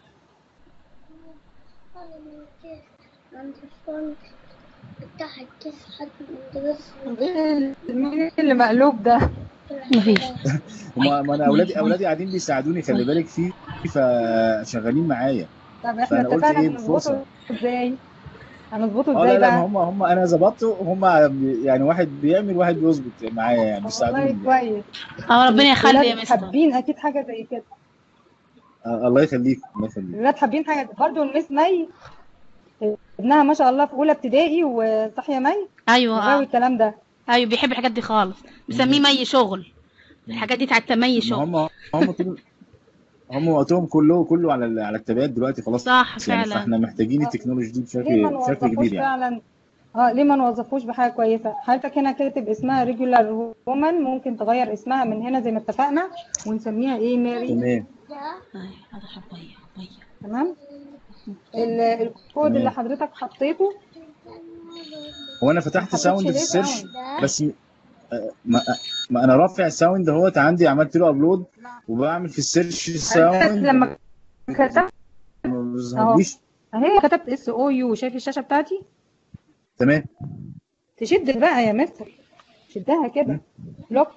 عند الفرن بتاع الكيس حد من بس مين اللي مقلوب ده؟ مفيش هما ما انا اولادي اولادي قاعدين بيساعدوني خلي بالك فيه فشغالين معايا طب احنا فأنا قلت اتفقنا إيه هنظبطه بفرصة. ازاي؟ هنظبطه اه ازاي لا لا بقى؟ ما هم هم انا ظبطته هم يعني واحد بيعمل واحد بيظبط معايا يعني بيساعدوني والله كويس اه ربنا يخلي يا الولاد مستر حابين اكيد حاجه زي كده آه الله يخليك الله يخليك الولاد حابين حاجه برضه المس مي ابنها ما شاء الله في اولى ابتدائي وصحيه مي ايوه غاوي اه الكلام ده ايوه بيحب الحاجات دي خالص بسميه مي شغل الحاجات دي بتاعت مي ما شغل هم هم طول هم وقتهم كله كله على ال- على التابات دلوقتي خلاص صح يعني فعلا فاحنا محتاجين آه. التكنولوجي دي ليه ما بشكل بشكل نوظفوش كبير يعني فعلا اه ليه ما نوظفوش بحاجه كويسه حضرتك هنا كاتب اسمها ريجولار وومن ممكن تغير اسمها من هنا زي ما اتفقنا ونسميها ايه ماري تمام أيوة، هذا حبية حبية تمام ال- الكود اللي حضرتك حطيته هو انا فتحت حطيتش ساوند في ليه السيرش ساوند بس م- آه، ما, ما انا رافع الساوند اهوت عندي عملت له ابلود وبعمل في السيرش انت ساوند لما كتبت ما اهو بيظهرليش اهي كتبت اس او يو شايف الشاشه بتاعتي تمام تشد بقى يا مستر شدها كده لوك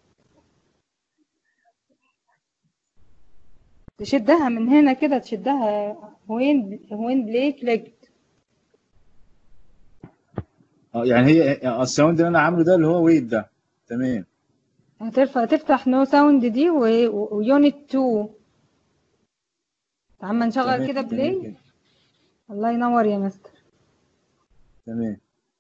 تشدها من هنا كده تشدها وين وين بلاي كليك اه يعني هي آه، الساوند اللي انا عامله ده اللي هو ويت ده تمام هترفع تفتح نو ساوند دي ويونت 2 عم نشغل تمام كده تمام بلاي كده الله ينور يا مستر تمام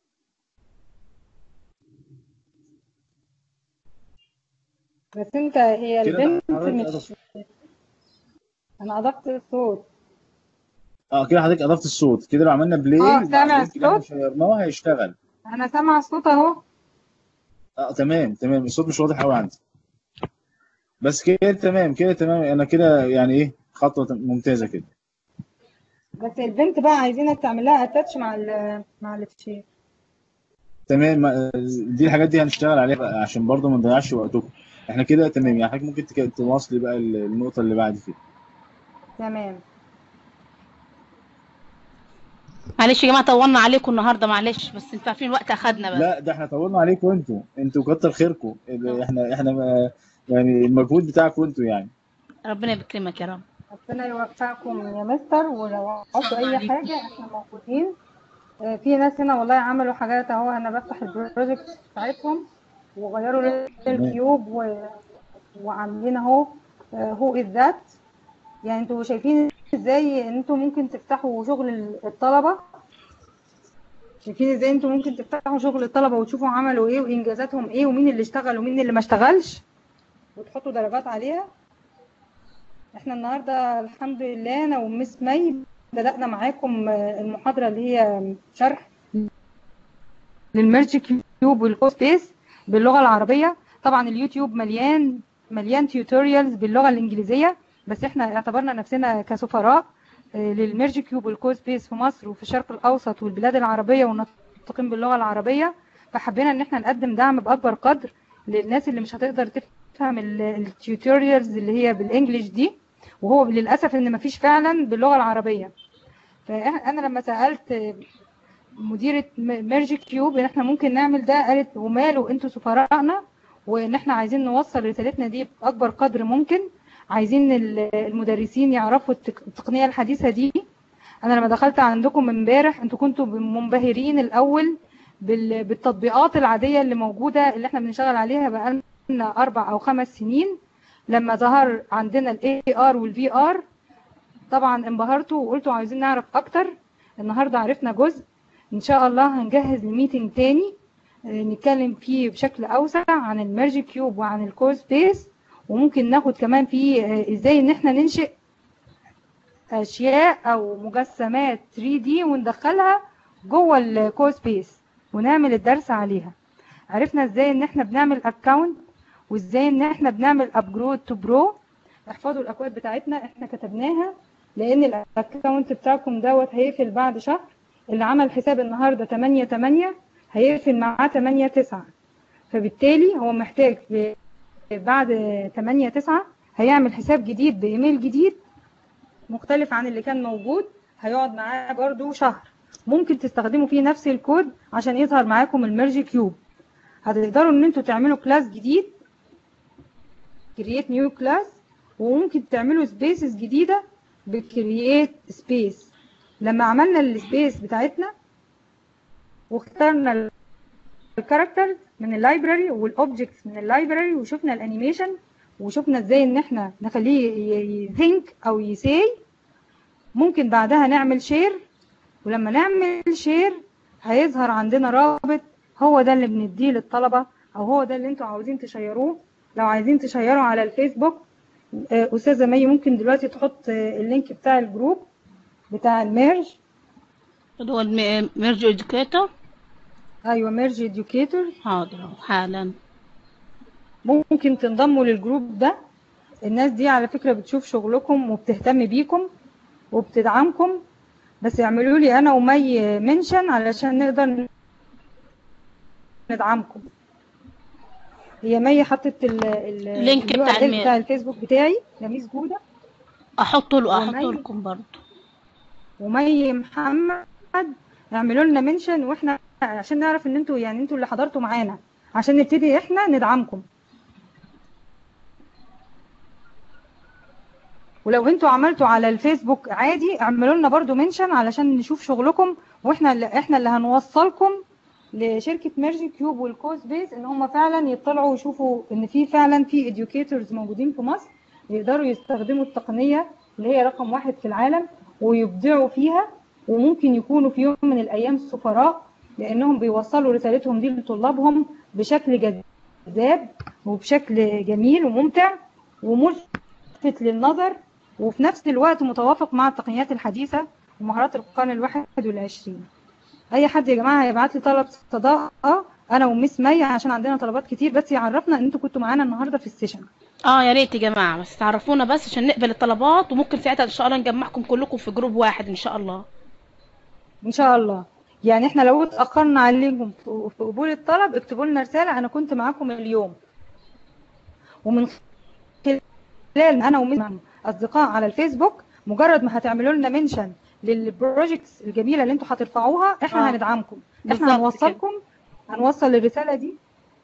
بس انت هي كده البنت حضرتك مش اضفت انا اضفت الصوت اه كده حضرتك اضفت الصوت كده لو عملنا بلاي اه سامع اللينك اللي احنا الصوت شيرناه هيشتغل انا سامعه الصوت اهو اه تمام تمام الصوت مش واضح قوي عندي بس كده تمام كده تمام انا كده يعني ايه خطوه ممتازه كده بس البنت بقى عايزينك تعمل لها اتاتش مع ال مع الفشير تمام ما- دي الحاجات دي هنشتغل عليها بقى عشان برضه ما نضيعش وقتكم احنا كده تمام يعني حضرتك ممكن تك- تواصلي بقى النقطه اللي بعد كده تمام معلش يا جماعه طولنا عليكم النهارده معلش بس انتوا عارفين الوقت اخدنا بس لا ده احنا طولنا عليكم انتوا انتوا كتر خيركم احنا احنا ما- يعني المجهود بتاعكم انتوا يعني ربنا يكرمك يا رب ربنا يوفقكم يا مستر ولو عاوزوا اي حاجه احنا موجودين آه، في ناس هنا والله عملوا حاجات اهو انا بفتح البروجكت بتاعتهم وغيروا الكيوب و... وعاملين اهو هو از ذات يعني انتوا شايفين ازاي ان انتوا ممكن تفتحوا شغل الطلبه شايفين ازاي انتوا ممكن تفتحوا شغل الطلبه وتشوفوا عملوا ايه وانجازاتهم ايه ومين اللي اشتغل ومين اللي ما اشتغلش وتحطوا درجات عليها احنا النهارده الحمد لله انا ومس مي بدأنا معاكم آه، المحاضرة اللي هي شرح للميرج كيوب والكوست بيس باللغة العربية طبعا اليوتيوب مليان مليان تيوتوريالز باللغة الإنجليزية بس احنا اعتبرنا نفسنا كسفراء آه، للميرج كيوب والكوست بيس في مصر وفي الشرق الأوسط والبلاد العربية ونطقين باللغة العربية فحبينا ان احنا نقدم دعم بأكبر قدر للناس اللي مش هتقدر تفهم التيوتوريالز اللي هي بالانجلش دي وهو للاسف ان مفيش فعلا باللغه العربيه فانا لما سالت مديره ميرج كيوب ان احنا ممكن نعمل ده قالت وماله انتوا سفراءنا وان احنا عايزين نوصل رسالتنا دي باكبر قدر ممكن عايزين ال- المدرسين يعرفوا التك- التقنيه الحديثه دي انا لما دخلت عندكم امبارح انتوا كنتوا منبهرين الاول بال- بالتطبيقات العاديه اللي موجوده اللي احنا بنشتغل عليها بقالنا اربع او خمس سنين لما ظهر عندنا الاي ار والفي ار طبعا انبهرتوا وقلتوا عايزين نعرف اكتر النهارده عرفنا جزء ان شاء الله هنجهز لميتنج تاني آه، نتكلم فيه بشكل اوسع عن الميرج كيوب وعن الكورس بيس وممكن ناخد كمان فيه آه، ازاي ان احنا ننشئ اشياء او مجسمات 3 دي وندخلها جوه الكورس بيس ونعمل الدرس عليها عرفنا ازاي ان احنا بنعمل اكونت وازاي ان احنا بنعمل ابجريد تو برو احفظوا الاكواد بتاعتنا احنا كتبناها لان الاكونت بتاعكم دوت هيقفل بعد شهر اللي عمل حساب النهارده 8 8 هيقفل معاه 8 9 فبالتالي هو محتاج في- بعد 8 9 هيعمل حساب جديد بايميل جديد مختلف عن اللي كان موجود هيقعد معاه برضو شهر ممكن تستخدموا فيه نفس الكود عشان يظهر معاكم الميرج كيوب هتقدروا ان انتوا تعملوا كلاس جديد كرييت نيو كلاس وممكن تعملوا سبيسز جديده بكرييت سبيس لما عملنا السبيس بتاعتنا واخترنا الكاركتر من اللايبراري والاوبجكتس من اللايبراري وشفنا الانيميشن وشفنا ازاي ان احنا نخليه يثينك او يساي ممكن بعدها نعمل شير ولما نعمل شير هيظهر عندنا رابط هو ده اللي بنديه للطلبة او هو ده اللي انتوا عاوزين تشيروه لو عايزين تشيروا على الفيسبوك آه، استاذة مي ممكن دلوقتي تحط آه، اللينك بتاع الجروب بتاع الميرج اللي هو الميرج اديوكيتور ايوه ميرج اديوكيتور حاضر أهو، حالا ممكن تنضموا للجروب ده الناس دي على فكرة بتشوف شغلكم وبتهتم بيكم وبتدعمكم بس اعملوا لي انا ومي منشن علشان نقدر ندعمكم هي مي حطت ال ال اللينك ال بتاع URL الميل. بتاع الفيسبوك بتاعي لميس جودة احطه له احطه ومي لكم برضه ومي محمد اعملوا لنا منشن واحنا عشان نعرف ان انتوا يعني انتوا اللي حضرتوا معانا عشان نبتدي احنا ندعمكم ولو انتوا عملتوا على الفيسبوك عادي اعملوا لنا برضو منشن علشان نشوف شغلكم واحنا اللي احنا اللي هنوصلكم لشركة ميرجي كيوب والكوز بيز ان هم فعلا يطلعوا ويشوفوا ان في فعلا في educators موجودين في مصر يقدروا يستخدموا التقنية اللي هي رقم واحد في العالم ويبدعوا فيها وممكن يكونوا في يوم من الايام سفراء لانهم بيوصلوا رسالتهم دي لطلابهم بشكل جذاب وبشكل جميل وممتع وملفت للنظر وفي نفس الوقت متوافق مع التقنيات الحديثة ومهارات القرن الواحد والعشرين اي حد يا جماعة هيبعت لي طلب صداقة انا وميس مي عشان عندنا طلبات كتير بس يعرفنا ان انتوا كنتوا معانا النهاردة في السيشن اه يا ريت يا جماعه بس تعرفونا بس عشان نقبل الطلبات وممكن ساعتها ان شاء الله نجمعكم كلكم في جروب واحد ان شاء الله ان شاء الله يعني احنا لو اتأخرنا عليكم في في قبول الطلب اكتبوا لنا رسالة انا كنت معاكم اليوم ومن خلال انا وميس اصدقاء على الفيسبوك مجرد ما هتعملوا لنا منشن للبروجكتس الجميله اللي انتوا هترفعوها احنا آه. هندعمكم بالظبط احنا هنوصلكم هنوصل الرساله دي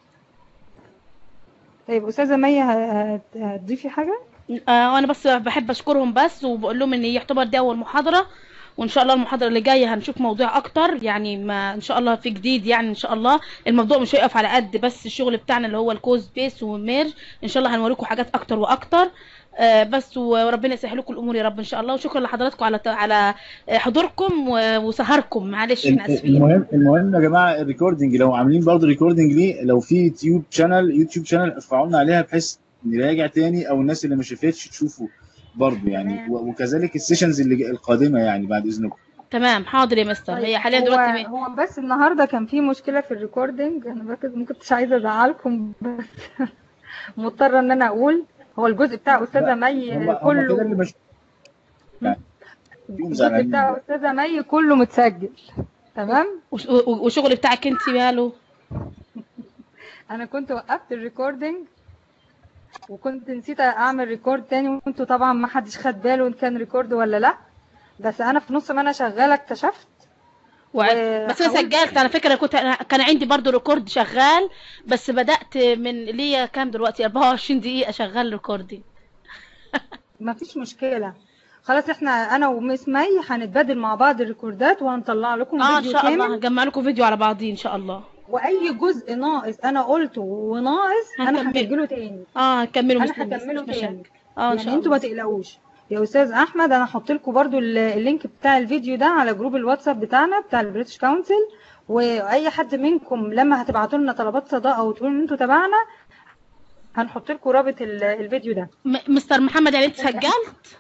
طيب استاذه مي ه- هت- هتضيفي حاجه آه وانا بس بحب اشكرهم بس وبقول لهم ان هي يعتبر دي اول محاضره وان شاء الله المحاضره اللي جايه هنشوف موضوع اكتر يعني ما ان شاء الله في جديد يعني ان شاء الله الموضوع مش هيقف على قد بس الشغل بتاعنا اللي هو الكوز بيس وميرج ان شاء الله هنوريكم حاجات اكتر واكتر آه بس وربنا يسهل لكم الامور يا رب ان شاء الله وشكرا لحضراتكم على على حضوركم و- وسهركم معلش احنا اسفين المهم المهم يا جماعه الريكوردنج لو عاملين برضه ريكوردنج ليه لو في يوتيوب شانل يوتيوب شانل ارفعوا لنا عليها بحيث نراجع تاني او الناس اللي ما شافتش تشوفوا برضه يعني و- وكذلك السيشنز اللي جا- القادمه يعني بعد اذنكم تمام حاضر يا مستر هي حاليا هو, دلوقتي هو بس النهارده كان في مشكله في الريكوردنج انا بس ما كنتش عايزه ازعلكم بس مضطره ان انا اقول هو الجزء بتاع استاذه مي هم هم كده كله اللي مش يعني فيهم الجزء زعلانين بتاع استاذه مي كله متسجل تمام وش- و- وشغل بتاعك انت ماله انا كنت وقفت الريكوردنج وكنت نسيت اعمل ريكورد تاني وانتوا طبعا ما حدش خد باله ان كان ريكورد ولا لا بس انا في نص ما انا شغاله اكتشفت وع- بس انا وحاولت- سجلت على فكره كنت أنا كان عندي برضو ريكورد شغال بس بدات من ليا كام دلوقتي 24 دقيقه شغال ريكوردي ما فيش مشكله خلاص احنا انا ومس مي هنتبادل مع بعض الريكوردات وهنطلع لكم اه ان فيديو شاء الله كامل هجمع لكم فيديو على بعضيه ان شاء الله واي جزء ناقص انا قلته وناقص انا هنكمله. هسجله تاني اه هكمله انا مش مش هكمله مشاكل تاني اه ان يعني شاء انتوا ما الله تقلقوش يا استاذ احمد انا هحط لكم برضو ال- اللينك بتاع الفيديو ده على جروب الواتساب بتاعنا بتاع البريتش كونسل واي حد منكم لما هتبعتوا لنا طلبات صداقه وتقولوا ان انتوا تبعنا هنحط لكم رابط ال- الفيديو ده م- مستر محمد يعني انت سجلت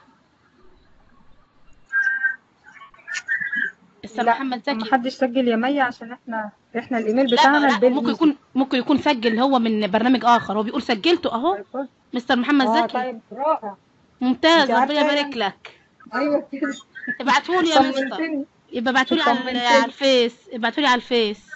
مستر لا محمد ما زكي حدش سجل يا مي عشان احنا احنا الايميل لا بتاعنا لا البيل ممكن يكون ممكن يكون سجل هو من برنامج اخر هو بيقول سجلته اهو مستر محمد اه زكي طيب رائع ممتاز انت عارفة ربنا يبارك يعني- لك ايوه كده ابعتولي يا مستر طمنتني يبقى ابعتولي على طمنتني. على الفيس ابعتولي على الفيس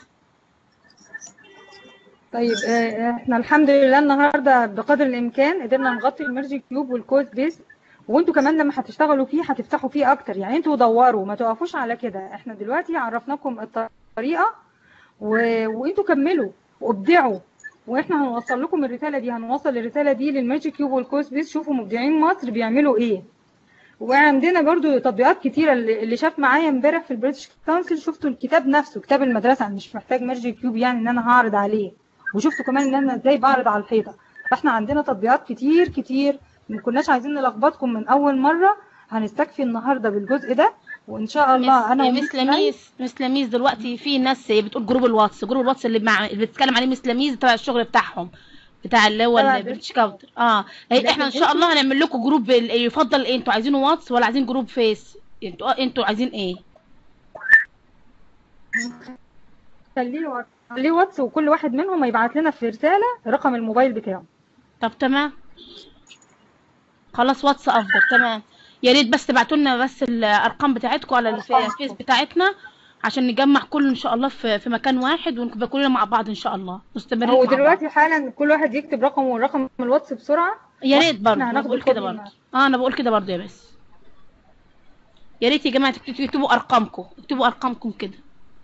طيب آه، احنا الحمد لله النهارده بقدر الامكان قدرنا نغطي الميرجي كيوب والكوز بيس وانتوا كمان لما هتشتغلوا فيه هتفتحوا فيه اكتر يعني انتوا دوروا ما توقفوش على كده احنا دلوقتي عرفناكم الطريقه و... وانتوا كملوا وابدعوا واحنا هنوصل لكم الرساله دي هنوصل الرساله دي للميرجي كيوب والكوز بيس شوفوا مبدعين مصر بيعملوا ايه وعندنا برضو تطبيقات كتيرة اللي اللي شاف معايا امبارح في البريتش كونسل شفتوا الكتاب نفسه كتاب المدرسة أنا مش محتاج ميرجي كيوب يعني ان انا هعرض عليه وشفتوا كمان ان انا ازاي بعرض على الحيطة فاحنا عندنا تطبيقات كتير كتير ما كناش عايزين نلخبطكم من اول مرة هنستكفي النهاردة بالجزء ده وان شاء الله انا ومس مس لميس مس لميس دلوقتي في ناس بتقول جروب الواتس جروب الواتس اللي مع اللي بتتكلم عليه مس لميس تبع الشغل بتاعهم بتاع اللي هو تبع البريتش كاونتر اه هي- احنا ان شاء الله هنعمل لكم جروب ال- يفضل ايه انتوا عايزينه واتس ولا عايزين جروب فيس انتوا انتوا عايزين ايه خليه واتس خليه واتس وكل واحد منهم يبعت لنا في رسالة رقم الموبايل بتاعه طب تمام خلاص واتس افضل تمام يا ريت بس تبعتوا لنا بس الارقام بتاعتكم على الفيس بتاعتنا عشان نجمع كله ان شاء الله في في مكان واحد ونبقى كلنا مع بعض ان شاء الله مستمرين هو مع بعض دلوقتي حالا كل واحد يكتب رقمه ورقم الواتس بسرعة يا ريت برضه احنا انا هناخد بقول كده الكود برضه اه انا بقول كده برضه يا بس يا ريت يا جماعه تكتبوا تكتبوا ارقامكم اكتبوا ارقامكم كده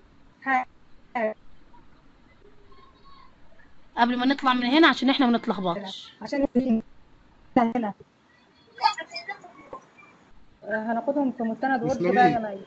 قبل ما نطلع من هنا عشان احنا ما نتلخبطش عشان هنا آه، هناخدهم في مستند وورد تسلمي. بقى يا مي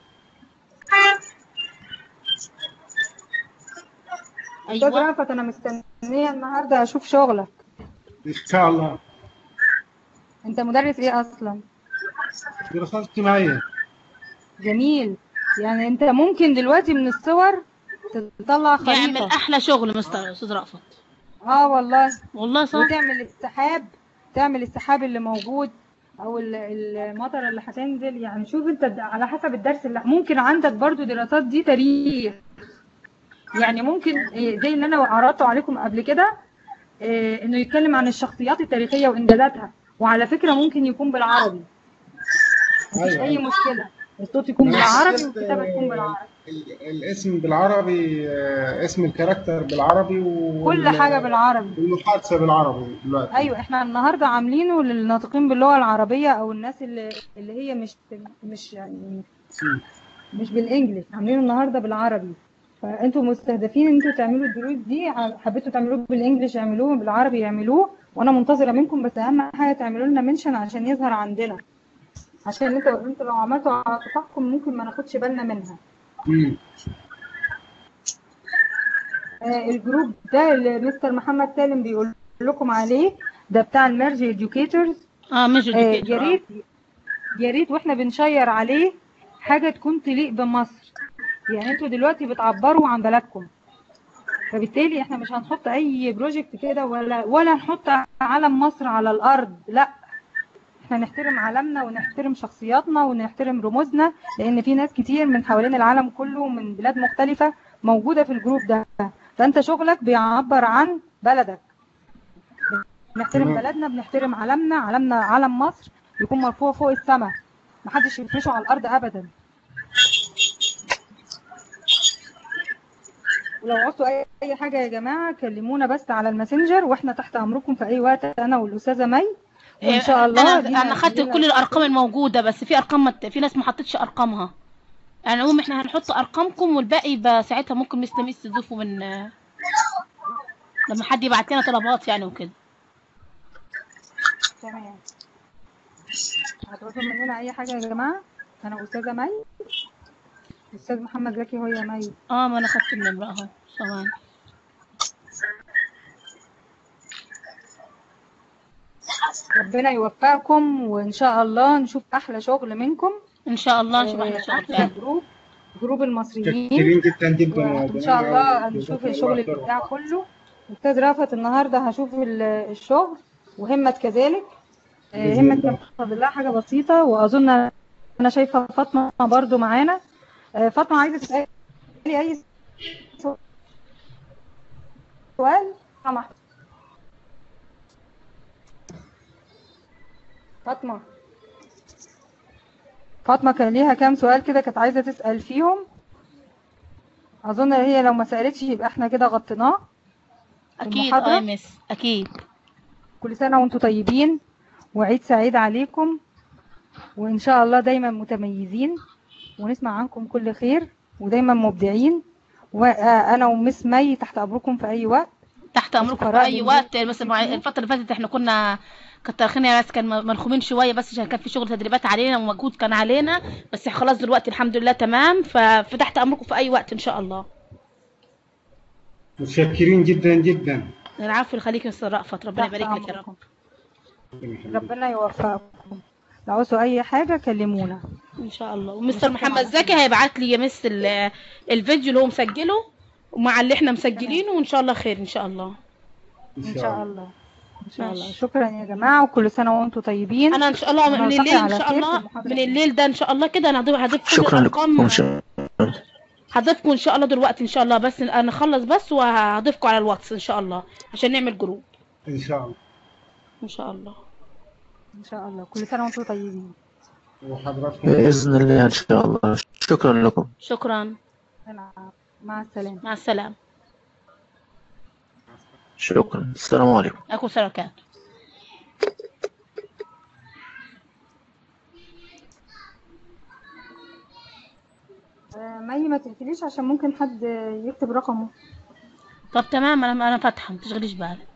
استاذ ايوه رأفت انا مستنية النهارده اشوف شغلك ان شاء الله انت مدرس ايه اصلا دراسات اجتماعيه جميل يعني انت ممكن دلوقتي من الصور تطلع يعمل خريطة احلى شغل مستر استاذ رأفت اه والله والله صح وتعمل السحاب تعمل السحاب اللي موجود او ال- المطر اللي هتنزل يعني شوف انت د- على حسب الدرس اللي ممكن عندك برضو دراسات دي تاريخ يعني ممكن إيه، زي اللي انا عرضته عليكم قبل كده إيه، انه يتكلم عن الشخصيات التاريخية وانجازاتها وعلى فكرة ممكن يكون بالعربي مفيش أيوة. اي مشكلة الصوت يكون أنا بالعربي حسيت، والكتابة تكون بالعربي ال- الاسم بالعربي آه، اسم الكاركتر بالعربي و كل حاجة بالعربي والمحادثه بالعربي دلوقتي ايوه احنا النهارده عاملينه للناطقين باللغه العربيه او الناس اللي اللي هي مش مش يعني مش بالانجلش عاملينه النهارده بالعربي فانتوا مستهدفين ان انتوا تعملوا الدروس دي ع- حبيتوا تعملوه بالانجلش اعملوه بالعربي اعملوه وانا منتظره منكم بس اهم حاجه تعملوا لنا منشن عشان يظهر عندنا عشان انتوا انتوا لو عملتوا على صفحتكم ممكن ما ناخدش بالنا منها مم. آه، الجروب ده اللي مستر محمد سالم بيقول لكم عليه ده بتاع الميرج اديوكيتورز اه مش يا ريت يا ريت واحنا بنشير عليه حاجه تكون تليق بمصر يعني انتوا دلوقتي بتعبروا عن بلدكم فبالتالي احنا مش هنحط اي بروجكت كده ولا ولا نحط علم مصر على الارض لا احنا نحترم علمنا ونحترم شخصياتنا ونحترم رموزنا لان في ناس كتير من حوالين العالم كله من بلاد مختلفة موجودة في الجروب ده فانت شغلك بيعبر عن بلدك بنحترم تمام. بلدنا بنحترم علمنا علمنا علم مصر يكون مرفوع فوق السماء محدش يفرشه على الارض ابدا ولو عوزتوا اي اي حاجه يا جماعه كلمونا بس على الماسنجر واحنا تحت امركم في اي وقت انا والاستاذه مي وان شاء الله انا لينا- انا خدت لينا- كل الارقام الموجوده بس في ارقام مت... في ناس ما حطتش ارقامها يعني عموما احنا هنحط ارقامكم والباقي يبقى ساعتها ممكن مستر ميس تضيفوا من لما حد يبعت لنا طلبات يعني وكده تمام هتعوزوا مننا اي حاجه يا جماعه انا استاذه مي استاذ محمد زكي هو يا مي اه ما انا خدت النمره اهو ثواني ربنا يوفقكم وان شاء الله نشوف احلى شغل منكم ان شاء الله نشوف آه، احلى شغل احلى فعلا جروب جروب المصريين شاكرين جدا جدا يا وان شاء جماعة. الله هنشوف الشغل الابداع كله استاذ رافت النهارده هشوف ال- الشغل وهمت كذلك آه، بإذن همت الله. كان فاضل لها حاجه بسيطه واظن انا شايفه فاطمه برضو معانا آه، فاطمه عايزه تسالي اي سؤال سمحت فاطمه فاطمه كان ليها كام سؤال كده كانت عايزه تسال فيهم اظن هي لو ما سالتش يبقى احنا كده غطيناه اكيد اه المحاضرة. يا مس اكيد كل سنة وانتم طيبين وعيد سعيد عليكم وإن شاء الله دايما متميزين ونسمع عنكم كل خير ودايما مبدعين وأنا ومس مي تحت أمركم في أي وقت تحت امركم في فقراء اي جميل. وقت بس مع- الفتره اللي فاتت احنا كنا كتر خيرنا بس كان ملخومين شويه بس عشان كان في شغل تدريبات علينا ومجهود كان علينا بس خلاص دلوقتي الحمد لله تمام ف- فتحت امركم في اي وقت ان شاء الله متشكرين جدا جدا العفو يخليك يا استاذ رأفت ربنا تحت يبارك لك يا رب ربنا يوفقكم لو عاوزوا أي حاجة كلمونا ان شاء الله ومستر محمد زكي هيبعت لي يا مس ال- الفيديو اللي هو مسجله ومع اللي احنا مسجلينه وان شاء الله خير ان شاء الله إن شاء الله إن شاء الله ماشي. شكرا يا جماعة وكل سنة وانتم طيبين انا ان شاء الله من ونلتقي الليل ان على شاء خير في الله المحاضرة من الليل ده ان شاء الله كده انا هضيف هضيف كل شكرا الارقام لكم شكرا هضيفكم ان شاء الله دلوقتي ان شاء الله بس انا اخلص بس وهضيفكم على الواتس ان شاء الله عشان نعمل جروب ان شاء الله ان شاء الله إن شاء الله كل سنة وانتم طيبين وحضراتكم بإذن الله إن شاء الله شكرا لكم شكرا العفو. مع السلامة مع السلامة شكرا السلام عليكم أكو سركات آه، مي ما تقفليش عشان ممكن حد يكتب رقمه طب تمام أنا أنا فاتحة متشغليش بالك